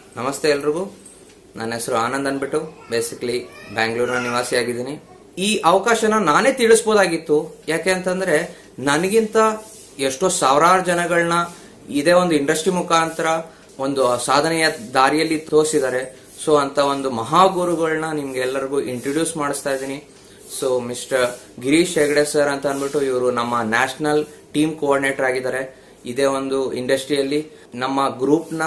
ನಮಸ್ತೆ ಎಲ್ರಿಗೂ ನನ್ನ ಹೆಸರು ಆನಂದ್ ಅಂದ್ಬಿಟ್ಟು ಬೇಸಿಕ್ಲಿ ಬ್ಯಾಂಗ್ಳೂರಿನ ನಿವಾಸಿಯಾಗಿದ್ದೀನಿ ಈ ಅವಕಾಶನ ನಾನೇ ತಿಳಿಸ್ಬೋದಾಗಿತ್ತು ಯಾಕೆ ಅಂತಂದ್ರೆ ನನಗಿಂತ ಎಷ್ಟೋ ಸಾವಿರಾರು ಜನಗಳನ್ನ ಇದೇ ಒಂದು ಇಂಡಸ್ಟ್ರಿ ಮುಖಾಂತರ ಒಂದು ಸಾಧನೆಯ ದಾರಿಯಲ್ಲಿ ತೋರಿಸಿದ್ದಾರೆ ಸೊ ಅಂತ ಒಂದು ಮಹಾಗುರುಗಳನ್ನ ನಿಮ್ಗೆ ಎಲ್ಲರಿಗೂ ಇಂಟ್ರೊಡ್ಯೂಸ್ ಮಾಡಿಸ್ತಾ ಇದ್ದೀನಿ so mister Girish Hegde sir ಅಂತ ಅಂದ್ಬಿಟ್ಟು ಇವರು ನಮ್ಮ ನ್ಯಾಷನಲ್ ಟೀಮ್ ಕೋಆರ್ಡಿನೇಟರ್ ಆಗಿದ್ದಾರೆ ಇದೇ ಒಂದು ಇಂಡಸ್ಟ್ರಿಯಲ್ಲಿ ನಮ್ಮ ಗ್ರೂಪ್ನ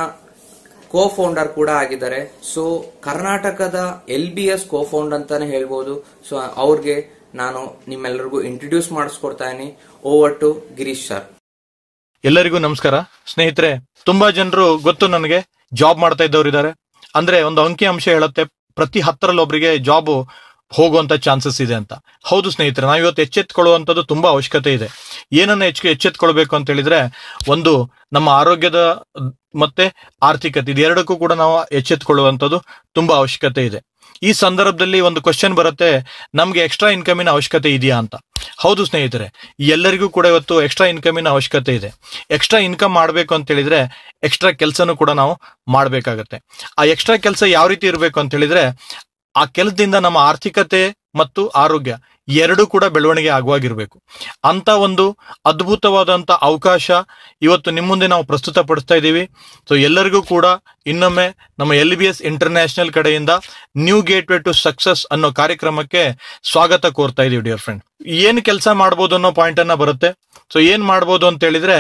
ಕೋ ಫೌಂಡರ್ ಕೂಡ ಆಗಿದ್ದಾರೆ ಸೊ ಕರ್ನಾಟಕದ L B S co found ಅಂತಾನೆ ಹೇಳ್ಬೋದು ಸೊ ಅವ್ರಿಗೆ ನಾನು ನಿಮ್ಮೆಲ್ಲರಿಗೂ ಇಂಟ್ರೊಡ್ಯೂಸ್ ಮಾಡಿಸ್ಕೊಡ್ತಾ ಇದೀನಿ ಓವರ್ ಟು ಗಿರೀಶ್ ಸರ್ ಎಲ್ಲರಿಗೂ ನಮಸ್ಕಾರ ಸ್ನೇಹಿತರೆ ತುಂಬಾ ಜನರು ಗೊತ್ತು ನನಗೆ ಜಾಬ್ ಮಾಡ್ತಾ ಇದ್ದವ್ರು ಇದ್ದಾರೆ ಅಂದ್ರೆ ಒಂದು ಅಂಕಿ ಅಂಶ ಹೇಳುತ್ತೆ ಪ್ರತಿ ಹತ್ತರಲ್ಲಿ ಒಬ್ಬರಿಗೆ ಜಾಬ್ ಹೋಗುವಂತ ಚಾನ್ಸಸ್ ಇದೆ ಅಂತ ಹೌದು ಸ್ನೇಹಿತರೆ ನಾವು ಇವತ್ತು ಎಚ್ಚೆತ್ಕೊಳ್ಳುವಂಥದ್ದು ತುಂಬಾ ಅವಶ್ಯಕತೆ ಇದೆ ಏನನ್ನ ಹೆಚ್ಚು ಎಚ್ಚೆತ್ಕೊಳ್ಬೇಕು ಅಂತ ಹೇಳಿದ್ರೆ ಒಂದು ನಮ್ಮ ಆರೋಗ್ಯದ ಮತ್ತೆ ಆರ್ಥಿಕತೆ ಇದೆರಡಕ್ಕೂ ಕೂಡ ನಾವು ಎಚ್ಚೆತ್ಕೊಳ್ಳುವಂಥದ್ದು ತುಂಬಾ ಅವಶ್ಯಕತೆ ಇದೆ ಈ ಸಂದರ್ಭದಲ್ಲಿ ಒಂದು ಕ್ವಶನ್ ಬರುತ್ತೆ ನಮ್ಗೆ ಎಕ್ಸ್ಟ್ರಾ ಇನ್ಕಮಿನ ಅವಶ್ಯಕತೆ ಇದೆಯಾ ಅಂತ ಹೌದು ಸ್ನೇಹಿತರೆ ಎಲ್ಲರಿಗೂ ಕೂಡ ಇವತ್ತು ಎಕ್ಸ್ಟ್ರಾ ಇನ್ಕಮಿನ ಅವಶ್ಯಕತೆ ಇದೆ ಎಕ್ಸ್ಟ್ರಾ ಇನ್ಕಮ್ ಮಾಡಬೇಕು ಅಂತ ಹೇಳಿದ್ರೆ ಎಕ್ಸ್ಟ್ರಾ ಕೆಲಸನೂ ಕೂಡ ನಾವು ಮಾಡಬೇಕಾಗತ್ತೆ ಆ ಎಕ್ಸ್ಟ್ರಾ ಕೆಲಸ ಯಾವ ರೀತಿ ಇರಬೇಕು ಅಂತ ಹೇಳಿದ್ರೆ ಆ ಕೆಲಸದಿಂದ ನಮ್ಮ ಆರ್ಥಿಕತೆ ಮತ್ತು ಆರೋಗ್ಯ ಎರಡೂ ಕೂಡ ಬೆಳವಣಿಗೆ ಆಗುವಾಗಿರ್ಬೇಕು ಅಂತ ಒಂದು ಅದ್ಭುತವಾದಂತ ಅವಕಾಶ ಇವತ್ತು ನಿಮ್ಮ ಮುಂದೆ ನಾವು ಪ್ರಸ್ತುತಪಡಿಸ್ತಾ ಇದ್ದೀವಿ ಸೊ ಎಲ್ಲರಿಗೂ ಕೂಡ ಇನ್ನೊಮ್ಮೆ ನಮ್ಮ ಎಲ್ ಬಿ ಎಸ್ ಇಂಟರ್ನ್ಯಾಷನಲ್ ಕಡೆಯಿಂದ new gateway to success ಅನ್ನೋ ಕಾರ್ಯಕ್ರಮಕ್ಕೆ ಸ್ವಾಗತ ಕೋರ್ತಾ ಇದೀವಿ ಡಿಯರ್ ಫ್ರೆಂಡ್ ಏನ್ ಕೆಲಸ ಮಾಡ್ಬೋದು ಅನ್ನೋ ಪಾಯಿಂಟ್ ಅನ್ನ ಬರುತ್ತೆ ಸೊ ಏನ್ ಮಾಡ್ಬೋದು ಅಂತ ಹೇಳಿದ್ರೆ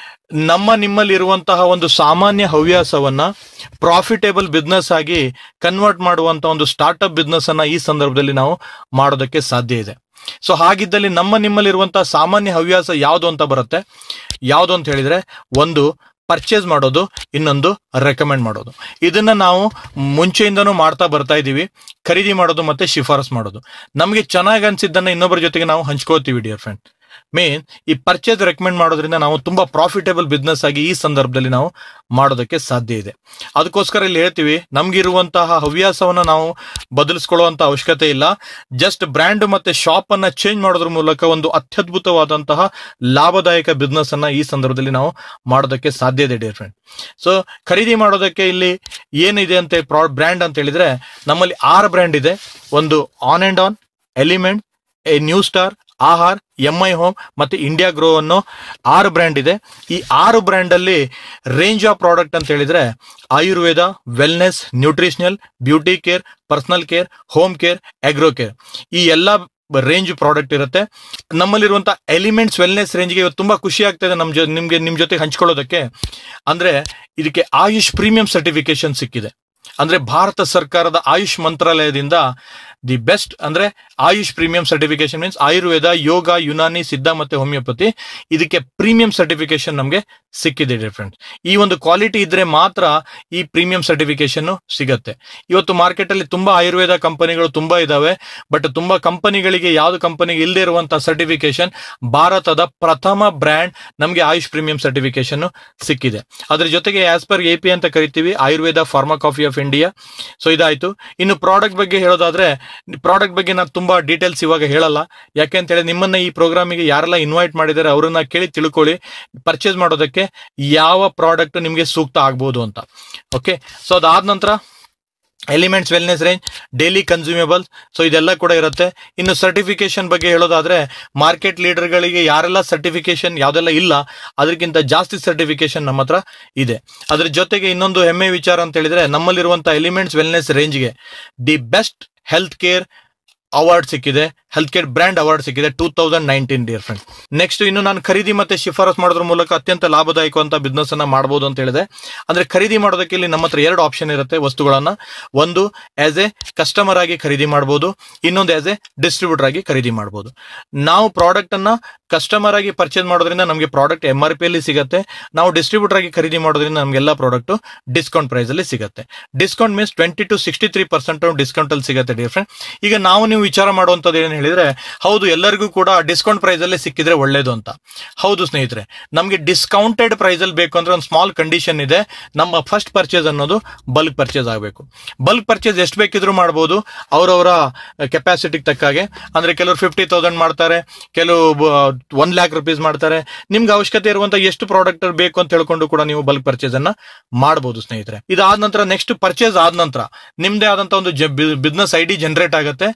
ನಮ್ಮ ನಿಮ್ಮಲ್ಲಿ ಇರುವಂತಹ ಒಂದು ಸಾಮಾನ್ಯ ಹವ್ಯಾಸವನ್ನ ಪ್ರಾಫಿಟೇಬಲ್ ಬಿಸ್ನೆಸ್ ಆಗಿ ಕನ್ವರ್ಟ್ ಮಾಡುವಂತ ಒಂದು ಸ್ಟಾರ್ಟ್ಅಪ್ ಬಿಸ್ನೆಸ್ ಅನ್ನ ಈ ಸಂದರ್ಭದಲ್ಲಿ ನಾವು ಮಾಡೋದಕ್ಕೆ ಸಾಧ್ಯ ಇದೆ ಸೊ ಹಾಗಿದ್ದಲ್ಲಿ ನಮ್ಮ ನಿಮ್ಮಲ್ಲಿರುವಂತಹ ಸಾಮಾನ್ಯ ಹವ್ಯಾಸ ಯಾವುದು ಅಂತ ಬರುತ್ತೆ ಯಾವುದು ಅಂತ ಹೇಳಿದ್ರೆ ಒಂದು ಪರ್ಚೇಸ್ ಮಾಡೋದು ಇನ್ನೊಂದು ರೆಕಮೆಂಡ್ ಮಾಡೋದು ಇದನ್ನ ನಾವು ಮುಂಚೆಯಿಂದನೂ ಮಾಡ್ತಾ ಬರ್ತಾ ಇದೀವಿ ಖರೀದಿ ಮಾಡೋದು ಮತ್ತೆ ಶಿಫಾರಸ್ ಮಾಡೋದು ನಮಗೆ ಚೆನ್ನಾಗಿ ಅನ್ಸಿದ್ದನ್ನ ಇನ್ನೊಬ್ಬರ ಜೊತೆಗೆ ನಾವು ಹಂಚ್ಕೋತೀವಿ ಡಿಯರ್ ಫ್ರೆಂಡ್ ಮೇನ್ ಈ ಪರ್ಚೇಸ್ ರೆಕಮೆಂಡ್ ಮಾಡೋದ್ರಿಂದ ನಾವು ತುಂಬಾ ಪ್ರಾಫಿಟೇಬಲ್ ಬಿಸ್ನೆಸ್ ಆಗಿ ಈ ಸಂದರ್ಭದಲ್ಲಿ ನಾವು ಮಾಡೋದಕ್ಕೆ ಸಾಧ್ಯ ಇದೆ ಅದಕ್ಕೋಸ್ಕರ ಇಲ್ಲಿ ಹೇಳ್ತೀವಿ ನಮ್ಗಿರುವಂತಹ ಹವ್ಯಾಸವನ್ನ ನಾವು ಬದಲಿಸ್ಕೊಳ್ಳುವಂತ ಅವಶ್ಯಕತೆ ಇಲ್ಲ ಜಸ್ಟ್ ಬ್ರ್ಯಾಂಡ್ ಮತ್ತೆ ಶಾಪ್ ಅನ್ನ ಚೇಂಜ್ ಮಾಡೋದ್ರ ಮೂಲಕ ಒಂದು ಅತ್ಯದ್ಭುತವಾದಂತಹ ಲಾಭದಾಯಕ ಬಿಸ್ನೆಸ್ ಅನ್ನ ಈ ಸಂದರ್ಭದಲ್ಲಿ ನಾವು ಮಾಡೋದಕ್ಕೆ ಸಾಧ್ಯ ಇದೆ ಡಿಯರ್ ಫ್ರೆಂಡ್ ಸೊ ಖರೀದಿ ಮಾಡೋದಕ್ಕೆ ಇಲ್ಲಿ ಏನಿದೆ ಅಂತ ಬ್ರ್ಯಾಂಡ್ ಅಂತ ಹೇಳಿದ್ರೆ ನಮ್ಮಲ್ಲಿ ಆರು ಬ್ರ್ಯಾಂಡ್ ಇದೆ ಒಂದು on and on element a new star Aahar M I home ಮತ್ತೆ ಇಂಡಿಯಾ ಗ್ರೋ ಅನ್ನೋ ಆರು ಬ್ರ್ಯಾಂಡ್ ಇದೆ ಈ ಆರು ಬ್ರ್ಯಾಂಡ್ ಅಲ್ಲಿ ರೇಂಜ್ ಆಫ್ ಪ್ರಾಡಕ್ಟ್ ಅಂತ ಹೇಳಿದ್ರೆ Ayurveda wellness nutritional beauty care personal care home care agro care ಈ ಎಲ್ಲಾ ರೇಂಜ್ ಪ್ರಾಡಕ್ಟ್ ಇರುತ್ತೆ ನಮ್ಮಲ್ಲಿರುವಂತ ಎಲಿಮೆಂಟ್ಸ್ ವೆಲ್ನೆಸ್ ರೇಂಜ್ಗೆ ಇವತ್ತು ತುಂಬಾ ಖುಷಿ ಆಗ್ತದೆ ನಮ್ ಜೊ ನಿಮ್ಗೆ ನಿಮ್ ಜೊತೆ ಹಂಚ್ಕೊಳ್ಳೋದಕ್ಕೆ ಅಂದ್ರೆ ಇದಕ್ಕೆ ಆಯುಷ್ ಪ್ರೀಮಿಯಂ ಸರ್ಟಿಫಿಕೇಶನ್ ಸಿಕ್ಕಿದೆ ಅಂದ್ರೆ ಭಾರತ ಸರ್ಕಾರದ ಆಯುಷ್ ಮಂತ್ರಾಲಯದಿಂದ ದಿ ಬೆಸ್ಟ್ ಅಂದ್ರೆ Ayush premium certification means Ayurveda yoga Unani Siddha ಮತ್ತೆ ಹೋಮಿಯೋಪತಿ ಇದಕ್ಕೆ ಪ್ರೀಮಿಯಂ ಸರ್ಟಿಫಿಕೇಶನ್ ನಮಗೆ ಸಿಕ್ಕಿದೆ ಡಿಫ್ರೆಂಟ್ ಈ ಒಂದು ಕ್ವಾಲಿಟಿ ಇದ್ರೆ ಮಾತ್ರ ಈ ಪ್ರೀಮಿಯಂ ಸರ್ಟಿಫಿಕೇಶನ್ ಸಿಗತ್ತೆ ಇವತ್ತು ಮಾರ್ಕೆಟ್ ಅಲ್ಲಿ ತುಂಬಾ ಆಯುರ್ವೇದ ಕಂಪನಿಗಳು ತುಂಬಾ ಇದಾವೆ ಬಟ್ ತುಂಬಾ ಕಂಪನಿಗಳಿಗೆ ಯಾವ್ದು ಕಂಪನಿಗೆ ಇಲ್ಲದೆ ಇರುವಂತಹ ಸರ್ಟಿಫಿಕೇಶನ್ ಭಾರತದ ಪ್ರಥಮ ಬ್ರ್ಯಾಂಡ್ ನಮಗೆ ಆಯುಷ್ ಪ್ರೀಮಿಯಂ ಸರ್ಟಿಫಿಕೇಶನ್ ಸಿಕ್ಕಿದೆ ಅದ್ರ ಜೊತೆಗೆ ಆಸ್ ಪರ್ ಎ ಪಿ ಅಂತ ಕರಿತೀವಿ Ayurveda pharmacopoeia of India so ಇದಾಯ್ತು ಇನ್ನು ಪ್ರಾಡಕ್ಟ್ ಬಗ್ಗೆ ಹೇಳೋದಾದ್ರೆ ಪ್ರಾಡಕ್ಟ್ ಬಗ್ಗೆ ನಾನು ತುಂಬಾ ಡೀಟೇಲ್ಸ್ ಇವಾಗ ಹೇಳಲ್ಲ ಯಾಕೆ ಅಂತ ಹೇಳಿ ನಿಮ್ಮನ್ನ ಈ ಪ್ರೋಗ್ರಾಮಿಗೆ ಯಾರೆಲ್ಲ ಇನ್ವೈಟ್ ಮಾಡಿದ್ದಾರೆ ಅವರನ್ನ ಕೇಳಿ ತಿಳ್ಕೊಳ್ಳಿ ಪರ್ಚೇಸ್ ಮಾಡೋದಕ್ಕೆ ಯಾವ ಪ್ರಾಡಕ್ಟ್ ನಿಮಗೆ ಸೂಕ್ತ ಆಗ್ಬೋದು ಅಂತ ಓಕೆ ಸೊ ಅದಾದ ನಂತರ elements wellness range daily consumable so ಇದೆಲ್ಲ ಕೂಡ ಇರುತ್ತೆ ಇನ್ನು ಸರ್ಟಿಫಿಕೇಶನ್ ಬಗ್ಗೆ ಹೇಳೋದಾದ್ರೆ ಮಾರ್ಕೆಟ್ ಲೀಡರ್ಗಳಿಗೆ ಯಾರೆಲ್ಲ ಸರ್ಟಿಫಿಕೇಶನ್ ಯಾವ್ದೆಲ್ಲ ಇಲ್ಲ ಅದಕ್ಕಿಂತ ಜಾಸ್ತಿ ಸರ್ಟಿಫಿಕೇಶನ್ ನಮ್ಮ ಹತ್ರ ಇದೆ ಅದ್ರ ಜೊತೆಗೆ ಇನ್ನೊಂದು ಹೆಮ್ಮೆ ವಿಚಾರ ಅಂತ ಹೇಳಿದ್ರೆ ನಮ್ಮಲ್ಲಿರುವಂತಹ ಎಲಿಮೆಂಟ್ಸ್ ವೆಲ್ನೆಸ್ ರೇಂಜ್ಗೆ the best health care award ಸಿಕ್ಕಿದೆ ಹೆಲ್ತ್ ಕೇರ್ ಬ್ರ್ಯಾಂಡ್ ಅವಾರ್ಡ್ ಸಿಕ್ಕಿದೆ two thousand nineteen dear friend next ಇನ್ನು ನಾನು ಖರೀದಿ ಮತ್ತೆ ಶಿಫಾರಸ್ ಮಾಡೋದ್ರ ಮೂಲಕ ಅತ್ಯಂತ ಲಾಭದಾಯಕವಂತ ಬಿಸ್ನೆಸ್ ಅನ್ನ ಮಾಡಬಹುದು ಅಂತ ಹೇಳಿದೆ ಅಂದ್ರೆ ಖರೀದಿ ಮಾಡೋದಕ್ಕೆ ಇಲ್ಲಿ ನಮ್ಮ ಹತ್ರ ಎರಡು ಆಪ್ಷನ್ ಇರುತ್ತೆ ವಸ್ತುಗಳನ್ನ ಒಂದು ಆಸ್ ಎ ಕಸ್ಟಮರ್ ಆಗಿ ಖರೀದಿ ಮಾಡಬಹುದು ಇನ್ನೊಂದು ಆಸ್ ಎ ಡಿಸ್ಟ್ರಿಬ್ಯೂಟರ್ ಆಗಿ ಖರೀದಿ ಮಾಡಬಹುದು ನಾವು ಪ್ರಾಡಕ್ಟ್ ಅನ್ನ ಕಸ್ಟಮರ್ ಆಗಿ ಪರ್ಚೇಸ್ ಮಾಡೋದ್ರಿಂದ ನಮಗೆ ಪ್ರಾಡಕ್ಟ್ ಎಂ ಆರ್ ಪಿ ಅಲ್ಲಿ ಸಿಗುತ್ತೆ ನಾವು ಡಿಸ್ಟ್ರಿಬ್ಯೂಟರ್ ಆಗಿ ಖರೀದಿ ಮಾಡೋದ್ರಿಂದ ನಮಗೆಲ್ಲ ಪ್ರಾಡಕ್ಟ್ ಡಿಸ್ಕೌಂಟ್ ಪ್ರೈಸ್ ಅಲ್ಲಿ ಸಿಗುತ್ತೆ discount means twenty to sixty three percent discount ಅಲ್ಲಿ ಸಿಗುತ್ತೆ ಡಿಫ್ರೆಂಟ್ ಈಗ ನಾವು ನೀವು ವಿಚಾರ ಮಾಡುವಂತದ್ದು ಏನು ಹೇಳಿದ್ರೆ ಹೌದು ಎಲ್ಲರಿಗೂ ಕೂಡ ಡಿಸ್ಕೌಂಟ್ ಪ್ರೈಸ್ ಅಲ್ಲಿ ಸಿಕ್ಕಿದ್ರೆ ಒಳ್ಳೇದು ಅಂತ ಹೌದು ಸ್ನೇಹಿತರೆ ನಮಗೆ ಡಿಸ್ಕೌಂಟೆಡ್ ಪ್ರೈಸ್ ಅಲ್ಲಿ ಬೇಕು ಅಂದ್ರೆ ಒಂದು ಸ್ಮಾಲ್ ಕಂಡೀಷನ್ ಇದೆ ನಮ್ಮ ಫಸ್ಟ್ ಪರ್ಚೇಸ್ ಅನ್ನೋದು ಬಲ್ಕ್ ಪರ್ಚೇಸ್ ಆಗಬೇಕು ಬಲ್ಕ್ ಪರ್ಚೇಸ್ ಎಷ್ಟು ಬೇಕಿದ್ರು ಮಾಡಬಹುದು ಅವರವರ ಕೆಪಾಸಿಟಿಗೆ ತಕ್ಕ ಹಾಗೆ ಅಂದ್ರೆ ಕೆಲವರು ಫಿಫ್ಟಿ ತೌಸಂಡ್ ಮಾಡ್ತಾರೆ ಕೆಲವು ಒನ್ ಲ್ಯಾಕ್ ರುಪೀಸ್ ಮಾಡ್ತಾರೆ ನಿಮ್ಗೆ ಅವಶ್ಯಕತೆ ಇರುವಂತ ಎಷ್ಟು ಪ್ರಾಡಕ್ಟ್ ಬೇಕು ಅಂತ ಹೇಳ್ಕೊಂಡು ಕೂಡ ನೀವು ಬಲ್ಕ್ ಪರ್ಚೇಸ್ ಅನ್ನ ಮಾಡಬಹುದು ಸ್ನೇಹಿತರೆ ಇದಾದ ನಂತರ ನೆಕ್ಸ್ಟ್ ಪರ್ಚೇಸ್ ಆದ ನಂತರ ನಿಮ್ದೇ ಆದಂತ ಒಂದು ಬಿಸ್ನೆಸ್ ಐ ಡಿ ಜನರೇಟ್ ಆಗುತ್ತೆ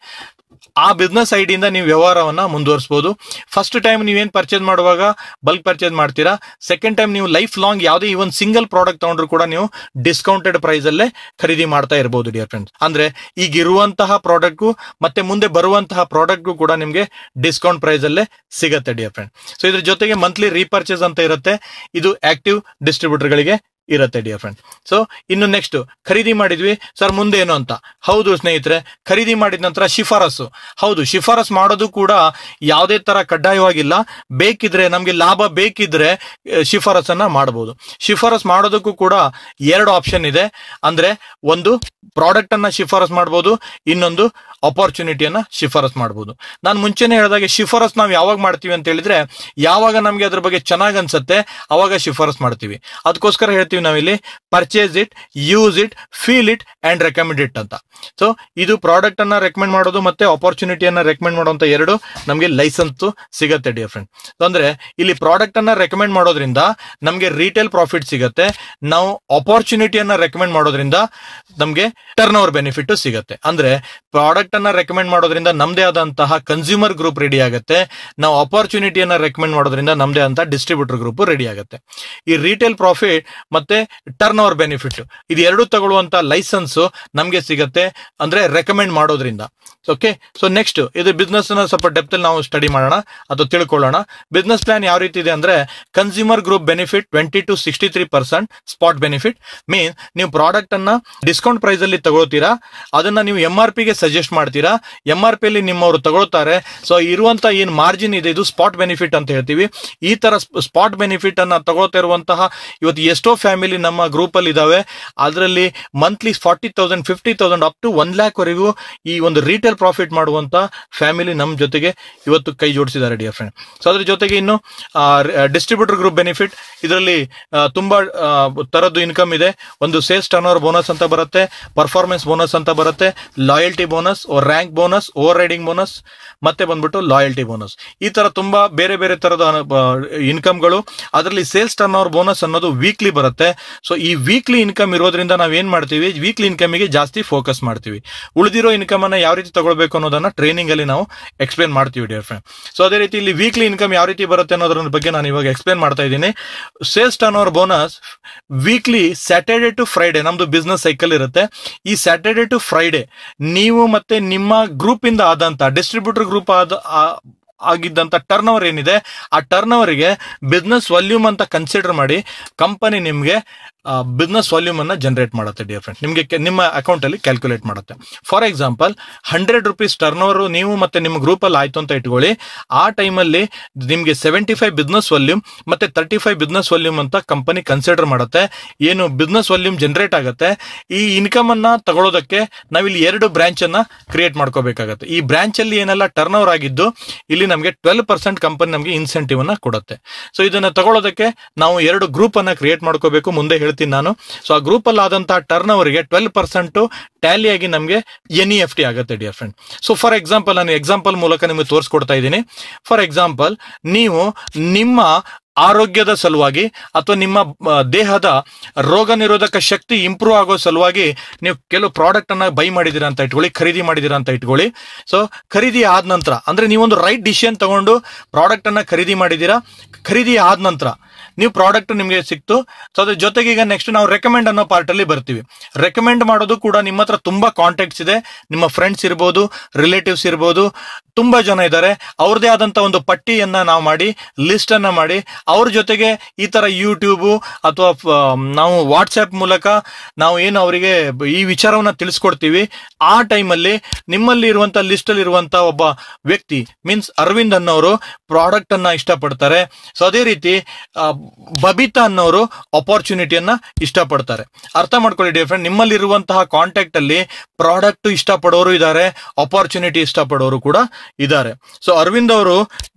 ಆ ಬಿಸ್ನೆಸ್ ಐಡಿಯಿಂದ ನೀವು ವ್ಯವಹಾರವನ್ನ ಮುಂದುವರಿಸಬಹುದು ಫಸ್ಟ್ ಟೈಮ್ ನೀವೇನ್ ಪರ್ಚೇಸ್ ಮಾಡುವಾಗ ಬಲ್ಕ್ ಪರ್ಚೇಸ್ ಮಾಡ್ತೀರಾ ಸೆಕೆಂಡ್ ಟೈಮ್ ನೀವು ಲೈಫ್ ಲಾಂಗ್ ಯಾವುದೇ ಇವನ್ ಸಿಂಗಲ್ ಪ್ರಾಡಕ್ಟ್ ತಗೊಂಡ್ರು ಕೂಡ ನೀವು ಡಿಸ್ಕೌಂಟೆಡ್ ಪ್ರೈಸ್ ಅಲ್ಲೇ ಖರೀದಿ ಮಾಡ್ತಾ ಇರಬಹುದು ಡಿಯರ್ ಫ್ರೆಂಡ್ಸ್ ಅಂದ್ರೆ ಈಗ ಇರುವಂತಹ ಪ್ರಾಡಕ್ಟ್ಗೂ ಮತ್ತೆ ಮುಂದೆ ಬರುವಂತಹ ಪ್ರಾಡಕ್ಟ್ಗೂ ಕೂಡ ನಿಮಗೆ ಡಿಸ್ಕೌಂಟ್ ಪ್ರೈಸ್ ಅಲ್ಲೇ ಸಿಗತ್ತೆ ಡಿಯರ್ ಫ್ರೆಂಡ್ ಸೊ ಇದ್ರ ಜೊತೆಗೆ ಮಂತ್ಲಿ ರೀಪರ್ಚೇಸ್ ಅಂತ ಇರುತ್ತೆ ಇದು ಆಕ್ಟಿವ್ ಡಿಸ್ಟ್ರಿಬ್ಯೂಟರ್ಗಳಿಗೆ ಇರುತ್ತೆ ಡಿಯರ್ ಫ್ರೆಂಡ್ ಸೊ ಇನ್ನು ನೆಕ್ಸ್ಟ್ ಖರೀದಿ ಮಾಡಿದ್ವಿ ಸರ್ ಮುಂದೆ ಏನು ಅಂತ ಹೌದು ಸ್ನೇಹಿತರೆ ಖರೀದಿ ಮಾಡಿದ ನಂತರ ಶಿಫಾರಸು ಹೌದು ಶಿಫಾರಸ್ ಮಾಡೋದು ಕೂಡ ಯಾವುದೇ ತರ ಕಡ್ಡಾಯವಾಗಿಲ್ಲ ಬೇಕಿದ್ರೆ ನಮಗೆ ಲಾಭ ಬೇಕಿದ್ರೆ ಆ, ಶಿಫಾರಸನ್ನ ಮಾಡಬಹುದು ಶಿಫಾರಸ್ ಮಾಡೋದಕ್ಕೂ ಕೂಡ ಎರಡು ಆಪ್ಷನ್ ಇದೆ ಅಂದ್ರೆ ಒಂದು ಪ್ರಾಡಕ್ಟ್ ಅನ್ನ ಶಿಫಾರಸ್ ಮಾಡಬಹುದು ಇನ್ನೊಂದು ಅಪಾರ್ಚುನಿಟಿಯನ್ನ ಶಿಫಾರಸ್ ಮಾಡಬಹುದು ನಾನು ಮುಂಚೆನೆ ಹೇಳಿದಾಗೆ ಶಿಫಾರಸ್ ನಾವು ಯಾವಾಗ ಮಾಡ್ತೀವಿ ಅಂತ ಹೇಳಿದ್ರೆ ಯಾವಾಗ ನಮಗೆ ಅದ್ರ ಬಗ್ಗೆ ಚೆನ್ನಾಗ್ ಅನ್ಸುತ್ತೆ ಅವಾಗ ಶಿಫಾರಸ್ ಮಾಡ್ತೀವಿ ಅದಕ್ಕೋಸ್ಕರ ಹೇಳ್ತೀವಿ ನಾವಿಲ್ಲಿ purchase it use it feel it and recommend it ಅಂತ ಸೊ ಇದು ಪ್ರಾಡಕ್ಟ್ ಅನ್ನ ರೆಕಮೆಂಡ್ ಮಾಡೋದು ಮತ್ತೆ ಅಪಾರ್ಚುನಿಟಿಯನ್ನ ರೆಕಮೆಂಡ್ ಮಾಡುವಂತ ಎರಡು ನಮಗೆ ಲೈಸೆನ್ಸ್ ಸಿಗತ್ತೆ ಡಿಯರ್ ಫ್ರೆಂಡ್ ಅಂದ್ರೆ ಇಲ್ಲಿ ಪ್ರಾಡಕ್ಟ್ ಅನ್ನ ರೆಕಮೆಂಡ್ ಮಾಡೋದ್ರಿಂದ ನಮಗೆ ರಿಟೇಲ್ ಪ್ರಾಫಿಟ್ ಸಿಗತ್ತೆ ನಾವು ಅಪಾರ್ಚುನಿಟಿಯನ್ನ ರೆಕಮೆಂಡ್ ಮಾಡೋದ್ರಿಂದ ನಮಗೆ ಟರ್ನ್ ಓವರ್ ಬೆನಿಫಿಟ್ ಸಿಗತ್ತೆ ಅಂದ್ರೆ ಪ್ರಾಡಕ್ಟ್ ಅನ್ನ ರೆಕಮೆಂಡ್ ಮಾಡೋದ್ರಿಂದ ನಮ್ದೇ ಆದಂತಹ ಕನ್ಸ್ಯೂಮರ್ ಗ್ರೂಪ್ ರೆಡಿ ಆಗುತ್ತೆ ನಾವು ಅಪಾರ್ಚುನಿಟಿಯನ್ನ ರೆಕಮೆಂಡ್ ಮಾಡೋದ್ರಿಂದ ನಮ್ದೇ ಅಂತ ಡಿಸ್ಟ್ರಿಬ್ಯೂಟರ್ ಗ್ರೂಪ್ ರೆಡಿ ಆಗುತ್ತೆ ಈ ರಿಟೇಲ್ ಪ್ರಾಫಿಟ್ ಮತ್ತೆ ಟರ್ನ್ ಓವರ್ ಬೆನಿಫಿಟ್ ಇದು ಎರಡು ತಗೊಳ್ಳುವಂತ ಲೈಸೆನ್ಸ್ ನಮಗೆ ಸಿಗತ್ತೆ ಅಂದ್ರೆ ರೆಕಮೆಂಡ್ ಮಾಡೋದ್ರಿಂದ ಓಕೆ ಸೊ ನೆಕ್ಸ್ಟ್ ಇದು ಬಿಸ್ನೆಸ್ ಸ್ವಲ್ಪ ಡೆಪ್ತ್ ನಾವು ಸ್ಟಡಿ ಮಾಡೋಣ ಅಥವಾ ತಿಳ್ಕೊಳ್ಳೋಣ ಬಿಸ್ನೆಸ್ ಪ್ಲಾನ್ ಯಾವ ರೀತಿ ಇದೆ ಅಂದ್ರೆ consumer group benefit twenty to sixty three percent spot benefit means ನೀವು ಪ್ರಾಡಕ್ಟ್ ಅನ್ನ ಡಿಸ್ಕೌಂಟ್ ಪ್ರೈಸ್ ಅಲ್ಲಿ ತಗೊಳ್ತೀರಾ ಅದನ್ನ ನೀವು ಎಂ ಆರ್ ಪಿಗೆ ಸಜೆಸ್ಟ್ ಮಾಡ್ತೀರಾ ಎಂ ಆರ್ ಪಿ ಅಲ್ಲಿ ನಿಮ್ಮವರು ತಗೊಳ್ತಾರೆ ಸೊ ಇರುವಂತ ಏನ್ ಮಾರ್ಜಿನ್ ಇದೆ ಇದು ಸ್ಪಾಟ್ ಬೆನಿಫಿಟ್ ಅಂತ ಹೇಳ್ತೀವಿ ಈ ತರ ಸ್ಪಾಟ್ ಬೆನಿಫಿಟ್ ಅನ್ನ ತಗೊಳ್ತಾ ಇರುವಂತಹ ಇವತ್ತು ಎಷ್ಟೋ ಫ್ಯಾಮಿಲಿ ನಮ್ಮ ಗ್ರೂಪ್ ಅಲ್ಲಿ ಇದಾವೆ ಅದರಲ್ಲಿ monthly forty thousand fifty thousand up to one lakh ವರೆಗೂ ಈ ಒಂದು ರಿಟೇಲ್ ಪ್ರಾಫಿಟ್ ಮಾಡುವಂತ ಫ್ಯಾಮಿಲಿ ನಮ್ಮ ಜೊತೆಗೆ ಇವತ್ತು ಕೈ ಜೋಡಿಸಿದ್ದಾರೆ ಡಿಯರ್ ಫ್ರೆಂಡ್ ಸೊ ಅದ್ರ ಜೊತೆಗೆ ಇನ್ನು ಡಿಸ್ಟ್ರಿಬ್ಯೂಟರ್ ಗ್ರೂಪ್ ಬೆನಿಫಿಟ್ ಇದರಲ್ಲಿ ಆ, ತುಂಬಾ ಆ, ತರದ್ದು ಇನ್ಕಮ್ ಇದೆ ಒಂದು ಸೇಲ್ಸ್ ಟರ್ನ್ ಓವರ್ ಬೋನಸ್ ಅಂತ ಬರುತ್ತೆ ಪರ್ಫಾರ್ಮೆನ್ಸ್ ಬೋನಸ್ ಅಂತ ಬರುತ್ತೆ loyalty bonus rank bonus overriding bonus ಮತ್ತೆ ಬಂದ್ಬಿಟ್ಟು ಲಾಯಲ್ಟಿ ಬೋನಸ್ ಈ ತರ ತುಂಬಾ ಬೇರೆ ಬೇರೆ ತರದ ಇನ್ಕಮ್ಗಳು ಅದರಲ್ಲಿ ಸೇಲ್ಸ್ ಟರ್ನ್ ಓವರ್ ಬೋನಸ್ ಅನ್ನೋದು ವೀಕ್ಲಿ ಬರುತ್ತೆ ಸೊ ಈ ವೀಕ್ಲಿ ಇನ್ಕಮ್ ಇರೋದ್ರಿಂದ ನಾವ್ ಏನ್ ಮಾಡ್ತೀವಿ ವೀಕ್ಲಿ ಇನ್ಕಮಿಗೆ ಜಾಸ್ತಿ ಫೋಕಸ್ ಮಾಡ್ತೀವಿ ಉಳಿದಿರೋ ಇನ್ಕಮ್ ಅನ್ನ ಯಾವ ರೀತಿ ತಗೊಳ್ಬೇಕು ಅನ್ನೋದನ್ನ ಟ್ರೈನಿಂಗ್ ಅಲ್ಲಿ ನಾವು ಎಕ್ಸ್ಪ್ಲೇನ್ ಮಾಡ್ತೀವಿ ಡಿಯರ್ ಫ್ರೆಂಡ್ ಸೊ ಅದೇ ರೀತಿ ಇಲ್ಲಿ ವೀಕ್ಲಿ ಇನ್ಕಮ್ ಯಾವ ರೀತಿ ಬರುತ್ತೆ ಅನ್ನೋದ್ರ ಬಗ್ಗೆ ನಾನು ಇವಾಗ ಎಕ್ಸ್ಪ್ಲೇನ್ ಮಾಡ್ತಾ ಇದ್ದೀನಿ sales turn over bonus weekly Saturday to Friday ನಮ್ದು ಬಿಸ್ನೆಸ್ ಸೈಕಲ್ ಇರುತ್ತೆ ಈ ಸ್ಯಾಟರ್ಡೆ ಟು ಫ್ರೈಡೆ ನೀವು ಮತ್ತೆ ನಿಮ್ಮ ಗ್ರೂಪ್ ಇಂದ ಆದಂತ ಡಿಸ್ಟ್ರಿಬ್ಯೂಟರ್ ಗ್ರೂಪ್ ಆದ ಆ- ಆಗಿದ್ದಂತ ಟರ್ನ್ ಓವರ್ ಏನಿದೆ ಆ ಟರ್ನ್ ಓವರ್ಗೆ ಬಿಸ್ನೆಸ್ ವಾಲ್ಯೂಮ್ ಅಂತ ಕನ್ಸಿಡರ್ ಮಾಡಿ ಕಂಪನಿ ನಿಮ್ಗೆ ಬಿಸ್ನೆಸ್ ವಾಲ್ಯೂಮ್ ಅನ್ನ ಜನರೇಟ್ ಮಾಡುತ್ತೆ ಡಿಯರ್ ಫ್ರೆಂಡ್ ನಿಮ್ಗೆ ಕೆ- ನಿಮ್ಮ ಅಕೌಂಟ್ ಅಲ್ಲಿ ಕ್ಯಾಲ್ಕುಲೇಟ್ ಮಾಡುತ್ತೆ for example hundred rupees turn over ನೀವು ಮತ್ತೆ ನಿಮ್ಮ ಗ್ರೂಪ್ ಅಲ್ಲಿ ಆಯ್ತು ಅಂತ ಇಟ್ಕೊಳ್ಳಿ ಆ ಟೈಮಲ್ಲಿ ನಿಮ್ಗೆ ಸೆವೆಂಟಿ ಫೈವ್ ಬಿಸ್ನೆಸ್ ವಾಲ್ಯೂಮ್ ಮತ್ತೆ ತರ್ಟಿ ಫೈವ್ ಬಿಸ್ನೆಸ್ ವಾಲ್ಯೂಮ್ ಅಂತ ಕಂಪನಿ ಕನ್ಸಿಡರ್ ಮಾಡುತ್ತೆ ಏನು ಬಿಸ್ನೆಸ್ ವಾಲ್ಯೂಮ್ ಜನರೇಟ್ ಆಗುತ್ತೆ ಈ ಇನ್ಕಮ್ ಅನ್ನ ತಗೊಳ್ಳೋದಕ್ಕೆ ನಾವಿಲ್ಲಿ ಎರಡು ಬ್ರಾಂಚ್ ಅನ್ನ ಕ್ರಿಯೇಟ್ ಮಾಡ್ಕೋಬೇಕಾಗತ್ತೆ ಈ ಬ್ರಾಂಚ್ ಅಲ್ಲಿ ಏನೆಲ್ಲ ಟರ್ನ್ ಓವರ್ ಆಗಿದ್ದು ಇಲ್ಲಿ ನಮಗೆ ಟ್ವೆಲ್ ಪರ್ಸೆಂಟ್ ಕಂಪನಿ ನಮಗೆ ಇನ್ಸೆಂಟಿವ್ ಅನ್ನ ಕೊಡುತ್ತೆ ಸೊ ಇದನ್ನ ತಗೊಳ್ಳೋದಕ್ಕೆ ನಾವು ಎರಡು ಗ್ರೂಪ್ ಅನ್ನ ಕ್ರಿಯೇಟ್ ಮಾಡ್ಕೋಬೇಕು ಮುಂದೆ ಹೇಳ್ತೀನಿ ನಾನು ಸೊ ಆ ಗ್ರೂಪ್ ಅಲ್ಲಿ ಆದಂತಹ ಟರ್ನ್ ಓವರ್ಗೆ ಟ್ವೆಲ್ ಪರ್ಸೆಂಟ್ ಟ್ಯಾಲಿ ಆಗಿ ನಮಗೆ ಎನ್ ಇ ಎಫ್ ಟಿ ಆಗುತ್ತೆ dear friend so for example ನಾನು ಎಕ್ಸಾಂಪಲ್ ಮೂಲಕ ನಿಮಗೆ ತೋರಿಸ್ಕೊಡ್ತಾ ಇದ್ದೀನಿ ಫಾರ್ ಎಕ್ಸಾಂಪಲ್ ನೀವು ನಿಮ್ಮ ಆರೋಗ್ಯದ ಸಲುವಾಗಿ ಅಥವಾ ನಿಮ್ಮ ಆ, ದೇಹದ ರೋಗ ನಿರೋಧಕ ಶಕ್ತಿ ಇಂಪ್ರೂವ್ ಆಗೋ ಸಲುವಾಗಿ ನೀವು ಕೆಲವು ಪ್ರಾಡಕ್ಟ್ ಅನ್ನ ಬೈ ಮಾಡಿದೀರಾ ಅಂತ ಇಟ್ಕೊಳ್ಳಿ ಖರೀದಿ ಮಾಡಿದೀರಾ ಅಂತ ಇಟ್ಕೊಳ್ಳಿ ಸೊ ಖರೀದಿ ಆದ ನಂತರ ಅಂದ್ರೆ ನೀವೊಂದು ರೈಟ್ ಡಿಸಿಷನ್ ತಗೊಂಡು ಪ್ರಾಡಕ್ಟ್ ಅನ್ನ ಖರೀದಿ ಮಾಡಿದೀರಾ ಖರೀದಿ ಆದ ನಂತರ ನೀವು ಪ್ರಾಡಕ್ಟ್ ನಿಮಗೆ ಸಿಕ್ತು ಸೊ ಅದ್ರ ಜೊತೆಗೆ ಈಗ ನೆಕ್ಸ್ಟ್ ನಾವು ರೆಕಮೆಂಡ್ ಅನ್ನೋ ಪಾರ್ಟ್ ಅಲ್ಲಿ ಬರ್ತೀವಿ ರೆಕಮೆಂಡ್ ಮಾಡೋದು ಕೂಡ ನಿಮ್ಮ ಹತ್ರ ತುಂಬಾ ಕಾಂಟ್ಯಾಕ್ಟ್ಸ್ ಇದೆ ನಿಮ್ಮ ಫ್ರೆಂಡ್ಸ್ ಇರ್ಬೋದು ರಿಲೇಟಿವ್ಸ್ ಇರ್ಬೋದು ತುಂಬಾ ಜನ ಇದ್ದಾರೆ ಅವ್ರದೇ ಆದಂತ ಒಂದು ಪಟ್ಟಿಯನ್ನ ನಾವು ಮಾಡಿ ಲಿಸ್ಟ್ ಅನ್ನ ಮಾಡಿ ಅವ್ರ ಜೊತೆಗೆ ಈ ತರ ಯೂಟ್ಯೂಬ್ ಅಥವಾ ಆ, ನಾವು ವಾಟ್ಸ್ಆಪ್ ಮೂಲಕ ನಾವು ಏನು ಅವರಿಗೆ ಈ ವಿಚಾರವನ್ನ ತಿಳಿಸ್ಕೊಡ್ತೀವಿ ಆ ಟೈಮಲ್ಲಿ ನಿಮ್ಮಲ್ಲಿ ಇರುವಂತ ಲಿಸ್ಟ್ ಅಲ್ಲಿ ಇರುವಂತ ಒಬ್ಬ ವ್ಯಕ್ತಿ ಮೀನ್ಸ್ ಅರವಿಂದ್ ಅನ್ನೋರು ಪ್ರಾಡಕ್ಟ್ ಅನ್ನ ಇಷ್ಟಪಡ್ತಾರೆ ಸೊ ಅದೇ ರೀತಿ ಆ, ಬಬಿತಾ ಅನ್ನೋರು ಅಪಾರ್ಚುನಿಟಿಯನ್ನ ಇಷ್ಟಪಡ್ತಾರೆ ಅರ್ಥ ಮಾಡ್ಕೊಳ್ಳಿ ಡಿಫ್ರೆಂಟ್ ನಿಮ್ಮಲ್ಲಿ ಇರುವಂತಹ ಕಾಂಟ್ಯಾಕ್ಟ್ ಅಲ್ಲಿ ಪ್ರಾಡಕ್ಟ್ ಇಷ್ಟಪಡೋರು ಇದ್ದಾರೆ ಅಪಾರ್ಚುನಿಟಿ ಇಷ್ಟಪಡೋರು ಕೂಡ ಇದ್ದಾರೆ ಸೊ ಅರವಿಂದ್ ಅವರು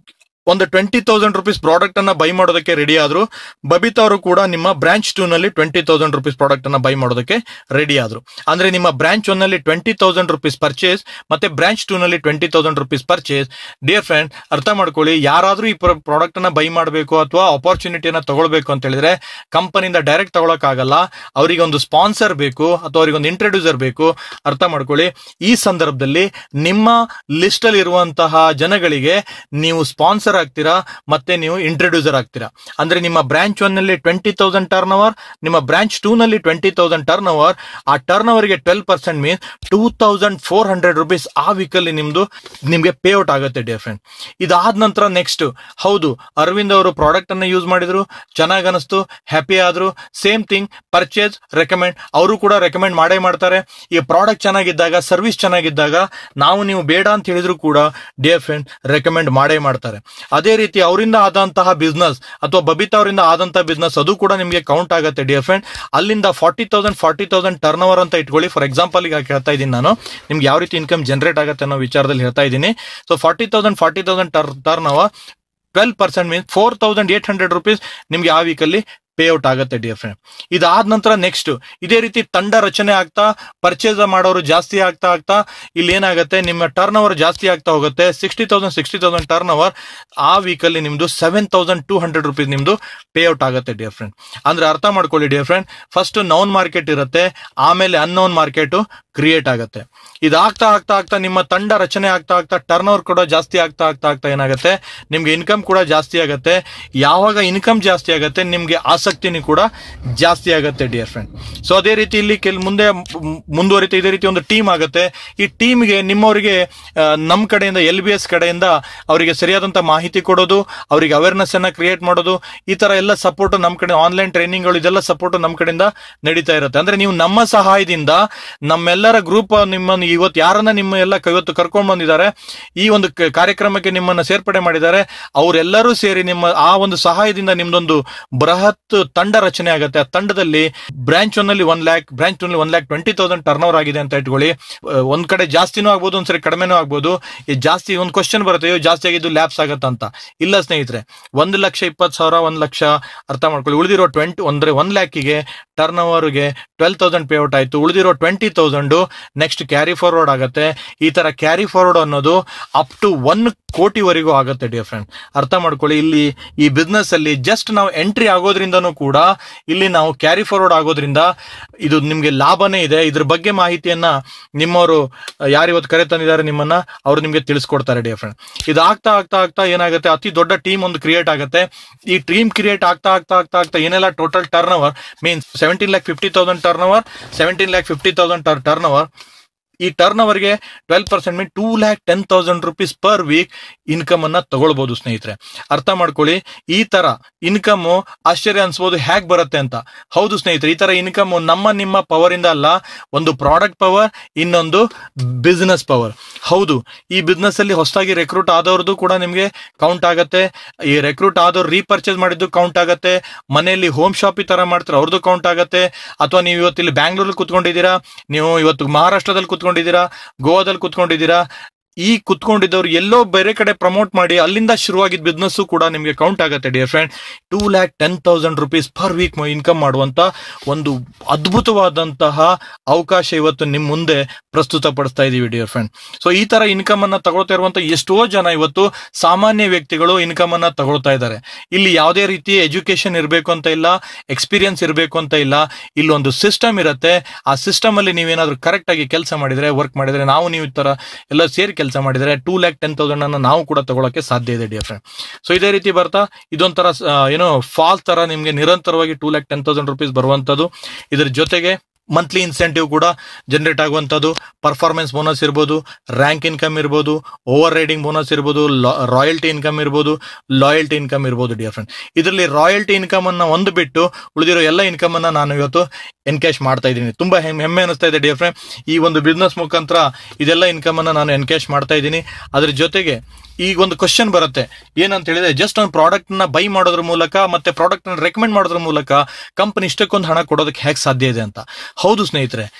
ಒಂದು ಟ್ವೆಂಟಿ ತೌಸಂಡ್ ರುಪೀಸ್ ಪ್ರಾಡಕ್ಟ್ ಅನ್ನ ಬೈ ಮಾಡೋದಕ್ಕೆ ರೆಡಿ ಆದ್ರು ಬಬಿತಾ ಅವರು ಕೂಡ ನಿಮ್ಮ ಬ್ರಾಂಚ್ ಟೂ ನಲ್ಲಿ ಟ್ವೆಂಟಿ ತೌಸಂಡ್ ರುಪೀಸ್ ಪ್ರಾಡಕ್ಟ್ ಅನ್ನ ಬೈ ಮಾಡೋದಕ್ಕೆ ರೆಡಿ ಆದ್ರು ಅಂದ್ರೆ ನಿಮ್ಮ ಬ್ರಾಂಚ್ ಒನ್ ನಲ್ಲಿ ಟ್ವೆಂಟಿ ತೌಸಂಡ್ ರುಪೀಸ್ ಪರ್ಚೇಸ್ ಮತ್ತೆ ಬ್ರಾಂಚ್ ಟೂ ನಲ್ಲಿ twenty thousand rupees purchase dear friend ಅರ್ಥ ಮಾಡ್ಕೊಳ್ಳಿ ಯಾರಾದ್ರೂ ಈ ಪ್ರಾಡಕ್ಟ್ ಅನ್ನ ಬೈ ಮಾಡಬೇಕು ಅಥವಾ ಅಪಾರ್ಚುನಿಟಿಯನ್ನ ತಗೊಳ್ಬೇಕು ಅಂತ ಹೇಳಿದ್ರೆ ಕಂಪನಿಯಿಂದ ಡೈರೆಕ್ಟ್ ತಗೊಳಕ್ ಆಗಲ್ಲ ಅವರಿಗೆ ಒಂದು ಸ್ಪಾನ್ಸರ್ ಬೇಕು ಅಥವಾ ಅವರಿಗೆ ಒಂದು ಇಂಟ್ರೊಡ್ಯೂಸರ್ ಬೇಕು ಅರ್ಥ ಮಾಡ್ಕೊಳ್ಳಿ ಈ ಸಂದರ್ಭದಲ್ಲಿ ನಿಮ್ಮ ಲಿಸ್ಟ್ ಅಲ್ಲಿ ಇರುವಂತಹ ಜನಗಳಿಗೆ ನೀವು ಸ್ಪಾನ್ಸರ್ ಆಗ್ತೀರಾ ಮತ್ತೆ ನೀವು ಇಂಟ್ರೊಡ್ಯೂಸರ್ ಆಗ್ತೀರಾ ಅಂದ್ರೆ ನಿಮ್ಮ ಬ್ರಾಂಚ್ ಒನ್ ನಲ್ಲಿ ಟ್ವೆಂಟಿ ತೌಸಂಡ್ ಟರ್ನ್ ಓವರ್ ನಿಮ್ಮ ಬ್ರಾಂಚ್ ಟೂ ನಲ್ಲಿ ಟ್ವೆಂಟಿ ತೌಸಂಡ್ ಟರ್ನ್ ಓವರ್ ಆ ಟರ್ನ್ ಓವರ್ಗೆ twelve percent means two thousand four hundred rupees ಆ ವೀಕಲ್ಲಿ ನಿಮ್ದು ನಿಮ್ಗೆ ಪೇ ಔಟ್ ಆಗುತ್ತೆ ಡಿಯರ್ ಫ್ರೆಂಡ್ ಇದಾದ ನಂತರ ನೆಕ್ಸ್ಟ್ ಹೌದು ಅರವಿಂದ್ ಅವರು ಪ್ರಾಡಕ್ಟ್ ಅನ್ನ ಯೂಸ್ ಮಾಡಿದ್ರು ಚೆನ್ನಾಗಿ ಅನಿಸ್ತು ಹ್ಯಾಪಿ ಆದ್ರು ಸೇಮ್ ಥಿಂಗ್ ಪರ್ಚೇಸ್ ರೆಕಮೆಂಡ್ ಅವರು ಕೂಡ ರೆಕಮೆಂಡ್ ಮಾಡೇ ಮಾಡ್ತಾರೆ ಈ ಪ್ರಾಡಕ್ಟ್ ಚೆನ್ನಾಗಿದ್ದಾಗ ಸರ್ವಿಸ್ ಚೆನ್ನಾಗಿದ್ದಾಗ ನಾವು ನೀವು ಬೇಡ ಅಂತ ಹೇಳಿದ್ರು ಕೂಡ ಡಿಯರ್ ಫ್ರೆಂಡ್ ರೆಕಮೆಂಡ್ ಮಾಡೇ ಮಾಡ್ತಾರೆ ಅದೇ ರೀತಿ ಅವರಿಂದ ಆದಂತಹ ಬಿಸ್ನೆಸ್ ಅಥವಾ ಬಬಿತಾ ಅವರಿಂದ ಆದಂತಹ ಬಿಸ್ನೆಸ್ ಅದು ಕೂಡ ನಿಮಗೆ ಕೌಂಟ್ ಆಗುತ್ತೆ ಡಿಯರ್ ಫ್ರೆಂಡ್ ಅಲ್ಲಿಂದ forty thousand forty thousand turn over ಅಂತ ಇಟ್ಕೊಳ್ಳಿ ಫಾರ್ ಎಕ್ಸಾಂಪಲ್ ಈಗ ಹೇಳ್ತಾ ಇದ್ದೀನಿ ನಾನು ನಿಮ್ಗೆ ಯಾವ ರೀತಿ ಇನ್ಕಮ್ ಜನರೇಟ್ ಆಗುತ್ತೆ ಅನ್ನೋ ವಿಚಾರದಲ್ಲಿ ಹೇಳ್ತಾ ಇದ್ದೀನಿ so forty thousand forty thousand turn turn over twelve percent means four thousand eight hundred rupees ನಿಮ್ಗೆ ಆ ವೀಕಲ್ಲಿ ಪೇ ಔಟ್ ಆಗುತ್ತೆ ಡಿಯರ್ ಫ್ರೆಂಡ್ ಇದಾದ ನಂತರ ನೆಕ್ಸ್ಟ್ ಇದೇ ರೀತಿ ತಂಡ ರಚನೆ ಆಗ್ತಾ ಪರ್ಚೇಸ್ ಮಾಡೋರು ಜಾಸ್ತಿ ಆಗ್ತಾ ಆಗ್ತಾ ಇಲ್ಲಿ ಏನಾಗುತ್ತೆ ನಿಮ್ಮ ಟರ್ನ್ ಓವರ್ ಜಾಸ್ತಿ ಆಗ್ತಾ ಹೋಗುತ್ತೆ sixty thousand sixty thousand turn over ಆ ವೀಕಲ್ಲಿ ನಿಮ್ದು seven thousand two hundred rupees ನಿಮ್ದು ಪೇ ಔಟ್ ಆಗುತ್ತೆ ಡಿಯರ್ ಫ್ರೆಂಡ್ ಅಂದ್ರೆ ಅರ್ಥ ಮಾಡ್ಕೊಳ್ಳಿ dear friend first known market ಇರುತ್ತೆ ಆಮೇಲೆ ಅನ್ನೌನ್ ಮಾರ್ಕೆಟ್ ಕ್ರಿಯೇಟ್ ಆಗುತ್ತೆ ಇದಾಗ್ತಾ ಆಗ್ತಾ ಆಗ್ತಾ ನಿಮ್ಮ ತಂಡ ರಚನೆ ಆಗ್ತಾ ಆಗ್ತಾ ಟರ್ನ್ ಓವರ್ ಕೂಡ ಜಾಸ್ತಿ ಆಗ್ತಾ ಆಗ್ತಾ ಆಗ್ತಾ ಏನಾಗುತ್ತೆ ನಿಮ್ಗೆ ಇನ್ಕಮ್ ಕೂಡ ಜಾಸ್ತಿ ಆಗುತ್ತೆ ಯಾವಾಗ ಇನ್ಕಮ್ ಜಾಸ್ತಿ ಆಗುತ್ತೆ ನಿಮ್ಗೆ ಆಸಕ್ತಿನೂ ಕೂಡ ಜಾಸ್ತಿ ಆಗುತ್ತೆ ಡಿಯರ್ ಫ್ರೆಂಡ್ ಸೊ ಅದೇ ರೀತಿ ಇಲ್ಲಿ ಕೆಲ್ ಮುಂದೆ ಮ್- ಮುಂದುವರಿತಾ ಇದೇ ರೀತಿ ಒಂದು ಟೀಮ್ ಆಗುತ್ತೆ ಈ ಟೀಮ್ಗೆ ನಿಮ್ಮವರಿಗೆ ನಮ್ಮ ಕಡೆಯಿಂದ ಎಲ್ ಬಿ ಎಸ್ ಕಡೆಯಿಂದ ಅವರಿಗೆ ಸರಿಯಾದಂತ ಮಾಹಿತಿ ಕೊಡೋದು ಅವರಿಗೆ ಅವೇರ್ನೆಸ್ ಅನ್ನ ಕ್ರಿಯೇಟ್ ಮಾಡೋದು ಈ ತರ ಎಲ್ಲ ಸಪೋರ್ಟ್ ನಮ್ಮ ಕಡೆ ಆನ್ಲೈನ್ ಟ್ರೈನಿಂಗ್ಗಳು ಇದೆಲ್ಲ ಸಪೋರ್ಟ್ ನಮ್ಮ ಕಡೆಯಿಂದ ನಡೀತಾ ಇರುತ್ತೆ ಅಂದ್ರೆ ನೀವು ನಮ್ಮ ಸಹಾಯದಿಂದ ನಮ್ಮೆಲ್ಲರ ಗ್ರೂಪ್ ನಿಮ್ಮನ್ನು ಇವತ್ತು ಯಾರನ್ನ ನಿಮ್ಮ ಎಲ್ಲ ಕ- ಇವತ್ತು ಕರ್ಕೊಂಡು ಬಂದಿದ್ದಾರೆ ಈ ಒಂದು ಕ- ಕಾರ್ಯಕ್ರಮಕ್ಕೆ ನಿಮ್ಮನ್ನ ಸೇರ್ಪಡೆ ಮಾಡಿದ್ದಾರೆ ಅವರೆಲ್ಲರೂ ಸೇರಿ ನಿಮ್ಮ ಆ ಒಂದು ಸಹಾಯದಿಂದ ನಿಮ್ದೊಂದು ಬೃಹತ್ ತಂಡ ರಚನೆ ಆಗುತ್ತೆ ಆ ತಂಡದಲ್ಲಿ ಬ್ರಾಂಚ್ ಒನ್ ಅಲ್ಲಿ one lakh branch one one lakh twenty thousand turn over ಆಗಿದೆ ಅಂತ ಇಟ್ಕೊಳ್ಳಿ ಅಹ್, ಒಂದ್ ಕಡೆ ಜಾಸ್ತಿನೂ ಆಗ್ಬೋದು ಒಂದ್ಸರಿ ಕಡಿಮೆನೂ ಆಗ್ಬೋದು ಈ ಜಾಸ್ತಿ ಒಂದು ಕ್ವಶನ್ ಬರುತ್ತೆ ಅಯ್ಯೋ ಜಾಸ್ತಿ ಆಗಿದ್ದು ಲ್ಯಾಬ್ಸ್ ಆಗತ್ತಂತ ಇಲ್ಲ ಸ್ನೇಹಿತರೆ ಒಂದು ಲಕ್ಷ ಇಪ್ಪತ್ತು ಸಾವಿರ ಒಂದು ಲಕ್ಷ ಅರ್ಥ ಮಾಡ್ಕೊಳ್ಳಿ ಉಳಿದಿರೋ ಟ್ವೆಂಟಿ ಅಂದ್ರೆ ಒನ್ ಲ್ಯಾಕಿಗೆ ಟರ್ನ್ ಓವರ್ಗೆ ಟ್ವೆಲ್ ತೌಸಂಡ್ ಪೇ ಔಟ್ ಆಯ್ತು ಉಳಿದಿರೋ twenty thousand next carry forward ಆಗುತ್ತೆ ಈ ತರ ಕ್ಯಾರಿ ಫಾರ್ವರ್ಡ್ ಅನ್ನೋದು ಅಪ್ ಟು ಒನ್ ಕೋಟಿವರೆಗೂ ಆಗುತ್ತೆ ಡಿಯರ್ ಫ್ರೆಂಡ್ ಅರ್ಥ ಮಾಡ್ಕೊಳ್ಳಿ ಇಲ್ಲಿ ಈ ಬಿಸ್ನೆಸ್ ಅಲ್ಲಿ ಜಸ್ಟ್ ನಾವು ಎಂಟ್ರಿ ಆಗೋದ್ರಿಂದನೂ ಕೂಡ ಇಲ್ಲಿ ನಾವು ಕ್ಯಾರಿ ಫಾರ್ವರ್ಡ್ ಆಗೋದ್ರಿಂದ ಇದು ನಿಮ್ಗೆ ಲಾಭನೇ ಇದೆ ಇದ್ರ ಬಗ್ಗೆ ಮಾಹಿತಿಯನ್ನ ನಿಮ್ಮವರು ಯಾರು ಇವತ್ತು ಕರೆ ತಂದಿದ್ದಾರೆ ನಿಮ್ಮನ್ನ ಅವರು ನಿಮ್ಗೆ ತಿಳಿಸ್ಕೊಡ್ತಾರೆ ಡಿಯರ್ ಫ್ರೆಂಡ್ ಇದು ಆಗ್ತಾ ಆಗ್ತಾ ಆಗ್ತಾ ಏನಾಗುತ್ತೆ ಅತಿ ದೊಡ್ಡ ಟೀಮ್ ಒಂದು ಕ್ರಿಯೇಟ್ ಆಗುತ್ತೆ ಈ ಟೀಮ್ ಕ್ರಿಯೇಟ್ ಆಗ್ತಾ ಆಗ್ತಾ ಆಗ್ತಾ ಆಗ್ತಾ ಏನೆಲ್ಲ total turn over means seventeen lakh fifty thousand turn over seventeen lakh fifty thousand turn over ಈ ಟರ್ನ್ ಓವರ್ಗೆ twelve percent mean two lakh ten thousand rupees per week income ಅನ್ನ ತಗೊಳ್ಬಹುದು ಸ್ನೇಹಿತರೆ ಅರ್ಥ ಮಾಡ್ಕೊಳ್ಳಿ ಈ ತರ ಇನ್ಕಮ್ ಆಶ್ಚರ್ಯ ಅನ್ಸ್ಬೋದು ಹೇಗ್ ಬರುತ್ತೆ ಅಂತ ಹೌದು ಸ್ನೇಹಿತರೆ ಈ ತರ ಇನ್ಕಮ್ ನಮ್ಮ ನಿಮ್ಮ ಪವರ್ ಇಂದ ಅಲ್ಲ ಒಂದು ಪ್ರಾಡಕ್ಟ್ ಪವರ್ ಇನ್ನೊಂದು ಬಿಸ್ನೆಸ್ ಪವರ್ ಹೌದು ಈ ಬಿಸ್ನೆಸ್ ಅಲ್ಲಿ ಹೊಸದಾಗಿ ರೆಕ್ರೂಟ್ ಆದವ್ರದ್ದು ಕೂಡ ನಿಮ್ಗೆ ಕೌಂಟ್ ಆಗತ್ತೆ ಈ ರೆಕ್ರೂಟ್ ಆದವ್ರು ರೀಪರ್ಚೇಸ್ ಮಾಡಿದ್ದು ಕೌಂಟ್ ಆಗತ್ತೆ ಮನೆಯಲ್ಲಿ ಹೋಮ್ ಶಾಪ್ ಈ ತರ ಮಾಡ್ತಾರೆ ಅವ್ರದ್ದು ಕೌಂಟ್ ಆಗತ್ತೆ ಅಥವಾ ನೀವು ಇವತ್ತು ಇಲ್ಲಿ ಬ್ಯಾಂಗ್ಳೂರಲ್ಲಿ ಕುತ್ಕೊಂಡಿದ್ದೀರಾ ನೀವು ಇವತ್ತು ಮಹಾರಾಷ್ಟ್ರದಲ್ಲಿ ಕುತ್ಕೊಂಡಿದ್ದೀರಾ ಗೋವಾದಲ್ಲಿ ಕುತ್ಕೊಂಡಿದ್ದೀರಾ ಈ ಕುತ್ಕೊಂಡಿದ್ದವ್ರು ಎಲ್ಲೋ ಬೇರೆ ಕಡೆ ಪ್ರಮೋಟ್ ಮಾಡಿ ಅಲ್ಲಿಂದ ಶುರುವಾಗಿದ್ದ ಬಿಸ್ನೆಸ್ ಕೂಡ ನಿಮಗೆ ಕೌಂಟ್ ಆಗುತ್ತೆ dear friend two lakh ten thousand rupees per week income ಮಾಡುವಂತ ಒಂದು ಅದ್ಭುತವಾದಂತಹ ಅವಕಾಶ ಇವತ್ತು ನಿಮ್ ಮುಂದೆ ಪ್ರಸ್ತುತಪಡಿಸ್ತಾ ಇದೀವಿ ಡಿಯರ್ ಫ್ರೆಂಡ್ ಸೊ ಈ ತರ ಇನ್ಕಮ್ ಅನ್ನ ತಗೊಳ್ತಾ ಇರುವಂತ ಎಷ್ಟೋ ಜನ ಇವತ್ತು ಸಾಮಾನ್ಯ ವ್ಯಕ್ತಿಗಳು ಇನ್ಕಮ್ ಅನ್ನ ತಗೊಳ್ತಾ ಇದ್ದಾರೆ ಇಲ್ಲಿ ಯಾವುದೇ ರೀತಿ ಎಜುಕೇಶನ್ ಇರಬೇಕು ಅಂತ ಇಲ್ಲ ಎಕ್ಸ್ಪೀರಿಯನ್ಸ್ ಇರಬೇಕು ಅಂತ ಇಲ್ಲ ಇಲ್ಲೊಂದು ಸಿಸ್ಟಮ್ ಇರುತ್ತೆ ಆ ಸಿಸ್ಟಮ್ ಅಲ್ಲಿ ನೀವೇನಾದ್ರೂ ಕರೆಕ್ಟ್ ಆಗಿ ಕೆಲಸ ಮಾಡಿದ್ರೆ ವರ್ಕ್ ಮಾಡಿದ್ರೆ ನಾವು ನೀವು ಈ ತರ ಎಲ್ಲ ಸೇರಿ ಕೆಲಸ ಮಾಡಿದ್ರೆ ಟೂ ಲ್ಯಾಕ್ ಟೆನ್ ತೌಸಂಡ್ ಅನ್ನ ನಾವು ಕೂಡ ತಗೊಳಕ್ಕೆ ಸಾಧ್ಯ ಇದೆ ಡಿಯರ್ ಫ್ರೆಂಡ್ ಸೊ ಇದೇ ರೀತಿ ಬರ್ತಾ ಇದೊಂಥರ ಆ, ಏನೋ ಫಾಲ್ ತರ ನಿಮ್ಗೆ ನಿರಂತರವಾಗಿ two lakh ten thousand rupees ಬರುವಂತದ್ದು ಇದ್ರ ಜೊತೆಗೆ ಮಂತ್ಲಿ ಇನ್ಸೆಂಟಿವ್ ಕೂಡ ಜನರೇಟ್ ಆಗುವಂಥದ್ದು ಪರ್ಫಾರ್ಮೆನ್ಸ್ ಬೋನಸ್ ಇರ್ಬೋದು ರ್ಯಾಂಕ್ ಇನ್ಕಮ್ ಇರ್ಬೋದು ಓವರ್ ರೈಡಿಂಗ್ ಬೋನಸ್ ಇರ್ಬೋದು ರಾಯಲ್ಟಿ ಇನ್ಕಮ್ ಇರ್ಬೋದು ಲಾಯಲ್ಟಿ ಇನ್ಕಮ್ ಇರ್ಬೋದು ಡಿಯರ್ ಫ್ರೆಂಡ್ ಇದರಲ್ಲಿ ರಾಯಲ್ಟಿ ಇನ್ಕಮ್ ಅನ್ನ ಒಂದು ಬಿಟ್ಟು ಉಳಿದಿರೋ ಎಲ್ಲ ಇನ್ಕಮ್ ಅನ್ನ ನಾನು ಇವತ್ತು ಎನ್ಕ್ಯಾಶ್ ಮಾಡ್ತಾ ಇದ್ದೀನಿ ತುಂಬಾ ಹೆಮ್ಮೆ ಹೆಮ್ಮೆ ಅನಿಸ್ತಾ ಇದೆ ಡಿಯರ್ ಫ್ರೆಂಡ್ ಈ ಒಂದು ಬಿಸ್ನೆಸ್ ಮುಖಾಂತರ ಇದೆಲ್ಲ ಇನ್ಕಮ್ ಅನ್ನ ನಾನು ಎನ್ಕ್ಯಾಶ್ ಮಾಡ್ತಾ ಇದ್ದೀನಿ ಅದ್ರ ಜೊತೆಗೆ ಈಗ ಒಂದು ಕ್ವಶನ್ ಬರುತ್ತೆ ಏನಂತ ಹೇಳಿದ್ರೆ ಜಸ್ಟ್ ಒಂದು ಪ್ರಾಡಕ್ಟ್ ನ ಬೈ ಮಾಡೋದ್ರ ಮೂಲಕ ಮತ್ತೆ ಪ್ರಾಡಕ್ಟ್ ನ ರೆಕಮೆಂಡ್ ಮಾಡೋದ್ರ ಮೂಲಕ ಕಂಪನಿ ಇಷ್ಟಕ್ಕೊಂದು ಹಣ ಕೊಡೋದಕ್ಕೆ ಹೇಗೆ ಸಾಧ್ಯ ಇದೆ ಅಂತ ಹೌದು ಸ್ನೇಹಿತರೆ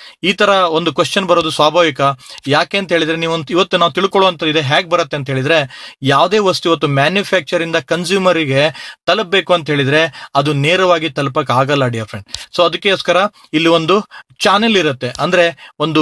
ಈ ತರ ಒಂದು ಕ್ವಶನ್ ಬರೋದು ಸ್ವಾಭಾವಿಕ ಯಾಕೆ ಅಂತ ಹೇಳಿದ್ರೆ ನೀವು ಒಂದು- ಇವತ್ತು ನಾವು ತಿಳ್ಕೊಳ್ಳುವಂತ ಇದೆ ಹೇಗೆ ಬರುತ್ತೆ ಅಂತ ಹೇಳಿದ್ರೆ ಯಾವುದೇ ವಸ್ತು ಇವತ್ತು ಮ್ಯಾನುಫ್ಯಾಕ್ಚರ್ ಇಂದ ಕನ್ಸ್ಯೂಮರಿಗೆ ತಲುಪಬೇಕು ಅಂತ ಹೇಳಿದ್ರೆ ಅದು ನೇರವಾಗಿ ತಲುಪಕ್ ಆಗಲ್ಲ ಡಿಯರ್ ಫ್ರೆಂಡ್ ಸೊ ಅದಕ್ಕೋಸ್ಕರ ಇಲ್ಲಿ ಒಂದು ಚಾನೆಲ್ ಇರುತ್ತೆ ಅಂದ್ರೆ ಒಂದು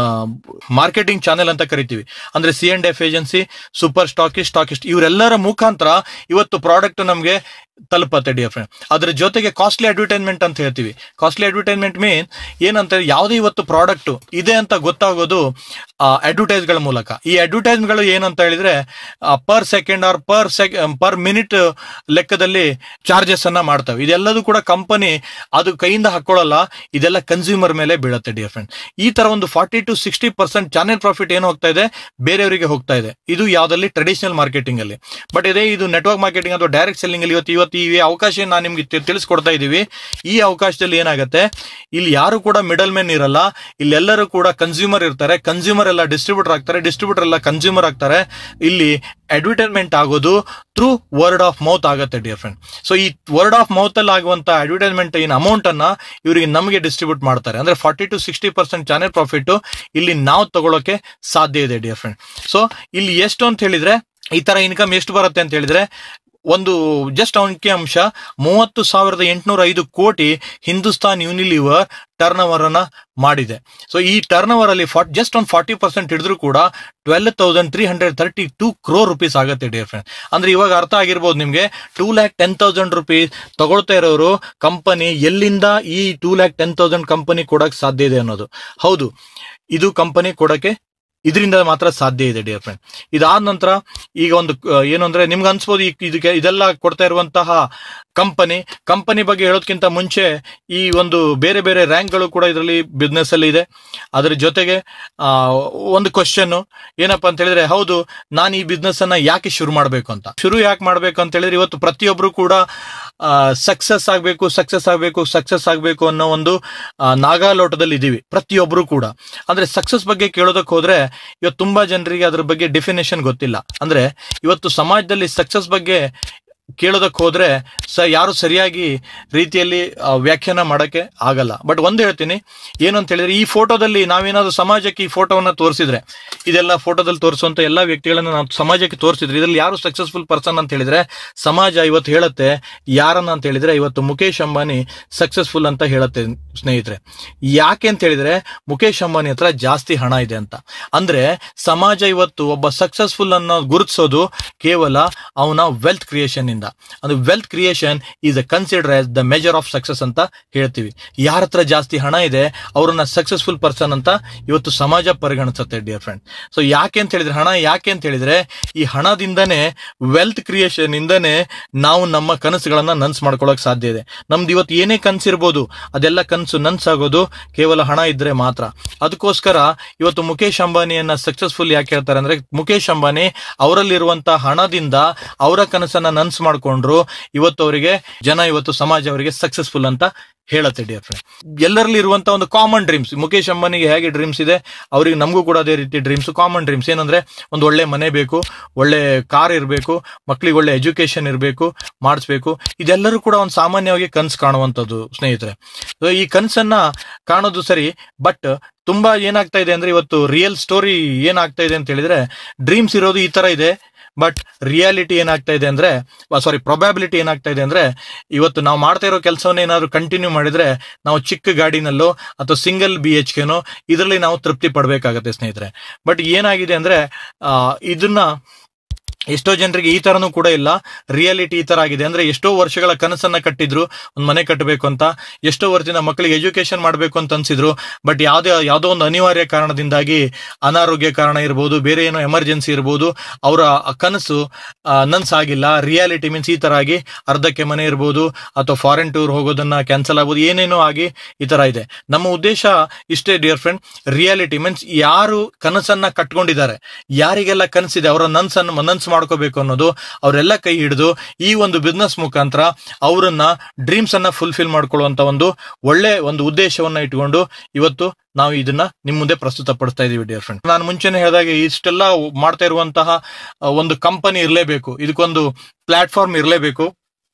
ಮಾರ್ಕೆಟಿಂಗ್ ಚಾನೆಲ್ ಅಂತ ಕರಿತೀವಿ ಅಂದ್ರೆ C and F agency super stockist stockist ಇವರೆಲ್ಲರ ಮುಖಾಂತರ ಇವತ್ತು ಪ್ರಾಡಕ್ಟ್ ನಮಗೆ ತಲುಪತ್ತೆ ಡಿಯರ್ ಫ್ರೆಂಡ್ ಅದ್ರ ಜೊತೆಗೆ ಕಾಸ್ಟ್ಲಿ ಅಡ್ವರ್ಟೈಸ್ಮೆಂಟ್ ಅಂತ ಹೇಳ್ತೀವಿ ಕಾಸ್ಟ್ಲಿ ಅಡ್ವರ್ಟೈಸ್ಮೆಂಟ್ ಮೀನ್ ಏನಂತ ಯಾವುದೇ ಇವತ್ತು ಪ್ರಾಡಕ್ಟ್ ಇದೆ ಅಂತ ಗೊತ್ತಾಗೋದು ಅಡ್ವರ್ಟೈಸ್ ಗಳ ಮೂಲಕ ಈ ಅಡ್ವರ್ಟೈಸ್ ಗಳು ಏನಂತ ಹೇಳಿದ್ರೆ per second or per sec per minute ಲೆಕ್ಕದಲ್ಲಿ ಚಾರ್ಜಸ್ ಅನ್ನ ಮಾಡ್ತವೆ ಇದೆಲ್ಲದೂ ಕೂಡ ಕಂಪನಿ ಅದು ಕೈಯಿಂದ ಹಾಕೊಳ್ಳಲ್ಲ ಇದೆಲ್ಲ ಕನ್ಸ್ಯೂಮರ್ ಮೇಲೆ ಬೀಳುತ್ತೆ ಡಿಯರ್ ಫ್ರೆಂಡ್ ಈ ತರ ಒಂದು forty to sixty percent channel profit ಏನು ಹೋಗ್ತಾ ಇದೆ ಬೇರೆಯವರಿಗೆ ಹೋಗ್ತಾ ಇದೆ ಇದು ಯಾವ್ದಲ್ಲಿ ಟ್ರೆಡಿಷನಲ್ ಮಾರ್ಕೆಟಿಂಗ್ ಅಲ್ಲಿ ಬಟ್ ಇದೇ ಇದು ನೆಟ್ವರ್ಕ್ ಮಾರ್ಕೆಟಿಂಗ್ ಅಥವಾ ಡೈರೆಕ್ಟ್ ಸೆಲ್ಲಿಂಗ್ ಅಲ್ಲಿ ಇವತ್ತು ಇವತ್ತು ಈ ಅವಕಾಶ ನಾನು ನಿಮ್ಗೆ ತಿ- ತಿಳಿಸ್ಕೊಡ್ತಾ ಇದೀವಿ ಈ ಅವಕಾಶದಲ್ಲಿ ಏನಾಗುತ್ತೆ ಇಲ್ಲಿ ಯಾರು ಕೂಡ ಮಿಡಲ್ ಮೆನ್ ಇರಲ್ಲ ಇಲ್ಲೆಲ್ಲರೂ ಕೂಡ ಕನ್ಸ್ಯೂಮರ್ ಇರ್ತಾರೆ ಕನ್ಸ್ಯೂಮರ್ ಎಲ್ಲ ಡಿಸ್ಟ್ರಿಬ್ಯೂಟರ್ ಆಗ್ತಾರೆ ಡಿಸ್ಟ್ರಿಬ್ಯೂಟರ್ ಎಲ್ಲ ಕನ್ಸ್ಯೂಮರ್ ಆಗ್ತಾರೆ ಇಲ್ಲಿ ಅಡ್ವರ್ಟೈಸ್ಮೆಂಟ್ ಆಗೋದು ಥ್ರೂ ವರ್ಡ್ ಆಫ್ ಮೌತ್ ಆಗುತ್ತೆ ಡಿಯರ್ ಫ್ರೆಂಡ್ ಸೊ ಈ ವರ್ಡ್ ಆಫ್ ಮೌತ್ ಅಲ್ಲಿ ಆಗುವಂತ ಅಡ್ವರ್ಟೈಸ್ಮೆಂಟ್ ಇನ್ ಅಮೌಂಟ್ ಅನ್ನ ಇವರಿಗೆ ನಮಗೆ ಡಿಸ್ಟ್ರಿಬ್ಯೂಟ್ ಮಾಡ್ತಾರೆ ಅಂದ್ರೆ forty to sixty percent channel profit ಇಲ್ಲಿ ನಾವು ತಗೊಳ್ಳೋಕೆ ಸಾಧ್ಯ ಇದೆ ಡಿಯರ್ ಫ್ರೆಂಡ್ ಸೊ ಇಲ್ಲಿ ಎಷ್ಟು ಅಂತ ಹೇಳಿದ್ರೆ ಈ ತರ ಇನ್ಕಮ್ ಎಷ್ಟು ಬರುತ್ತೆ ಅಂತ ಹೇಳಿದ್ರೆ ಒಂದು ಜಸ್ಟ್ ಅಂಕಿ ಅಂಶ ಮೂವತ್ತು ಸಾವಿರದ ಎಂಟುನೂರ ಐದು ಕೋಟಿ ಹಿಂದೂಸ್ತಾನ್ ಯೂನಿಲಿವರ್ ಟರ್ನ್ ಓವರ್ ಅನ್ನ ಮಾಡಿದೆ ಸೊ ಈ ಟರ್ನ್ ಓವರ್ ಅಲ್ಲಿ ಜಸ್ಟ್ ಒಂದು ಫಾರ್ಟಿ ಪರ್ಸೆಂಟ್ ಹಿಡಿದ್ರು ಕೂಡ twelve thousand three hundred thirty two crore rupees ಆಗುತ್ತೆ ಡಿಯರ್ ಫ್ರೆಂಡ್ ಅಂದ್ರೆ ಇವಾಗ ಅರ್ಥ ಆಗಿರ್ಬೋದು ನಿಮ್ಗೆ two lakh ten thousand rupees ತಗೊಳ್ತಾ ಇರೋರು ಕಂಪನಿ ಎಲ್ಲಿಂದ ಈ two lakh ten thousand company ಕೊಡಕ್ ಸಾಧ್ಯ ಇದೆ ಅನ್ನೋದು ಹೌದು ಇದು ಕಂಪನಿ ಕೊಡಕ್ಕೆ ಇದರಿಂದ ಮಾತ್ರ ಸಾಧ್ಯ ಇದೆ ಡಿಯರ್ ಫ್ರೆಂಡ್ ಇದಾದ ನಂತರ ಈಗ ಒಂದು ಆ, ಏನು ಅಂದ್ರೆ ನಿಮ್ಗೆ ಅನ್ಸ್ಬೋದು ಈ- ಇದಕ್ಕೆ ಇದೆಲ್ಲ ಕೊಡ್ತಾ ಇರುವಂತಹ ಕಂಪನಿ ಕಂಪನಿ ಬಗ್ಗೆ ಹೇಳೋದ್ಕಿಂತ ಮುಂಚೆ ಈ ಒಂದು ಬೇರೆ ಬೇರೆ ರ್ಯಾಂಕ್ಗಳು ಕೂಡ ಇದರಲ್ಲಿ ಬಿಸ್ನೆಸ್ ಅಲ್ಲಿ ಇದೆ ಅದರ ಜೊತೆಗೆ ಆ, ಒಂದು ಕ್ವಶನ್ ಏನಪ್ಪಾ ಅಂತ ಹೇಳಿದ್ರೆ ಹೌದು ನಾನು ಈ ಬಿಸ್ನೆಸ್ ಅನ್ನ ಯಾಕೆ ಶುರು ಮಾಡಬೇಕು ಅಂತ ಶುರು ಯಾಕೆ ಮಾಡ್ಬೇಕು ಅಂತ ಹೇಳಿದ್ರೆ ಇವತ್ತು ಪ್ರತಿಯೊಬ್ರು ಕೂಡ ಸಕ್ಸಸ್ ಆಗ್ಬೇಕು ಸಕ್ಸಸ್ ಆಗ್ಬೇಕು ಸಕ್ಸಸ್ ಆಗ್ಬೇಕು ಅನ್ನೋ ಒಂದು ಆ, ನಾಗಾಲೋಟದಲ್ಲಿ ಇದೀವಿ ಪ್ರತಿಯೊಬ್ರು ಕೂಡ ಅಂದ್ರೆ ಸಕ್ಸಸ್ ಬಗ್ಗೆ ಕೇಳೋದಕ್ಕೆ ಹೋದ್ರೆ ಇವತ್ತು ತುಂಬಾ ಜನರಿಗೆ ಅದ್ರ ಬಗ್ಗೆ ಡೆಫಿನೇಷನ್ ಗೊತ್ತಿಲ್ಲ ಅಂದ್ರೆ ಇವತ್ತು ಸಮಾಜದಲ್ಲಿ ಸಕ್ಸಸ್ ಬಗ್ಗೆ ಕೇಳೋದಕ್ಕೆ ಹೋದ್ರೆ ಸ ಯಾರು ಸರಿಯಾಗಿ ರೀತಿಯಲ್ಲಿ ಆ, ವ್ಯಾಖ್ಯಾನ ಮಾಡಕ್ಕೆ ಆಗಲ್ಲ ಬಟ್ ಒಂದು ಹೇಳ್ತೀನಿ ಏನು ಅಂತ ಹೇಳಿದ್ರೆ ಈ ಫೋಟೋದಲ್ಲಿ ನಾವೇನಾದ್ರೂ ಸಮಾಜಕ್ಕೆ ಈ ಫೋಟೋವನ್ನ ತೋರಿಸಿದ್ರೆ ಇದೆಲ್ಲ ಫೋಟೋದಲ್ಲಿ ತೋರಿಸುವಂತ ಎಲ್ಲಾ ವ್ಯಕ್ತಿಗಳನ್ನ ನಾವು ಸಮಾಜಕ್ಕೆ ತೋರಿಸಿದ್ರೆ ಇದರಲ್ಲಿ ಯಾರು ಸಕ್ಸಸ್ಫುಲ್ ಪರ್ಸನ್ ಅಂತ ಹೇಳಿದ್ರೆ ಸಮಾಜ ಇವತ್ತು ಹೇಳುತ್ತೆ ಯಾರನ್ನ ಅಂತ ಹೇಳಿದ್ರೆ ಇವತ್ತು ಮುಖೇಶ್ ಅಂಬಾನಿ ಸಕ್ಸಸ್ಫುಲ್ ಅಂತ ಹೇಳುತ್ತೆ ಸ್ನೇಹಿತರೆ ಯಾಕೆ ಅಂತ ಹೇಳಿದ್ರೆ ಮುಖೇಶ್ ಅಂಬಾನಿ ಹತ್ರ ಜಾಸ್ತಿ ಹಣ ಇದೆ ಅಂತ ಅಂದ್ರೆ ಸಮಾಜ ಇವತ್ತು ಒಬ್ಬ ಸಕ್ಸಸ್ಫುಲ್ ಅನ್ನೋ ಗುರುತಿಸೋದು ಕೇವಲ ಅವನ ವೆಲ್ತ್ ಕ್ರಿಯೇಷನ್ ಇಂದ ಅದು wealth creation is a consider as the measure of success ಅಂತ ಹೇಳ್ತೀವಿ ಯಾರ ಹತ್ರ ಜಾಸ್ತಿ ಹಣ ಇದೆ ಅವ್ರನ್ನ ಸಕ್ಸಸ್ಫುಲ್ ಪರ್ಸನ್ ಅಂತ ಇವತ್ತು ಸಮಾಜ ಪರಿಗಣಿಸುತ್ತೆ ಡಿಯರ್ ಫ್ರೆಂಡ್ ಸೊ ಯಾಕೆ ಅಂತ ಹೇಳಿದ್ರೆ ಹಣ ಯಾಕೆ ಅಂತ ಹೇಳಿದ್ರೆ ಈ ಹಣದಿಂದನೇ ವೆಲ್ತ್ ಕ್ರಿಯೇಷನ್ ಇಂದನೇ ನಾವು ನಮ್ಮ ಕನಸುಗಳನ್ನ ನನ್ಸ್ ಮಾಡ್ಕೊಳಕ್ ಸಾಧ್ಯ ಇದೆ ನಮ್ದು ಇವತ್ತು ಏನೇ ಕನ್ಸಿರ್ಬೋದು ಅದೆಲ್ಲ ಕನಸು ನನ್ಸಾಗೋದು ಕೇವಲ ಹಣ ಇದ್ರೆ ಮಾತ್ರ ಅದಕ್ಕೋಸ್ಕರ ಇವತ್ತು ಮುಖೇಶ್ ಅಂಬಾನಿಯನ್ನ ಸಕ್ಸಸ್ಫುಲ್ ಯಾಕೆ ಹೇಳ್ತಾರೆ ಅಂದ್ರೆ ಮುಖೇಶ್ ಅಂಬಾನಿ ಅವರಲ್ಲಿರುವಂತ ಹಣದಿಂದ ಅವರ ಕನಸನ್ನ ನನ್ಸ್ ಮಾಡ್ಕೊಂಡ್ರು ಇವತ್ತು ಅವರಿಗೆ ಜನ ಇವತ್ತು ಸಮಾಜ ಅವರಿಗೆ ಸಕ್ಸಸ್ಫುಲ್ ಅಂತ ಹೇಳತ್ತೆ ಡಿಯರ್ ಫ್ರೆಂಡ್ ಎಲ್ಲರಲ್ಲಿ ಇರುವಂತ ಒಂದು ಕಾಮನ್ ಡ್ರೀಮ್ಸ್ ಮುಖೇಶ್ ಅಂಬಾನಿಗೆ ಹೇಗೆ ಡ್ರೀಮ್ಸ್ ಇದೆ ಅವ್ರಿಗೆ ನಮಗೂ ಕೂಡ ಅದೇ ರೀತಿ ಡ್ರೀಮ್ಸ್ ಕಾಮನ್ ಡ್ರೀಮ್ಸ್ ಏನಂದ್ರೆ ಒಂದು ಒಳ್ಳೆ ಮನೆ ಬೇಕು ಒಳ್ಳೆ ಕಾರ್ ಇರಬೇಕು ಮಕ್ಕಳಿಗೆ ಒಳ್ಳೆ ಎಜುಕೇಶನ್ ಇರಬೇಕು ಮಾಡಿಸ್ಬೇಕು ಇದೆಲ್ಲರೂ ಕೂಡ ಒಂದು ಸಾಮಾನ್ಯವಾಗಿ ಕನ್ಸು ಕಾಣುವಂಥದ್ದು ಸ್ನೇಹಿತರೆ So, ಈ ಕನ್ಸನ್ನ ಕಾಣೋದು ಸರಿ ಬಟ್ ತುಂಬಾ ಏನಾಗ್ತಾ ಇದೆ ಅಂದ್ರೆ ಇವತ್ತು ರಿಯಲ್ ಸ್ಟೋರಿ ಏನಾಗ್ತಾ ಇದೆ ಅಂತ ಹೇಳಿದ್ರೆ ಡ್ರೀಮ್ಸ್ ಇರೋದು ಈ ತರ ಇದೆ ಬಟ್ ರಿಯಾಲಿಟಿ ಏನಾಗ್ತಾ ಇದೆ ಅಂದ್ರೆ ಸಾರಿ ಪ್ರೊಬ್ಯಾಬಿಲಿಟಿ ಏನಾಗ್ತಾ ಇದೆ ಅಂದ್ರೆ ಇವತ್ತು ನಾವು ಮಾಡ್ತಾ ಇರೋ ಕೆಲಸವನ್ನ ಏನಾದ್ರು ಕಂಟಿನ್ಯೂ ಮಾಡಿದ್ರೆ ನಾವು ಚಿಕ್ಕ ಗಾಡಿನಲ್ಲೋ ಅಥವಾ ಸಿಂಗಲ್ ಬಿ ಎಚ್ ಕೆನೋ ಇದರಲ್ಲಿ ನಾವು ತೃಪ್ತಿ ಪಡಬೇಕಾಗತ್ತೆ ಸ್ನೇಹಿತರೆ ಬಟ್ ಏನಾಗಿದೆ ಅಂದ್ರೆ ಆ, ಇದನ್ನ ಎಷ್ಟೋ ಜನರಿಗೆ ಈ ತರನೂ ಕೂಡ ಇಲ್ಲ ರಿಯಾಲಿಟಿ ಈ ತರ ಆಗಿದೆ ಅಂದ್ರೆ ಎಷ್ಟೋ ವರ್ಷಗಳ ಕನಸನ್ನ ಕಟ್ಟಿದ್ರು ಒಂದ್ ಮನೆ ಕಟ್ಟಬೇಕು ಅಂತ ಎಷ್ಟೋ ವರ್ಷದಿಂದ ಮಕ್ಕಳಿಗೆ ಎಜುಕೇಶನ್ ಮಾಡಬೇಕು ಅಂತ ಅನ್ಸಿದ್ರು ಬಟ್ ಯಾವ್ದೇ ಯಾವ್ದೋ ಒಂದು ಅನಿವಾರ್ಯ ಕಾರಣದಿಂದಾಗಿ ಅನಾರೋಗ್ಯ ಕಾರಣ ಇರ್ಬೋದು ಬೇರೆ ಏನೋ ಎಮರ್ಜೆನ್ಸಿ ಇರ್ಬೋದು ಅವರ ಕನಸು ಆ, ನನ್ಸಾಗಿಲ್ಲ ರಿಯಾಲಿಟಿ ಮೀನ್ಸ್ ಈ ತರ ಆಗಿ ಅರ್ಧಕ್ಕೆ ಮನೆ ಇರ್ಬೋದು ಅಥವಾ ಫಾರಿನ್ ಟೂರ್ ಹೋಗೋದನ್ನ ಕ್ಯಾನ್ಸಲ್ ಆಗ್ಬೋದು ಏನೇನೋ ಆಗಿ ಈ ತರ ಇದೆ ನಮ್ಮ ಉದ್ದೇಶ ಇಷ್ಟೇ ಡಿಯರ್ ಫ್ರೆಂಡ್ ರಿಯಾಲಿಟಿ ಮೀನ್ಸ್ ಯಾರು ಕನಸನ್ನ ಕಟ್ಕೊಂಡಿದ್ದಾರೆ ಯಾರಿಗೆಲ್ಲ ಕನಸಿದೆ ಅವರ ನನ್ಸನ್ನ ನನ್ಸ್ ಮಾಡ್ಕೋಬೇಕು ಅನ್ನೋದು ಅವರೆಲ್ಲ ಕೈ ಹಿಡಿದು ಈ ಒಂದು ಬಿಸ್ನೆಸ್ ಮುಖಾಂತರ ಅವರನ್ನ ಡ್ರೀಮ್ಸ್ ಅನ್ನ ಫುಲ್ಫಿಲ್ ಮಾಡ್ಕೊಳ್ಳುವಂತ ಒಂದು ಒಳ್ಳೆ ಒಂದು ಉದ್ದೇಶವನ್ನ ಇಟ್ಕೊಂಡು ಇವತ್ತು ನಾವು ಇದನ್ನ ನಿಮ್ ಮುಂದೆ ಪ್ರಸ್ತುತ ಪಡಿಸ್ತಾ ಇದೀವಿ ಡಿಯರ್ ಫ್ರೆಂಡ್ ನಾನು ಮುಂಚೆನೆ ಹೇಳಿದಾಗೆ ಇಷ್ಟೆಲ್ಲ ಮಾಡ್ತಾ ಇರುವಂತಹ ಆ, ಒಂದು ಕಂಪನಿ ಇರಲೇಬೇಕು ಇದಕ್ಕೊಂದು ಪ್ಲಾಟ್ಫಾರ್ಮ್ ಇರಲೇಬೇಕು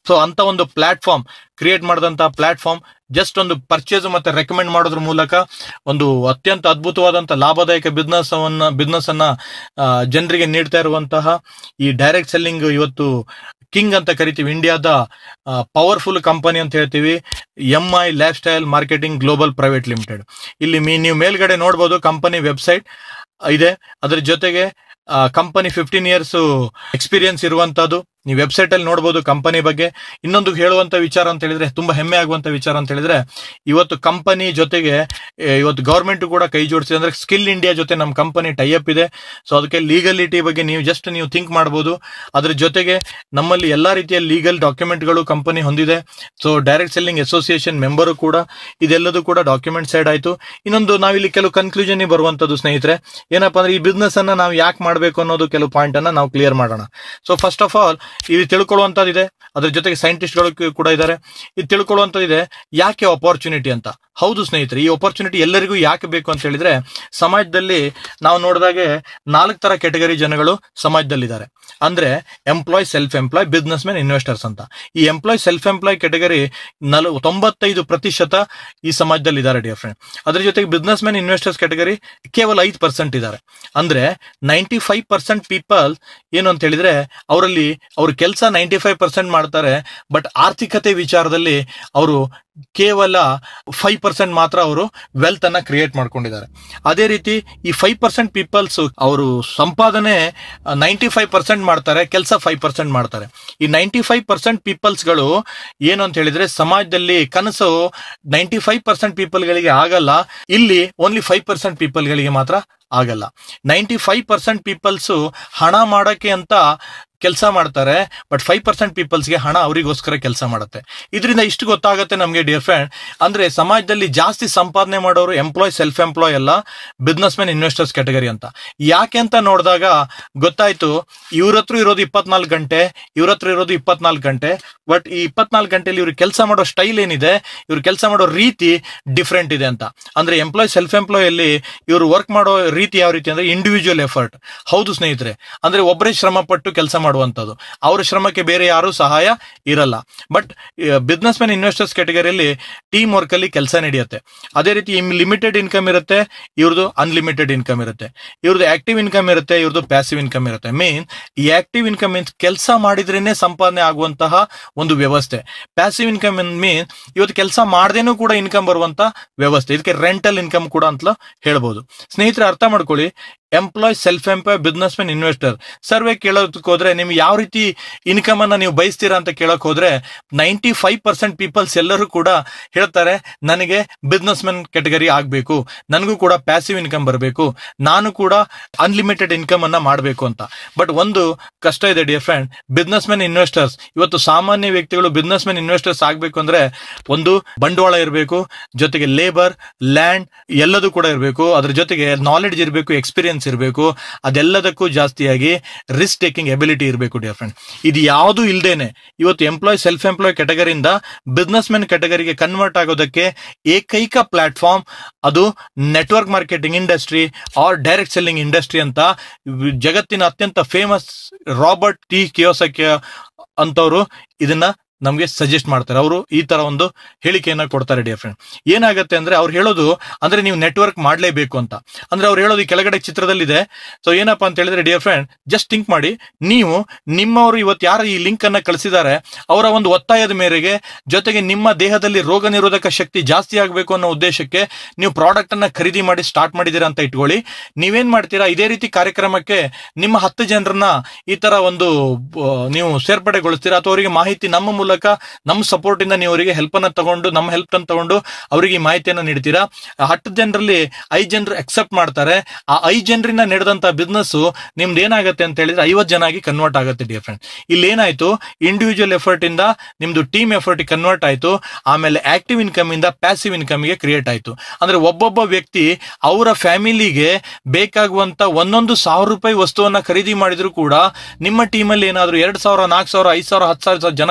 ಸೊ ಅಂತ ಒಂದು ಪ್ಲಾಟ್ಫಾರ್ಮ್ ಕ್ರಿಯೇಟ್ ಮಾಡಿದಂತ ಪ್ಲಾಟ್ಫಾರ್ಮ್ ಜಸ್ಟ್ ಒಂದು ಪರ್ಚೇಸ್ ಮತ್ತೆ ರೆಕಮೆಂಡ್ ಮಾಡೋದ್ರ ಮೂಲಕ ಒಂದು ಅತ್ಯಂತ ಅದ್ಭುತವಾದಂತ ಲಾಭದಾಯಕ ಬಿಸ್ನೆಸ್ ಅನ್ನ ಬಿಸ್ನೆಸ್ ಅನ್ನ ಆ, ಜನರಿಗೆ ನೀಡ್ತಾ ಇರುವಂತಹ ಈ ಡೈರೆಕ್ಟ್ ಸೆಲ್ಲಿಂಗ್ ಇವತ್ತು ಕಿಂಗ್ ಅಂತ ಕರಿತೀವಿ ಇಂಡಿಯಾದ ಪವರ್ಫುಲ್ ಕಂಪನಿ ಅಂತ ಹೇಳ್ತೀವಿ M I lifestyle marketing global private limited ಇಲ್ಲಿ ಮೀ- ನೀವು ಮೇಲ್ಗಡೆ ನೋಡಬಹುದು ಕಂಪನಿ ವೆಬ್ಸೈಟ್ ಇದೆ ಅದ್ರ ಜೊತೆಗೆ ಕಂಪನಿ ಫಿಫ್ಟೀನ್ ಇಯರ್ಸ್ ಎಕ್ಸ್ಪೀರಿಯನ್ಸ್ ಇರುವಂತದ್ದು ನೀವು ವೆಬ್ಸೈಟ್ ಅಲ್ಲಿ ನೋಡಬಹುದು ಕಂಪನಿ ಬಗ್ಗೆ ಇನ್ನೊಂದು ಹೇಳುವಂತ ವಿಚಾರ ಅಂತ ಹೇಳಿದ್ರೆ ತುಂಬಾ ಹೆಮ್ಮೆ ಆಗುವಂತ ವಿಚಾರ ಅಂತ ಹೇಳಿದ್ರೆ ಇವತ್ತು ಕಂಪನಿ ಜೊತೆಗೆ ಏ, ಇವತ್ತು ಗವರ್ಮೆಂಟ್ ಕೂಡ ಕೈ ಜೋಡಿಸಿದೆ ಅಂದ್ರೆ ಸ್ಕಿಲ್ ಇಂಡಿಯಾ ಜೊತೆ ನಮ್ಮ ಕಂಪನಿ ಟೈಅಪ್ ಇದೆ ಸೊ ಅದಕ್ಕೆ ಲೀಗಲಿಟಿ ಬಗ್ಗೆ ನೀವು ಜಸ್ಟ್ ನೀವು ಥಿಂಕ್ ಮಾಡಬಹುದು ಅದ್ರ ಜೊತೆಗೆ ನಮ್ಮಲ್ಲಿ ಎಲ್ಲಾ ರೀತಿಯ ಲೀಗಲ್ ಡಾಕ್ಯುಮೆಂಟ್ಗಳು ಕಂಪನಿ ಹೊಂದಿದೆ so direct selling association member ಕೂಡ ಇದೆಲ್ಲದೂ ಕೂಡ ಡಾಕ್ಯುಮೆಂಟ್ ಸೈಡ್ ಆಯ್ತು ಇನ್ನೊಂದು ನಾವಿಲ್ಲಿ ಕೆಲವು ಕನ್ಕ್ಲೂಷನ್ ಬರುವಂತದ್ದು ಸ್ನೇಹಿತರೆ ಏನಪ್ಪಾ ಅಂದ್ರೆ ಈ ಬಿಸ್ನೆಸ್ ಅನ್ನ ನಾವು ಯಾಕೆ ಮಾಡಬೇಕು ಅನ್ನೋದು ಕೆಲವು ಪಾಯಿಂಟ್ ಅನ್ನ ನಾವು ಕ್ಲಿಯರ್ ಮಾಡೋಣ ಸೊ ಫಸ್ಟ್ ಆಫ್ ಆಲ್ ಇಲ್ಲಿ ತಿಳ್ಕೊಳ್ಳುವಂತದ್ದಿದೆ ಅದ್ರ ಜೊತೆಗೆ ಸೈಂಟಿಸ್ಟ್ಗಳು ಕೂಡ ಇದ್ದಾರೆ ಇದು ತಿಳ್ಕೊಳ್ಳುವಂತದ್ದಿದೆ ಯಾಕೆ ಅಪಾರ್ಚುನಿಟಿ ಅಂತ ಹೌದು ಸ್ನೇಹಿತರೆ ಈ ಅಪಾರ್ಚುನಿಟಿ ಎಲ್ಲರಿಗೂ ಯಾಕೆ ಬೇಕು ಅಂತ ಹೇಳಿದ್ರೆ ಸಮಾಜದಲ್ಲಿ ನಾವು ನೋಡಿದಾಗೆ ನಾಲ್ಕು ತರ ಕೆಟಗರಿ ಜನಗಳು ಸಮಾಜದಲ್ಲಿದ್ದಾರೆ ಅಂದ್ರೆ employ self employ business man investors ಅಂತ ಈ ಎಂಪ್ಲಾಯ್ ಸೆಲ್ಫ್ ಎಂಪ್ಲಾಯ್ ಕೆಟಗರಿ ನಲ್ ತೊಂಬತ್ತೈದು ಪ್ರತಿಶತ ಈ ಸಮಾಜದಲ್ಲಿ ಇದ್ದಾರೆ ಡಿಯರ್ ಫ್ರೆಂಡ್ ಅದ್ರ ಜೊತೆಗೆ ಬಿಸ್ನೆಸ್ ಮ್ಯಾನ್ ಇನ್ವೆಸ್ಟರ್ಸ್ ಕೆಟಗರಿ ಕೇವಲ ಐದು ಪರ್ಸೆಂಟ್ ಇದ್ದಾರೆ ಅಂದ್ರೆ ನೈಂಟಿ ಫೈವ್ ಪರ್ಸೆಂಟ್ ಪೀಪಲ್ ಏನು ಅಂತ ಹೇಳಿದ್ರೆ ಅವರಲ್ಲಿ ಅವ್ರ ಕೆಲಸ ನೈಂಟಿ ಫೈವ್ ಪರ್ಸೆಂಟ್ ಮಾಡ್ತಾರೆ ಬಟ್ ಆರ್ಥಿಕತೆ ವಿಚಾರದಲ್ಲಿ ಅವರು ಕೇವಲ ಫೈವ್ ಪರ್ಸೆಂಟ್ ಮಾತ್ರ ಅವರು ವೆಲ್ತ್ ಅನ್ನ ಕ್ರಿಯೇಟ್ ಮಾಡ್ಕೊಂಡಿದ್ದಾರೆ ಅದೇ ರೀತಿ ಈ ಫೈವ್ ಪರ್ಸೆಂಟ್ ಪೀಪಲ್ಸ್ ಅವರು ಸಂಪಾದನೆ ನೈಂಟಿ ಫೈವ್ ಪರ್ಸೆಂಟ್ ಮಾಡ್ತಾರೆ ಕೆಲಸ ಫೈವ್ ಪರ್ಸೆಂಟ್ ಮಾಡ್ತಾರೆ ಈ ನೈಂಟಿ ಫೈವ್ ಪರ್ಸೆಂಟ್ ಪೀಪಲ್ಸ್ಗಳು ಏನು ಅಂತ ಹೇಳಿದ್ರೆ ಸಮಾಜದಲ್ಲಿ ಕನಸು ನೈಂಟಿ ಫೈವ್ ಪರ್ಸೆಂಟ್ ಪೀಪಲ್ಗಳಿಗೆ ಆಗಲ್ಲ ಇಲ್ಲಿ ಓನ್ಲಿ ಫೈವ್ ಪರ್ಸೆಂಟ್ ಪೀಪಲ್ಗಳಿಗೆ ಮಾತ್ರ ಆಗಲ್ಲ ನೈಂಟಿ ಫೈವ್ ಪರ್ಸೆಂಟ್ ಪೀಪಲ್ಸ್ ಹಣ ಮಾಡಕ್ಕೆ ಅಂತ ಕೆಲಸ ಮಾಡ್ತಾರೆ ಬಟ್ ಫೈವ್ ಪರ್ಸೆಂಟ್ ಪೀಪಲ್ಸ್ಗೆ ಹಣ ಅವರಿಗೋಸ್ಕರ ಕೆಲಸ ಮಾಡುತ್ತೆ ಇದರಿಂದ ಇಷ್ಟು ಗೊತ್ತಾಗುತ್ತೆ ನಮಗೆ ಡಿಯರ್ ಫ್ರೆಂಡ್ ಅಂದ್ರೆ ಸಮಾಜದಲ್ಲಿ ಜಾಸ್ತಿ ಸಂಪಾದನೆ ಮಾಡೋರು ಎಂಪ್ಲಾಯ್ ಸೆಲ್ಫ್ ಎಂಪ್ಲಾಯ್ ಅಲ್ಲ ಬಿಸ್ನೆಸ್ ಮ್ಯಾನ್ ಇನ್ವೆಸ್ಟರ್ಸ್ ಕ್ಯಾಟಗರಿ ಅಂತ ಯಾಕೆ ಅಂತ ನೋಡಿದಾಗ ಗೊತ್ತಾಯ್ತು ಇವ್ರ ಹತ್ರ ಇರೋದು ಇಪ್ಪತ್ನಾಲ್ಕು ಗಂಟೆ ಇವ್ರ ಹತ್ರ ಇರೋದು ಇಪ್ಪತ್ನಾಲ್ಕು ಗಂಟೆ ಬಟ್ ಈ ಇಪ್ಪತ್ನಾಲ್ಕು ಗಂಟೆಲಿ ಇವ್ರು ಕೆಲಸ ಮಾಡೋ ಸ್ಟೈಲ್ ಏನಿದೆ ಇವ್ರು ಕೆಲಸ ಮಾಡೋ ರೀತಿ ಡಿಫ್ರೆಂಟ್ ಇದೆ ಅಂತ ಅಂದ್ರೆ ಎಂಪ್ಲಾಯ್ ಸೆಲ್ಫ್ ಎಂಪ್ಲಾಯ್ ಅಲ್ಲಿ ಇವರು ವರ್ಕ್ ಮಾಡೋ ರೀತಿ ಯಾವ ರೀತಿ ಅಂದ್ರೆ ಇಂಡಿವಿಜುವಲ್ ಎಫರ್ಟ್ ಹೌದು ಸ್ನೇಹಿತರೆ ಅಂದ್ರೆ ಒಬ್ಬರೇ ಶ್ರಮ ಪಟ್ಟು ಕೆಲಸ ಮಾಡುವಂತದ್ದು ಅವ್ರ ಶ್ರಮಕ್ಕೆ ಬೇರೆ ಯಾರು ಸಹಾಯ ಇರಲ್ಲ ಬಟ್ ಬಿಸ್ನೆಸ್ ಮ್ಯಾನ್ ಇನ್ವೆಸ್ಟರ್ಸ್ ಕ್ಯಾಟಗರಿಯಲ್ಲಿ ಟೀಮ್ ವರ್ಕ್ ಅಲ್ಲಿ ಕೆಲಸ ನಡೆಯುತ್ತೆ ಅದೇ ರೀತಿ ಲಿಮಿಟೆಡ್ ಇನ್ಕಮ್ ಇರುತ್ತೆ ಇವ್ರದ್ದು ಅನ್ಲಿಮಿಟೆಡ್ ಇನ್ಕಮ್ ಇರುತ್ತೆ ಇವ್ರದ್ದು ಆಕ್ಟಿವ್ ಇನ್ಕಮ್ ಇರುತ್ತೆ ಇವ್ರದ್ದು ಪ್ಯಾಸಿವ್ ಇನ್ಕಮ್ ಇರುತ್ತೆ ಮೇನ್ ಈ ಆಕ್ಟಿವ್ ಇನ್ಕಮ್ ಮೀನ್ಸ್ ಕೆಲಸ ಮಾಡಿದ್ರೇನೆ ಸಂಪಾದನೆ ಆಗುವಂತಹ ಒಂದು ವ್ಯವಸ್ಥೆ ಪ್ಯಾಸಿವ್ ಇನ್ಕಮ್ ಮೀನ್ ಇವತ್ತು ಕೆಲಸ ಮಾಡದೇನೂ ಕೂಡ ಇನ್ಕಮ್ ಬರುವಂತ ವ್ಯವಸ್ಥೆ ಇದಕ್ಕೆ ರೆಂಟಲ್ ಇನ್ಕಮ್ ಕೂಡ ಅಂತ ಹೇಳ್ಬೋದು ಸ್ನೇಹಿತರೆ ಅರ್ಥ ಮಾಡ್ಕೊಳ್ಳಿ employ self employ business man investor survey ಕೇಳೋದಕ್ಕೆ ಹೋದ್ರೆ ನಿಮ್ಗೆ ಯಾವ ರೀತಿ ಇನ್ಕಮ್ ಅನ್ನ ನೀವು ಬಯಸ್ತೀರಾ ಅಂತ ಕೇಳಕ್ ಹೋದ್ರೆ ನೈಂಟಿ ಫೈವ್ ಪರ್ಸೆಂಟ್ ಪೀಪಲ್ಸ್ ಎಲ್ಲರೂ ಕೂಡ ಹೇಳ್ತಾರೆ ನನಗೆ ಬಿಸ್ನೆಸ್ ಮ್ಯಾನ್ ಕೆಟಗರಿ ಆಗ್ಬೇಕು ನನಗೂ ಕೂಡ ಪ್ಯಾಸಿವ್ ಇನ್ಕಮ್ ಬರಬೇಕು ನಾನು ಕೂಡ ಅನ್ಲಿಮಿಟೆಡ್ ಇನ್ಕಮ್ ಅನ್ನ ಮಾಡಬೇಕು ಅಂತ ಬಟ್ ಒಂದು ಕಷ್ಟ ಇದೆ dear friend business man investors ಇವತ್ತು ಸಾಮಾನ್ಯ ವ್ಯಕ್ತಿಗಳು ಬಿಸ್ನೆಸ್ ಮ್ಯಾನ್ ಇನ್ವೆಸ್ಟರ್ಸ್ ಆಗ್ಬೇಕು ಅಂದ್ರೆ ಒಂದು ಬಂಡವಾಳ ಇರಬೇಕು ಜೊತೆಗೆ ಲೇಬರ್ ಲ್ಯಾಂಡ್ ಎಲ್ಲದೂ ಕೂಡ ಇರಬೇಕು ಅದ್ರ ಜೊತೆಗೆ ನಾಲೆಡ್ಜ್ ಇರಬೇಕು ಎಕ್ಸ್ಪೀರಿಯನ್ಸ್ ಇರಬೇಕು ಅದೆಲ್ಲದಕ್ಕೂ ಜಾಸ್ತಿಯಾಗಿ ರಿಸ್ಕ್ ಟೇಕಿಂಗ್ ಎಬಿಲಿಟಿ ಇರಬೇಕು ಡಿಯರ್ ಫ್ರೆಂಡ್ ಇದು ಯಾವುದು ಇಲ್ದೇನೆ ಇವತ್ತು ಎಂಪ್ಲಾಯ್ ಸೆಲ್ಫ್ ಎಂಪ್ಲಾಯ್ ಕೆಟಗರಿಯಿಂದ ಬಿಸ್ನೆಸ್ ಮ್ಯಾನ್ ಕೆಟಗರಿಗೆ ಕನ್ವರ್ಟ್ ಆಗೋದಕ್ಕೆ ಏಕೈಕ ಪ್ಲಾಟ್ಫಾರ್ಮ್ ಅದು network marketing industry or direct selling industry ಅಂತ ಜಗತ್ತಿನ ಅತ್ಯಂತ ಫೇಮಸ್ ರಾಬರ್ಟ್ ಟಿ ಕಿಯೋಸಕ್ಕೆ ಅಂತವರು ಇದನ್ನ ನಮಗೆ ಸಜೆಸ್ಟ್ ಮಾಡ್ತಾರೆ ಅವರು ಈ ತರ ಒಂದು ಹೇಳಿಕೆಯನ್ನ ಕೊಡ್ತಾರೆ ಡಿಯರ್ ಫ್ರೆಂಡ್ ಏನಾಗುತ್ತೆ ಅಂದ್ರೆ ಅವ್ರು ಹೇಳೋದು ಅಂದ್ರೆ ನೀವು ನೆಟ್ವರ್ಕ್ ಮಾಡಲೇಬೇಕು ಅಂತ ಅಂದ್ರೆ ಅವ್ರು ಹೇಳೋದು ಈ ಕೆಳಗಡೆ ಚಿತ್ರದಲ್ಲಿದೆ ಸೊ ಏನಪ್ಪಾ ಅಂತ ಹೇಳಿದ್ರೆ ಡಿಯರ್ ಫ್ರೆಂಡ್ ಜಸ್ಟ್ ಥಿಂಕ್ ಮಾಡಿ ನೀವು ನಿಮ್ಮವರು ಇವತ್ತು ಯಾರು ಈ ಲಿಂಕ್ ಅನ್ನ ಕಳಿಸಿದ್ದಾರೆ ಅವರ ಒಂದು ಒತ್ತಾಯದ ಮೇರೆಗೆ ಜೊತೆಗೆ ನಿಮ್ಮ ದೇಹದಲ್ಲಿ ರೋಗ ನಿರೋಧಕ ಶಕ್ತಿ ಜಾಸ್ತಿ ಆಗಬೇಕು ಅನ್ನೋ ಉದ್ದೇಶಕ್ಕೆ ನೀವು ಪ್ರಾಡಕ್ಟ್ ಅನ್ನ ಖರೀದಿ ಮಾಡಿ ಸ್ಟಾರ್ಟ್ ಮಾಡಿದ್ದೀರಾ ಅಂತ ಇಟ್ಕೊಳ್ಳಿ ನೀವೇನ್ ಮಾಡ್ತೀರಾ ಇದೇ ರೀತಿ ಕಾರ್ಯಕ್ರಮಕ್ಕೆ ನಿಮ್ಮ ಹತ್ತು ಜನರನ್ನ ಈ ತರ ಒಂದು ಆ, ನೀವು ಸೇರ್ಪಡೆಗೊಳಿಸ್ತೀರಾ ಅಥವಾ ಅವರಿಗೆ ಮಾಹಿತಿ ನಮ್ಮ ಮೂಲಕ ನಮ್ಮ ಸಪೋರ್ಟ್ ಇಂದ ನೀವು ಅವರಿಗೆ ಹೆಲ್ಪ್ ಅನ್ನ ತಗೊಂಡು ನಮ್ಮ ಹೆಲ್ಪ್ ಅನ್ನು ತಗೊಂಡು ಅವರಿಗೆ ಈ ಮಾಹಿತಿಯನ್ನ ನೀಡ್ತೀರಾ ಆ ಹತ್ತು ಜನರಲ್ಲಿ ಐದು ಜನರು ಅಕ್ಸೆಪ್ಟ್ ಮಾಡ್ತಾರೆ ಆ ಐದು ಜನರಿಂದ ನಡೆದಂತ ಬಿಸ್ನೆಸ್ ನಿಮ್ದು ಏನಾಗುತ್ತೆ ಅಂತ ಹೇಳಿದ್ರೆ ಐವತ್ತು ಜನ ಆಗಿ ಕನ್ವರ್ಟ್ ಆಗುತ್ತೆ ಡಿಯರ್ ಫ್ರೆಂಡ್ ಇಲ್ಲಿ ಏನಾಯ್ತು ಇಂಡಿವಿಜುವಲ್ ಎಫರ್ಟ್ ಇಂದ ನಿಮ್ದು ಟೀಮ್ ಎಫರ್ಟ್ ಕನ್ವರ್ಟ್ ಆಯ್ತು ಆಮೇಲೆ ಆಕ್ಟಿವ್ ಇನ್ಕಮ್ ಇಂದ ಪ್ಯಾಸಿವ್ ಇನ್ಕಮ್ ಗೆ ಕ್ರಿಯೇಟ್ ಆಯ್ತು ಅಂದ್ರೆ ಒಬ್ಬೊಬ್ಬ ವ್ಯಕ್ತಿ ಅವರ ಫ್ಯಾಮಿಲಿಗೆ ಬೇಕಾಗುವಂತ ಒಂದೊಂದು ಸಾವಿರ ರೂಪಾಯಿ ವಸ್ತುವನ್ನ ಖರೀದಿ ಮಾಡಿದ್ರು ಕೂಡ ನಿಮ್ಮ ಟೀಮಲ್ಲಿ ಏನಾದ್ರು ಎರಡ್ ಸಾವಿರ ನಾಲ್ಕು ಸಾವಿರ ಐದು ಸಾವಿರ ಹತ್ತು ಸಾವಿರ ಜನ ಇದ್ರೆ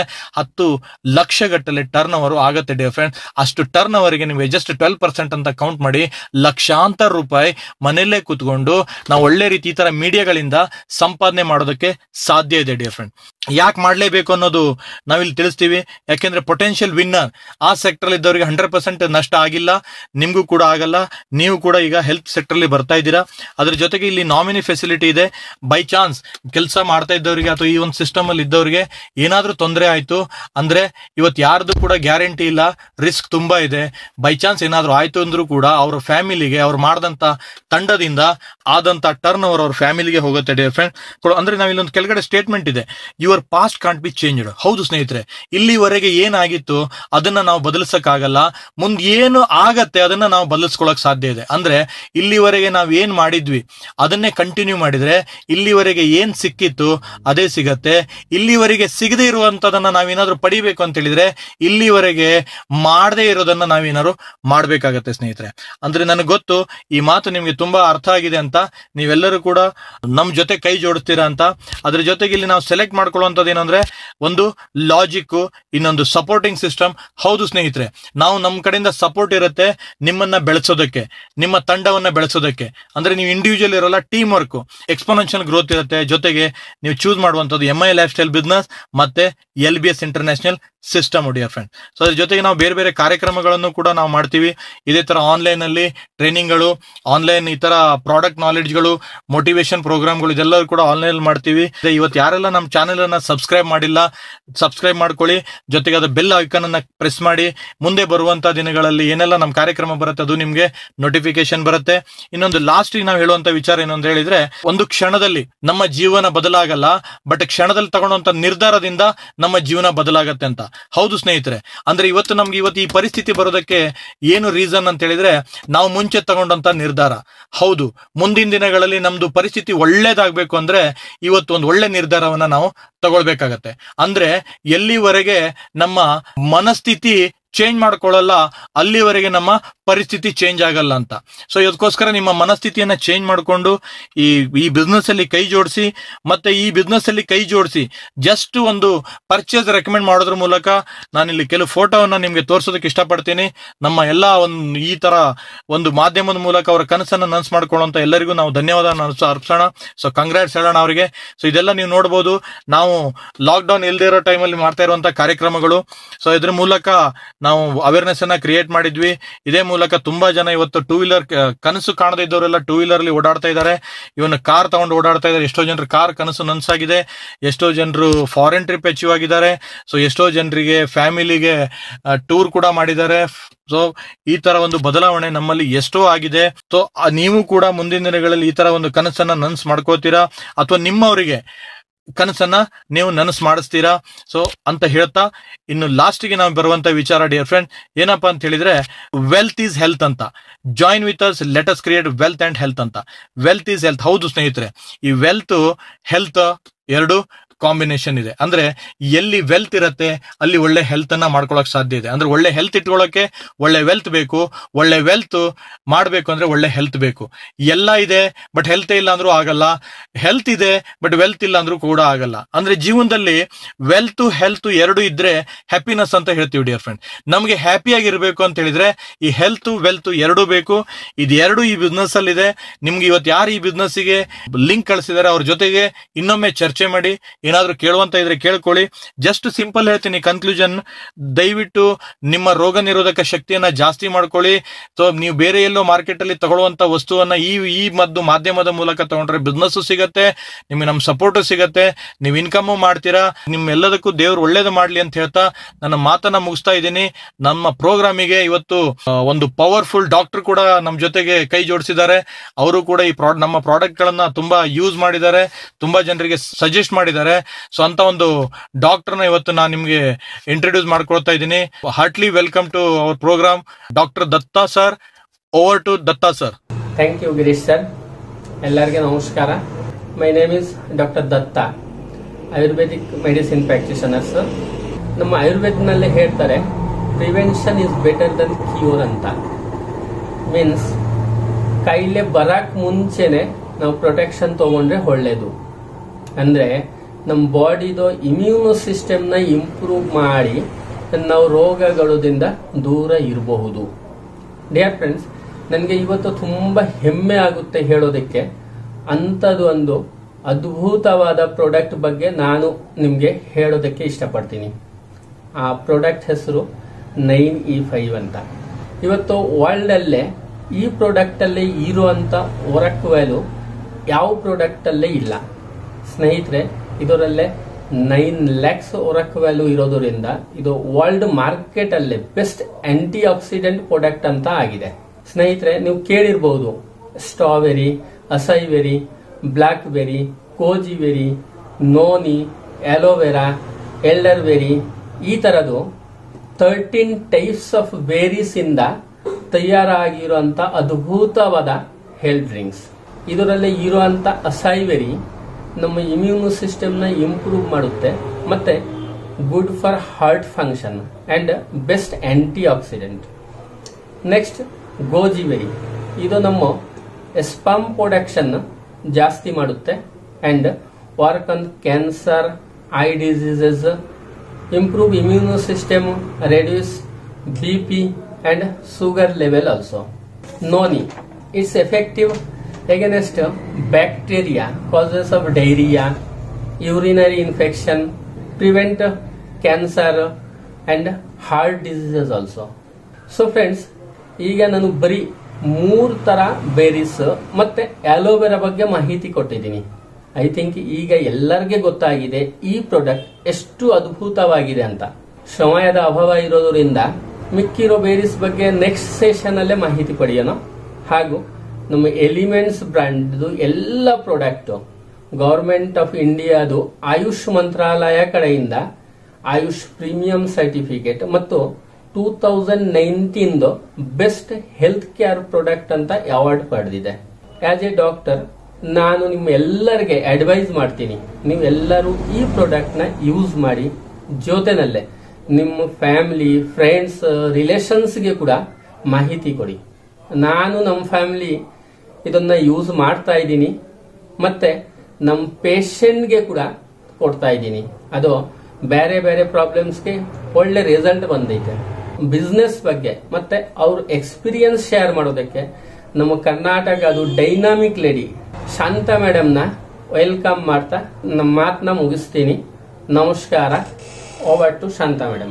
ಹತ್ತು ಲಕ್ಷ ಗಟ್ಟಲೆ ಟರ್ನ್ ಓವರ್ ಆಗುತ್ತೆ ಡಿಯರ್ ಫ್ರೆಂಡ್ ಅಷ್ಟು ಟರ್ನ್ ಓವರ್ಗೆ ನೀವು ಜಸ್ಟ್ ಟ್ವೆಲ್ ಪರ್ಸೆಂಟ್ ಅಂತ ಕೌಂಟ್ ಮಾಡಿ ಲಕ್ಷಾಂತರ ರೂಪಾಯಿ ಮನೆಯಲ್ಲೇ ಕೂತ್ಕೊಂಡು ನಾವು ಒಳ್ಳೆ ರೀತಿ ಈ ತರ ಮೀಡಿಯಾಗಳಿಂದ ಸಂಪಾದನೆ ಮಾಡೋದಕ್ಕೆ ಸಾಧ್ಯ ಇದೆ ಡಿಯರ್ ಫ್ರೆಂಡ್ ಯಾಕೆ ಮಾಡಲೇಬೇಕು ಅನ್ನೋದು ನಾವಿಲ್ಲಿ ತಿಳಿಸ್ತೀವಿ ಯಾಕೆಂದ್ರೆ ಪೊಟೆನ್ಷಿಯಲ್ ವಿನ್ನರ್ ಆ ಸೆಕ್ಟರ್ ಇದ್ದವರಿಗೆ ಹಂಡ್ರೆಡ್ ಪರ್ಸೆಂಟ್ ನಷ್ಟ ಆಗಿಲ್ಲ ನಿಮ್ಗೂ ಕೂಡ ಆಗಲ್ಲ ನೀವು ಕೂಡ ಈಗ ಹೆಲ್ತ್ ಸೆಕ್ಟರ್ ಅಲ್ಲಿ ಬರ್ತಾ ಇದ್ದೀರಾ ಅದ್ರ ಜೊತೆಗೆ ಇಲ್ಲಿ ನಾಮಿನಿ ಫೆಸಿಲಿಟಿ ಇದೆ ಬೈ ಚಾನ್ಸ್ ಕೆಲಸ ಮಾಡ್ತಾ ಇದ್ದವರಿಗೆ ಅಥವಾ ಈ ಒಂದು ಸಿಸ್ಟಮ್ ಅಲ್ಲಿ ಇದ್ದವರಿಗೆ ಏನಾದ್ರೂ ತೊಂದರೆ ಆಯ್ತು ಅಂದ್ರೆ ಇವತ್ತು ಯಾರ್ದು ಕೂಡ ಗ್ಯಾರಂಟಿ ಇಲ್ಲ ರಿಸ್ಕ್ ತುಂಬಾ ಇದೆ ಬೈ ಚಾನ್ಸ್ ಏನಾದ್ರೂ ಆಯ್ತು ಅಂದ್ರೂ ಕೂಡ ಅವ್ರ ಫ್ಯಾಮಿಲಿಗೆ ಅವ್ರು ಮಾಡಿದಂತ ತಂಡದಿಂದ ಆದಂತ ಟರ್ನ್ ಓವರ್ ಅವ್ರ ಫ್ಯಾಮಿಲಿಗೆ ಹೋಗುತ್ತೆ ಡಿಯರ್ ಫ್ರೆಂಡ್ ಅಂದ್ರೆ ನಾವು ಇಲ್ಲೊಂದು ಕೆಳಗಡೆ ಸ್ಟೇಟ್ಮೆಂಟ್ ಇದೆ your past can't be changed ಹೌದು ಸ್ನೇಹಿತರೆ ಇಲ್ಲಿವರೆಗೆ ಏನಾಗಿತ್ತು ಅದನ್ನ ನಾವು ಬದಲಿಸಕ್ಕಾಗಲ್ಲ ಮುಂದ್ ಏನು ಆಗತ್ತೆ ಅದನ್ನ ನಾವು ಬದಲಿಸ್ಕೊಳಕ್ ಸಾಧ್ಯ ಇದೆ ಅಂದ್ರೆ ಇಲ್ಲಿವರೆಗೆ ನಾವು ಏನ್ ಮಾಡಿದ್ವಿ ಅದನ್ನೇ ಕಂಟಿನ್ಯೂ ಮಾಡಿದ್ರೆ ಇಲ್ಲಿವರೆಗೆ ಏನ್ ಸಿಕ್ಕಿತ್ತು ಅದೇ ಸಿಗತ್ತೆ ಇಲ್ಲಿವರೆಗೆ ಸಿಗದೆ ಇರುವಂತದನ್ನ ನಾವೇನಾದ್ರೂ ಪಡಿಬೇಕು ಅಂತ ಹೇಳಿದ್ರೆ ಇಲ್ಲಿವರೆಗೆ ಮಾಡದೇ ಇರೋದನ್ನ ನಾವೇನಾದ್ರು ಮಾಡ್ಬೇಕಾಗತ್ತೆ ಸ್ನೇಹಿತರೆ ಅಂದ್ರೆ ನನಗೆ ಗೊತ್ತು ಈ ಮಾತು ನಿಮ್ಗೆ ತುಂಬಾ ಅರ್ಥ ಆಗಿದೆ ಅಂತ ನೀವೆಲ್ಲರೂ ಕೂಡ ನಮ್ ಜೊತೆ ಕೈ ಜೋಡಿಸ್ತೀರಾ ಅಂತ ಅದ್ರ ಜೊತೆಗೆ ಇಲ್ಲಿ ನಾವು ಸೆಲೆಕ್ಟ್ ಮಾಡ್ಕೊಳ್ಳುವಂಥದ್ದು ಏನಂದ್ರೆ ಒಂದು ಲಾಜಿಕ್ ಇನ್ನೊಂದು ಸಪೋರ್ಟಿಂಗ್ ಸಿಸ್ಟಮ್ ಹೌದು ಸ್ನೇಹಿತರೆ ನಾವು ನಮ್ಮ ಕಡೆಯಿಂದ ಸಪೋರ್ಟ್ ಇರುತ್ತೆ ನಿಮ್ಮನ್ನ ಬೆಳೆಸೋದಕ್ಕೆ ನಿಮ್ಮ ತಂಡವನ್ನ ಬೆಳೆಸೋದಕ್ಕೆ ಅಂದ್ರೆ ನೀವು ಇಂಡಿವಿಜುವಲ್ ಇರಲ್ಲ ಟೀಮ್ ವರ್ಕ್ ಎಕ್ಸ್ಪೋನೆನ್ಷಿಯಲ್ ಗ್ರೋತ್ ಇರುತ್ತೆ ಜೊತೆಗೆ ನೀವು ಚೂಸ್ ಮಾಡುವಂಥದ್ದು M I lifestyle business ಮತ್ತೆ L B S international system dear friend so ಅದ್ರ ಜೊತೆಗೆ ನಾವು ಬೇರೆ ಬೇರೆ ಕಾರ್ಯಕ್ರಮಗಳನ್ನು ಕೂಡ ನಾವು ಮಾಡ್ತೀವಿ ಇದೇ ತರ ಆನ್ಲೈನ್ ಅಲ್ಲಿ ಟ್ರೈನಿಂಗ್ಗಳು ಆನ್ಲೈನ್ ಈ ತರ ಪ್ರಾಡಕ್ಟ್ ನಾಲೆಡ್ಜ್ಗಳು ಮೋಟಿವೇಶನ್ ಪ್ರೋಗ್ರಾಮ್ಗಳು ಇದೆಲ್ಲವೂ ಕೂಡ ಆನ್ಲೈನ್ ಮಾಡ್ತೀವಿ ಮತ್ತೆ ಇವತ್ತು ಯಾರೆಲ್ಲ ನಮ್ಮ ಚಾನೆಲ್ ಅನ್ನ ಸಬ್ಸ್ಕ್ರೈಬ್ ಮಾಡಿಲ್ಲ ಸಬ್ಸ್ಕ್ರೈಬ್ ಮಾಡ್ಕೊಳ್ಳಿ ಜೊತೆಗೆ ಅದು ಬೆಲ್ ಐಕನ್ ಅನ್ನ ಪ್ರೆಸ್ ಮಾಡಿ ಮುಂದೆ ಬರುವಂತ ದಿನಗಳಲ್ಲಿ ಏನೆಲ್ಲ ನಮ್ಮ ಕಾರ್ಯಕ್ರಮ ಬರುತ್ತೆ ಅದು ನಿಮ್ಗೆ ನೋಟಿಫಿಕೇಶನ್ ಬರುತ್ತೆ ಇನ್ನೊಂದು ಲಾಸ್ಟ್ ನಾವು ಹೇಳುವಂತ ವಿಚಾರ ಏನು ಅಂತ ಹೇಳಿದ್ರೆ ಒಂದು ಕ್ಷಣದಲ್ಲಿ ನಮ್ಮ ಜೀವನ ಬದಲಾಗಲ್ಲ ಬಟ್ ಕ್ಷಣದಲ್ಲಿ ತಗೊಳ್ಳುವಂತ ನಿರ್ಧಾರದಿಂದ ನಮ್ಮ ಜೀವನ ಬದಲಾಗತ್ತೆ ಅಂತ ಹೌದು ಸ್ನೇಹಿತರೆ ಅಂದ್ರೆ ಇವತ್ತು ನಮ್ಗೆ ಇವತ್ತು ಈ ಪರಿಸ್ಥಿತಿ ಬರೋದಕ್ಕೆ ಏನು ರೀಸನ್ ಅಂತ ಹೇಳಿದ್ರೆ ನಾವು ಮುಂಚೆ ತಗೊಂಡಂತ ನಿರ್ಧಾರ ಹೌದು ಮುಂದಿನ ದಿನಗಳಲ್ಲಿ ನಮ್ದು ಪರಿಸ್ಥಿತಿ ಒಳ್ಳೇದಾಗ್ಬೇಕು ಅಂದ್ರೆ ಇವತ್ತು ಒಂದು ಒಳ್ಳೆ ನಿರ್ಧಾರವನ್ನ ನಾವು ತಗೊಳ್ಬೇಕಾಗತ್ತೆ ಅಂದ್ರೆ ಎಲ್ಲಿವರೆಗೆ ನಮ್ಮ ಮನಸ್ಥಿತಿ ಚೇಂಜ್ ಮಾಡ್ಕೊಳ್ಳಲ್ಲ ಅಲ್ಲಿವರೆಗೆ ನಮ್ಮ ಪರಿಸ್ಥಿತಿ ಚೇಂಜ್ ಆಗಲ್ಲ ಅಂತ ಸೊ ಇದಕ್ಕೋಸ್ಕರ ನಿಮ್ಮ ಮನಸ್ಥಿತಿಯನ್ನ ಚೇಂಜ್ ಮಾಡಿಕೊಂಡು ಈ ಈ ಬಿಸ್ನೆಸ್ ಅಲ್ಲಿ ಕೈ ಜೋಡಿಸಿ ಮತ್ತೆ ಈ ಬಿಸ್ನೆಸ್ ಅಲ್ಲಿ ಕೈ ಜೋಡಿಸಿ ಜಸ್ಟ್ ಒಂದು ಪರ್ಚೇಸ್ ರೆಕಮೆಂಡ್ ಮಾಡೋದ್ರ ಮೂಲಕ ನಾನಿಲ್ಲಿ ಕೆಲವು ಫೋಟೋವನ್ನ ನಿಮ್ಗೆ ತೋರಿಸೋದಕ್ಕೆ ಇಷ್ಟಪಡ್ತೀನಿ ನಮ್ಮ ಎಲ್ಲಾ ಒಂದು ಈ ತರ ಒಂದು ಮಾಧ್ಯಮದ ಮೂಲಕ ಅವರ ಕನಸನ್ನ ನನ್ಸ್ ಮಾಡ್ಕೊಳ್ಳುವಂತ ಎಲ್ಲರಿಗೂ ನಾವು ಧನ್ಯವಾದ ಅರ್ಪಿಸೋಣ ಸೊ ಕಂಗ್ರಾಟ್ಸ್ ಹೇಳೋಣ ಅವರಿಗೆ ಸೊ ಇದೆಲ್ಲ ನೀವು ನೋಡ್ಬೋದು ನಾವು ಲಾಕ್ ಡೌನ್ ಇಲ್ದೇ ಇರೋ ಟೈಮಲ್ಲಿ ಮಾಡ್ತಾ ಇರುವಂತ ಕಾರ್ಯಕ್ರಮಗಳು ಸೊ ಇದ್ರ ಮೂಲಕ ನಾವು ಅವೇರ್ನೆಸ್ ಅನ್ನ ಕ್ರಿಯೇಟ್ ಮಾಡಿದ್ವಿ ಇದೇ ಮೂಲಕ ತುಂಬಾ ಜನ ಇವತ್ತು ಟೂ ವೀಲರ್ ಕನಸು ಕಾಣದೇ ಇದ್ದವರೆಲ್ಲ ಟೂ ವೀಲರ್ ಅಲ್ಲಿ ಓಡಾಡ್ತಾ ಇದ್ದಾರೆ ಇವನ್ನ ಕಾರ್ ತಗೊಂಡು ಓಡಾಡ್ತಾ ಇದ್ದಾರೆ ಎಷ್ಟೋ ಜನರು ಕಾರ್ ಕನಸು ನನ್ಸಾಗಿದೆ ಎಷ್ಟೋ ಜನರು ಫಾರಿನ್ ಟ್ರಿಪ್ ಅಚೀವ್ ಆಗಿದ್ದಾರೆ ಸೊ ಎಷ್ಟೋ ಜನರಿಗೆ ಫ್ಯಾಮಿಲಿಗೆ ಟೂರ್ ಕೂಡ ಮಾಡಿದ್ದಾರೆ ಸೊ ಈ ತರ ಒಂದು ಬದಲಾವಣೆ ನಮ್ಮಲ್ಲಿ ಎಷ್ಟೋ ಆಗಿದೆ ಸೊ ನೀವು ಕೂಡ ಮುಂದಿನ ದಿನಗಳಲ್ಲಿ ಈ ತರ ಒಂದು ಕನಸನ್ನ ನನ್ಸ್ ಮಾಡ್ಕೋತೀರಾ ಅಥವಾ ನಿಮ್ಮವರಿಗೆ ಕನಸನ್ನ ನೀವು ನನಸು ಮಾಡಿಸ್ತೀರಾ ಸೊ ಅಂತ ಹೇಳ್ತಾ ಇನ್ನು ಲಾಸ್ಟ್ಗೆ ನಾವು ಬರುವಂತ ವಿಚಾರ ಡಿಯರ್ ಫ್ರೆಂಡ್ ಏನಪ್ಪಾ ಅಂತ ಹೇಳಿದ್ರೆ ವೆಲ್ತ್ ಈಸ್ ಹೆಲ್ತ್ ಅಂತ join with us let us create wealth and health ಅಂತ ವೆಲ್ತ್ ಈಸ್ ಹೆಲ್ತ್ ಹೌದು ಸ್ನೇಹಿತರೆ ಈ ವೆಲ್ತ್ ಹೆಲ್ತ್ ಎರಡು ಕಾಂಬಿನೇಷನ್ ಇದೆ ಅಂದ್ರೆ ಎಲ್ಲಿ ವೆಲ್ತ್ ಇರುತ್ತೆ ಅಲ್ಲಿ ಒಳ್ಳೆ ಹೆಲ್ತ್ ಅನ್ನ ಮಾಡ್ಕೊಳಕ್ ಸಾಧ್ಯ ಇದೆ ಅಂದ್ರೆ ಒಳ್ಳೆ ಹೆಲ್ತ್ ಇಟ್ಕೊಳ್ಳೋಕೆ ಒಳ್ಳೆ ವೆಲ್ತ್ ಬೇಕು ಒಳ್ಳೆ ವೆಲ್ತ್ ಮಾಡ್ಬೇಕು ಅಂದ್ರೆ ಒಳ್ಳೆ ಹೆಲ್ತ್ ಬೇಕು ಎಲ್ಲ ಇದೆ ಬಟ್ ಹೆಲ್ತ್ ಇಲ್ಲ ಅಂದ್ರೂ ಆಗಲ್ಲ ಹೆಲ್ತ್ ಇದೆ ಬಟ್ ವೆಲ್ತ್ ಇಲ್ಲ ಅಂದ್ರೂ ಕೂಡ ಆಗಲ್ಲ ಅಂದ್ರೆ ಜೀವನದಲ್ಲಿ ವೆಲ್ತ್ ಹೆಲ್ತ್ ಎರಡು ಇದ್ರೆ ಹ್ಯಾಪಿನೆಸ್ ಅಂತ ಹೇಳ್ತೀವಿ ಡಿಯರ್ ಫ್ರೆಂಡ್ ನಮಗೆ ಹ್ಯಾಪಿ ಆಗಿರ್ಬೇಕು ಅಂತ ಹೇಳಿದ್ರೆ ಈ ಹೆಲ್ತ್ ವೆಲ್ತ್ ಎರಡು ಬೇಕು ಇದು ಎರಡು ಈ ಬಿಸ್ನೆಸ್ ಅಲ್ಲಿ ಇದೆ ನಿಮ್ಗೆ ಇವತ್ತು ಯಾರು ಈ ಬಿಸ್ನೆಸ್ ಗೆ ಲಿಂಕ್ ಕಳಿಸಿದಾರೆ ಅವ್ರ ಜೊತೆಗೆ ಇನ್ನೊಮ್ಮೆ ಚರ್ಚೆ ಮಾಡಿ ಏನಾದ್ರೂ ಕೇಳುವಂತ ಇದ್ರೆ ಕೇಳ್ಕೊಳ್ಳಿ ಜಸ್ಟ್ ಸಿಂಪಲ್ ಹೇಳ್ತೀನಿ ಕನ್ಕ್ಲೂಷನ್ ದಯವಿಟ್ಟು ನಿಮ್ಮ ರೋಗ ನಿರೋಧಕ ಶಕ್ತಿಯನ್ನ ಜಾಸ್ತಿ ಮಾಡ್ಕೊಳ್ಳಿ ಸೊ ನೀವು ಬೇರೆ ಎಲ್ಲೋ ಮಾರ್ಕೆಟ್ ಅಲ್ಲಿ ತಗೊಳ್ಳುವಂತ ವಸ್ತುವನ್ನ ಈ ಈ ಮದ್ದು ಮಾಧ್ಯಮದ ಮೂಲಕ ತಗೊಂಡ್ರೆ ಬಿಸ್ನೆಸ್ ಸಿಗತ್ತೆ ನಿಮ್ಗೆ ನಮ್ಮ ಸಪೋರ್ಟ್ ಸಿಗತ್ತೆ ನೀವು ಇನ್ಕಮ್ ಮಾಡ್ತೀರಾ ನಿಮ್ ಎಲ್ಲದಕ್ಕೂ ದೇವ್ರು ಒಳ್ಳೇದು ಮಾಡ್ಲಿ ಅಂತ ಹೇಳ್ತಾ ನನ್ನ ಮಾತನ್ನ ಮುಗಿಸ್ತಾ ಇದ್ದೀನಿ ನಮ್ಮ ಪ್ರೋಗ್ರಾಮಿಗೆ ಇವತ್ತು ಆ, ಒಂದು ಪವರ್ಫುಲ್ ಡಾಕ್ಟರ್ ಕೂಡ ನಮ್ಮ ಜೊತೆಗೆ ಕೈ ಜೋಡಿಸಿದ್ದಾರೆ ಅವರು ಕೂಡ ಈ ಪ್ರಾಡ್ ನಮ್ಮ ಪ್ರಾಡಕ್ಟ್ ಗಳನ್ನ ತುಂಬಾ ಯೂಸ್ ಮಾಡಿದ್ದಾರೆ ತುಂಬಾ ಜನರಿಗೆ ಸಜೆಸ್ಟ್ ಮಾಡಿದ್ದಾರೆ ಸೊ ಅಂತ ಒಂದು ಡಾಕ್ಟರ್ನ ಇವತ್ತು ನಾನು ನಿಮ್ಗೆ ಇಂಟ್ರೊಡ್ಯೂಸ್ ಮಾಡ್ಕೊಳ್ತಾ ಇದ್ದೀನಿ heartly welcome to our program doctor Datta sir over to Datta sir thank you Girish sir ಎಲ್ಲರಿಗೆ ನಮಸ್ಕಾರ my name is doctor Datta Ayurvedic medicine practitioner sir ನಮ್ಮ ಆಯುರ್ವೇದನಲ್ಲಿ ಹೇಳ್ತಾರೆ prevention is better than cure ಅಂತ ಮೀನ್ಸ್ ಕಾಯಿಲೆ ಬರಕ್ ಮುಂಚೆನೆ ನಾವು ಪ್ರೊಟೆಕ್ಷನ್ ತಗೊಂಡ್ರೆ ಒಳ್ಳೇದು ಅಂದ್ರೆ ನಮ್ಮ ಬಾಡಿದು ಇಮ್ಯೂನ್ ಸಿಸ್ಟಮ್ನ ಇಂಪ್ರೂವ್ ಮಾಡಿ ನಾವು ರೋಗಗಳಿಂದ ದೂರ ಇರಬಹುದು ಡಿಯರ್ ಫ್ರೆಂಡ್ಸ್ ನನಗೆ ಇವತ್ತು ತುಂಬ ಹೆಮ್ಮೆ ಆಗುತ್ತೆ ಹೇಳೋದಕ್ಕೆ ಅಂಥದ್ದು ಒಂದು ಅದ್ಭುತವಾದ ಪ್ರಾಡಕ್ಟ್ ಬಗ್ಗೆ ನಾನು ನಿಮಗೆ ಹೇಳೋದಕ್ಕೆ ಇಷ್ಟಪಡ್ತೀನಿ ಆ ಪ್ರಾಡಕ್ಟ್ ಹೆಸರು ನೈನ್ ಇ ಫೈವ್ ಅಂತ ಇವತ್ತು ವರ್ಲ್ಡಲ್ಲೇ ಈ ಪ್ರಾಡಕ್ಟಲ್ಲಿ ಇರುವಂಥ ವರ್ಕ್ ವ್ಯಾಲ್ಯೂ ಯಾವ ಪ್ರಾಡಕ್ಟಲ್ಲೇ ಇಲ್ಲ ಸ್ನೇಹಿತರೆ ಇದರಲ್ಲೇ ನೈನ್ ಲ್ಯಾಕ್ಸ್ ಒರಕ್ ವ್ಯಾಲ್ಯೂ ಇರೋದ್ರಿಂದ ಇದು ವರ್ಲ್ಡ್ ಮಾರ್ಕೆಟ್ ಅಲ್ಲಿ ಬೆಸ್ಟ್ ಆಂಟಿ ಆಕ್ಸಿಡೆಂಟ್ ಪ್ರಾಡಕ್ಟ್ ಅಂತ ಆಗಿದೆ ಸ್ನೇಹಿತರೆ ನೀವು ಕೇಳಿರ್ಬಹುದು ಸ್ಟ್ರಾಬೆರಿ ಅಸೈವೆರಿ blackberry goji berry noni aloe vera elderberry ಈ ತರದು ತರ್ಟೀನ್ ಟೈಪ್ಸ್ ಆಫ್ ಬೇರೀಸ್ ಇಂದ ತಯಾರಾಗಿರುವಂತ ಅದ್ಭುತವಾದ ಹೆಲ್ತ್ ಡ್ರಿಂಕ್ಸ್ ಇದರಲ್ಲಿ ಇರುವಂತ ಅಸೈವೆರಿ ನಮ್ಮ ಇಮ್ಯೂನ್ ಸಿಸ್ಟಮ್ನ ಇಂಪ್ರೂವ್ ಮಾಡುತ್ತೆ ಮತ್ತೆ good for heart function and best antioxidant next goji berry ಇದು ನಮ್ಮ ಎಸ್ಪಾಮ್ ಪ್ರೊಡಕ್ಷನ್ ಜಾಸ್ತಿ ಮಾಡುತ್ತೆ and work on cancer eye diseases improve immune system reduce B P and sugar level also noni it's effective against bacteria causes of diarrhea urinary infection prevent cancer and heart diseases also so friends ಈಗ ನಾನು ಬರೀ ಮೂರು ತರ berries ಮತ್ತೆ aloe vera ಬಗ್ಗೆ ಮಾಹಿತಿ ಕೊಟ್ಟಿದ್ದೀನಿ I think ಈಗ ಎಲ್ಲರಿಗೆ ಗೊತ್ತಾಗಿದೆ ಈ ಪ್ರಾಡಕ್ಟ್ ಎಷ್ಟು ಅದ್ಭುತವಾಗಿದೆ ಅಂತ ಸಮಯದ ಅಭಾವ ಇರೋದ್ರಿಂದ ಮಿಕ್ಕಿರೋ ಬೇರೀಸ್ ಬಗ್ಗೆ ನೆಕ್ಸ್ಟ್ ಸೆಷನ್ ಅಲ್ಲೇ ಮಾಹಿತಿ ಪಡೆಯೋಣ ಹಾಗೂ ನಮ್ಮ ಎಲಿಮೆಂಟ್ಸ್ ಬ್ರ್ಯಾಂಡ್ ಎಲ್ಲ ಪ್ರಾಡಕ್ಟ್ ಗವರ್ಮೆಂಟ್ ಆಫ್ ಇಂಡಿಯಾದು ಆಯುಷ್ ಮಂತ್ರಾಲಯ ಕಡೆಯಿಂದ ಆಯುಷ್ ಪ್ರೀಮಿಯಂ ಸರ್ಟಿಫಿಕೇಟ್ ಮತ್ತು two thousand nineteen best health care product ಅಂತ ಅವಾರ್ಡ್ ಪಡೆದಿದೆ ಆಸ್ ಎ ಡಾಕ್ಟರ್ ನಾನು ನಿಮ್ಮ ಎಲ್ಲರಿಗೆ ಅಡ್ವೈಸ್ ಮಾಡ್ತೀನಿ ನೀವೆಲ್ಲರೂ ಈ ಪ್ರಾಡಕ್ಟ್ ನ ಯೂಸ್ ಮಾಡಿ ಜೊತೆನಲ್ಲೇ ನಿಮ್ಮ ಫ್ಯಾಮಿಲಿ ಫ್ರೆಂಡ್ಸ್ ರಿಲೇಷನ್ಸ್ಗೆ ಕೂಡ ಮಾಹಿತಿ ಕೊಡಿ ನಾನು ನಮ್ಮ ಫ್ಯಾಮಿಲಿ ಇದನ್ನ ಯೂಸ್ ಮಾಡ್ತಾ ಇದ್ದೀನಿ ಮತ್ತೆ ನಮ್ಮ ಪೇಷಂಟ್ಗೆ ಕೂಡ ಕೊಡ್ತಾ ಇದ್ದೀನಿ ಅದು ಬೇರೆ ಬೇರೆ ಪ್ರಾಬ್ಲಮ್ಸ್ಗೆ ಒಳ್ಳೆ ರಿಸಲ್ಟ್ ಬಂದೈತೆ ಬಿಸ್ನೆಸ್ ಬಗ್ಗೆ ಮತ್ತೆ ಅವ್ರ ಎಕ್ಸ್ಪೀರಿಯನ್ಸ್ ಶೇರ್ ಮಾಡೋದಕ್ಕೆ ನಮ್ಮ ಕರ್ನಾಟಕ ಅದು ಡೈನಾಮಿಕ್ ಲೇಡಿ ಶಾಂತ ಮೇಡಮ್ನ ವೆಲ್ಕಮ್ ಮಾಡ್ತಾ ನಮ್ಮ ಮಾತನ್ನ ಮುಗಿಸ್ತೀನಿ ನಮಸ್ಕಾರ over to Shanta madam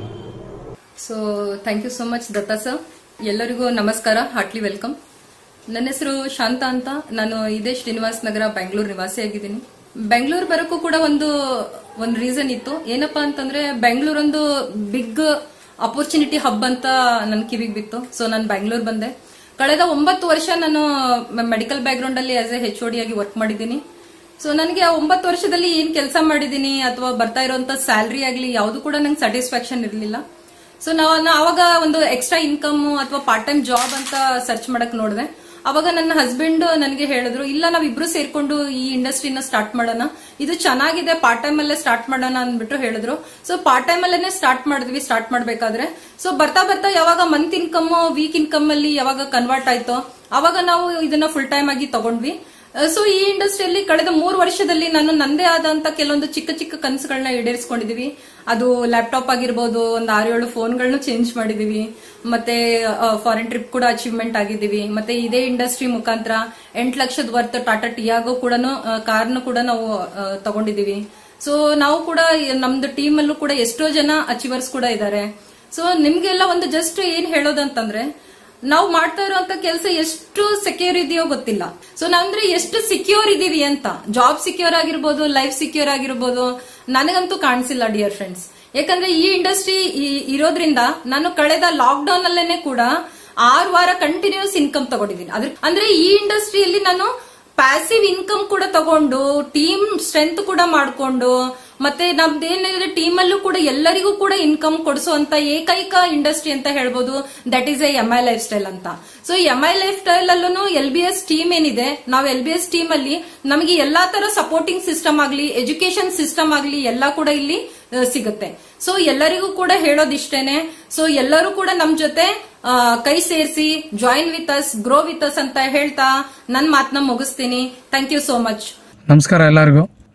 so thank you so much Datta sir ಎಲ್ಲರಿಗೂ ನಮಸ್ಕಾರ ಹಾರ್ಟ್ಲಿ ವೆಲ್ಕಮ್ ನನ್ನ ಹೆಸರು ಶಾಂತ ಅಂತ ನಾನು ಇದೇ ಶ್ರೀನಿವಾಸ್ ನಗರ ಬೆಂಗಳೂರು ನಿವಾಸಿಯಾಗಿದ್ದೀನಿ ಬೆಂಗಳೂರು ಬರೋಕ್ಕೂ ಕೂಡ ಒಂದು ಒಂದು ರೀಸನ್ ಇತ್ತು ಏನಪ್ಪಾ ಅಂತಂದ್ರೆ ಬೆಂಗಳೂರು ಒಂದು ಬಿಗ್ ಅಪರ್ಚುನಿಟಿ ಹಬ್ ಅಂತ ನನ್ನ ಕಿವಿಗೆ ಬಿತ್ತು ಸೊ ನಾನು ಬೆಂಗಳೂರು ಬಂದೆ ಕಳೆದ ಒಂಬತ್ತು ವರ್ಷ ನಾನು ಮೆಡಿಕಲ್ ಬ್ಯಾಕ್ ಗ್ರೌಂಡ್ ಅಲ್ಲಿ ಆಸ್ ಎ ಹೆಚ್ ಆಗಿ ವರ್ಕ್ ಮಾಡಿದ್ದೀನಿ ಸೊ ನನಗೆ ಆ ಒಂಬತ್ತು ವರ್ಷದಲ್ಲಿ ಏನ್ ಕೆಲಸ ಮಾಡಿದ್ದೀನಿ ಅಥವಾ ಬರ್ತಾ ಇರುವಂತ ಸ್ಯಾಲ್ರಿ ಆಗ್ಲಿ ಯಾವುದು ಕೂಡ ನಂಗೆ ಸ್ಯಾಟಿಸ್ಫ್ಯಾಕ್ಷನ್ ಇರಲಿಲ್ಲ ಸೊ ನಾವು ಅವಾಗ ಒಂದು ಎಕ್ಸ್ಟ್ರಾ ಇನ್ಕಮ್ ಅಥವಾ ಪಾರ್ಟ್ ಟೈಮ್ ಜಾಬ್ ಅಂತ ಸರ್ಚ್ ಮಾಡಕ್ ನೋಡಿದೆ ಅವಾಗ ನನ್ನ ಹಸ್ಬೆಂಡ್ ನನಗೆ ಹೇಳಿದ್ರು ಇಲ್ಲ ನಾವಿಬ್ರು ಸೇರ್ಕೊಂಡು ಈ ಇಂಡಸ್ಟ್ರಿನ ಸ್ಟಾರ್ಟ್ ಮಾಡೋಣ ಇದು ಚೆನ್ನಾಗಿದೆ ಪಾರ್ಟ್ ಟೈಮ್ ಅಲ್ಲೇ ಸ್ಟಾರ್ಟ್ ಮಾಡೋಣ ಅಂದ್ಬಿಟ್ಟು ಹೇಳಿದ್ರು ಸೊ ಪಾರ್ಟ್ ಟೈಮ್ ಅಲ್ಲೇನೆ ಸ್ಟಾರ್ಟ್ ಮಾಡಿದ್ವಿ ಸ್ಟಾರ್ಟ್ ಮಾಡ್ಬೇಕಾದ್ರೆ ಸೊ ಬರ್ತಾ ಬರ್ತಾ ಯಾವಾಗ ಮಂತ್ ಇನ್ಕಮ್ ವೀಕ್ ಇನ್ಕಮ್ ಅಲ್ಲಿ ಯಾವಾಗ ಕನ್ವರ್ಟ್ ಆಯ್ತೋ ಅವಾಗ ನಾವು ಇದನ್ನ ಫುಲ್ ಟೈಮ್ ಆಗಿ ತಗೊಂಡ್ವಿ ಸೊ ಈ ಇಂಡಸ್ಟ್ರಿಯಲ್ಲಿ ಕಳೆದ ಮೂರು ವರ್ಷದಲ್ಲಿ ನಾನು ನಂದೇ ಆದಂತ ಕೆಲವೊಂದು ಚಿಕ್ಕ ಚಿಕ್ಕ ಕನಸುಗಳನ್ನ ಈಡೇರಿಸ್ಕೊಂಡಿದೀವಿ ಅದು ಲ್ಯಾಪ್ಟಾಪ್ ಆಗಿರ್ಬೋದು ಒಂದು ಆರು ಏಳು ಫೋನ್ಗಳನ್ನ ಚೇಂಜ್ ಮಾಡಿದೀವಿ ಮತ್ತೆ ಫಾರಿನ್ ಟ್ರಿಪ್ ಕೂಡ ಅಚೀವ್ಮೆಂಟ್ ಆಗಿದ್ದೀವಿ ಮತ್ತೆ ಇದೇ ಇಂಡಸ್ಟ್ರಿ ಮುಖಾಂತರ ಎಂಟು ಲಕ್ಷದ ವರ್ತ್ ಟಾಟಾ ಟಿಯಾಗೋ ಕೂಡ ಕಾರ್ನು ಕೂಡ ನಾವು ಆ, ತಗೊಂಡಿದೀವಿ ಸೊ ನಾವು ಕೂಡ ನಮ್ದು ಟೀಮ್ ಅಲ್ಲೂ ಕೂಡ ಎಷ್ಟೋ ಜನ ಅಚೀವರ್ಸ್ ಕೂಡ ಇದ್ದಾರೆ ಸೊ ನಿಮ್ಗೆಲ್ಲ ಒಂದು ಜಸ್ಟ್ ಏನ್ ಹೇಳೋದಂತಂದ್ರೆ ನಾವು ಮಾಡ್ತಾ ಇರುವಂತ ಕೆಲಸ ಎಷ್ಟು ಸೆಕ್ಯೂರ್ ಇದೆಯೋ ಗೊತ್ತಿಲ್ಲ ಸೊ ನಾವಂದ್ರೆ ಎಷ್ಟು ಸಿಕ್ಯೂರ್ ಇದೀವಿ ಅಂತ ಜಾಬ್ ಸಿಕ್ಯೂರ್ ಆಗಿರ್ಬೋದು ಲೈಫ್ ಸಿಕ್ಯೂರ್ ಆಗಿರ್ಬೋದು ನನಗಂತೂ ಕಾಣಿಸಿಲ್ಲ ಡಿಯರ್ ಫ್ರೆಂಡ್ಸ್ ಯಾಕಂದ್ರೆ ಈ ಇಂಡಸ್ಟ್ರಿ ಇರೋದ್ರಿಂದ ನಾನು ಕಳೆದ ಲಾಕ್ ಡೌನ್ ಅಲ್ಲೇನೆ ಕೂಡ ಆರು ವಾರ ಕಂಟಿನ್ಯೂಸ್ ಇನ್ಕಮ್ ತಗೊಂಡಿದ್ದೀನಿ ಅದ್ರ ಅಂದ್ರೆ ಈ ಇಂಡಸ್ಟ್ರಿಯಲ್ಲಿ ನಾನು ಪ್ಯಾಸಿವ್ ಇನ್ಕಮ್ ಕೂಡ ತಗೊಂಡು ಟೀಮ್ ಸ್ಟ್ರೆಂತ್ ಕೂಡ ಮಾಡ್ಕೊಂಡು ಮತ್ತೆ ನಮ್ದೇನಿದ್ರೆ ಟೀಮ್ ಅಲ್ಲೂ ಕೂಡ ಎಲ್ಲರಿಗೂ ಕೂಡ ಇನ್ಕಮ್ ಕೊಡಿಸುವಂತ ಏಕೈಕ ಇಂಡಸ್ಟ್ರಿ ಅಂತ ಹೇಳ್ಬೋದು that is a M I lifestyle ಅಂತ so M I lifestyle ಅಲ್ಲೂ ಎಲ್ ಬಿ ಎಸ್ ಟೀಮ್ ಏನಿದೆ ನಾವು ಎಲ್ ಬಿ ಎಸ್ ಟೀಮ್ ಅಲ್ಲಿ ನಮಗೆ ಎಲ್ಲಾ ತರ ಸಪೋರ್ಟಿಂಗ್ ಸಿಸ್ಟಮ್ ಆಗ್ಲಿ ಎಜುಕೇಶನ್ ಸಿಸ್ಟಮ್ ಆಗ್ಲಿ ಎಲ್ಲ ಕೂಡ ಇಲ್ಲಿ ಆ, ಸಿಗುತ್ತೆ ಸೊ ಎಲ್ಲರಿಗೂ ಕೂಡ ಹೇಳೋದಿಷ್ಟೇನೆ ಸೊ ಎಲ್ಲರೂ ಕೂಡ ನಮ್ ಜೊತೆ ಆ, ಕೈ ಸೇರಿಸಿ join with us grow with us ಅಂತ ಹೇಳ್ತಾ ನನ್ನ ಮಾತನ್ನ ಮುಗಿಸ್ತೀನಿ ಥ್ಯಾಂಕ್ ಯು ಸೋ ಮಚ್ ನಮಸ್ಕಾರ ಎಲ್ಲರಿಗೂ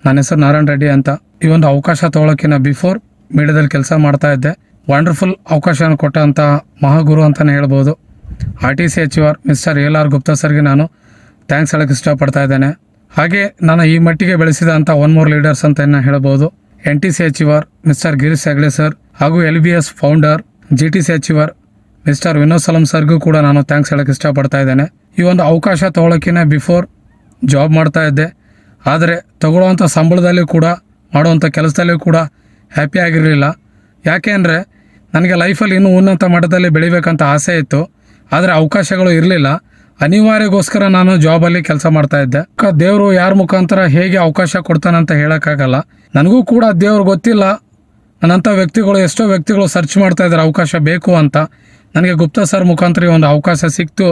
ನನ್ನ ಹೆಸರು ನಾರಾಯಣ ರೆಡ್ಡಿ ಅಂತ ಈ ಒಂದು ಅವಕಾಶ ತೊಗೊಳಕ್ಕಿಂತ ಬಿಫೋರ್ ಮೀಡಿಯಾದಲ್ಲಿ ಕೆಲಸ ಮಾಡ್ತಾ ಇದ್ದೆ ವಂಡರ್ಫುಲ್ ಅವಕಾಶನ ಕೊಟ್ಟಂಥ ಮಹಾಗುರು ಅಂತಲೇ ಹೇಳ್ಬೋದು R T C H R mister L R Gupta ಸರ್ಗೆ ನಾನು ಥ್ಯಾಂಕ್ಸ್ ಹೇಳಕ್ಕೆ ಇಷ್ಟಪಡ್ತಾ ಇದ್ದೇನೆ ಹಾಗೆ ನಾನು ಈ ಮಟ್ಟಿಗೆ ಬೆಳೆಸಿದಂಥ ಒನ್ ಮೋರ್ ಲೀಡರ್ಸ್ ಅಂತ ಇನ್ನು ಹೇಳ್ಬೋದು N T C H R mister Girish Hegde sir ಹಾಗೂ L B S founder G T C H R mister Vinod Salam ಸರ್ಗೂ ಕೂಡ ನಾನು ಥ್ಯಾಂಕ್ಸ್ ಹೇಳಕ್ಕೆ ಇಷ್ಟಪಡ್ತಾ ಇದ್ದೇನೆ ಈ ಒಂದು ಅವಕಾಶ ತೊಗೊಳಕ್ಕಿಂತ ಬಿಫೋರ್ ಜಾಬ್ ಮಾಡ್ತಾ ಇದ್ದೆ ಆದರೆ ತಗೊಳ್ಳುವಂಥ ಸಂಬಳದಲ್ಲಿ ಕೂಡ ಮಾಡುವಂಥ ಕೆಲಸದಲ್ಲೂ ಕೂಡ ಹ್ಯಾಪಿ ಆಗಿರಲಿಲ್ಲ ಯಾಕೆ ಅಂದರೆ ನನಗೆ ಲೈಫಲ್ಲಿ ಇನ್ನೂ ಉನ್ನತ ಮಟ್ಟದಲ್ಲಿ ಬೆಳಿಬೇಕಂತ ಆಸೆ ಇತ್ತು ಆದರೆ ಅವಕಾಶಗಳು ಇರಲಿಲ್ಲ ಅನಿವಾರ್ಯಗೋಸ್ಕರ ನಾನು ಜಾಬಲ್ಲಿ ಕೆಲಸ ಮಾಡ್ತಾ ಇದ್ದೆ ಕ- ದೇವರು ಯಾರ ಮುಖಾಂತರ ಹೇಗೆ ಅವಕಾಶ ಕೊಡ್ತಾನಂತ ಹೇಳೋಕ್ಕಾಗಲ್ಲ ನನಗೂ ಕೂಡ ದೇವ್ರು ಗೊತ್ತಿಲ್ಲ ನನ್ನಂಥ ವ್ಯಕ್ತಿಗಳು ಎಷ್ಟೋ ವ್ಯಕ್ತಿಗಳು ಸರ್ಚ್ ಮಾಡ್ತಾ ಇದ್ದಾರೆ ಅವಕಾಶ ಬೇಕು ಅಂತ ನನಗೆ ಗುಪ್ತಾ ಸರ್ ಮುಖಾಂತರ ಈ ಒಂದು ಅವಕಾಶ ಸಿಕ್ತು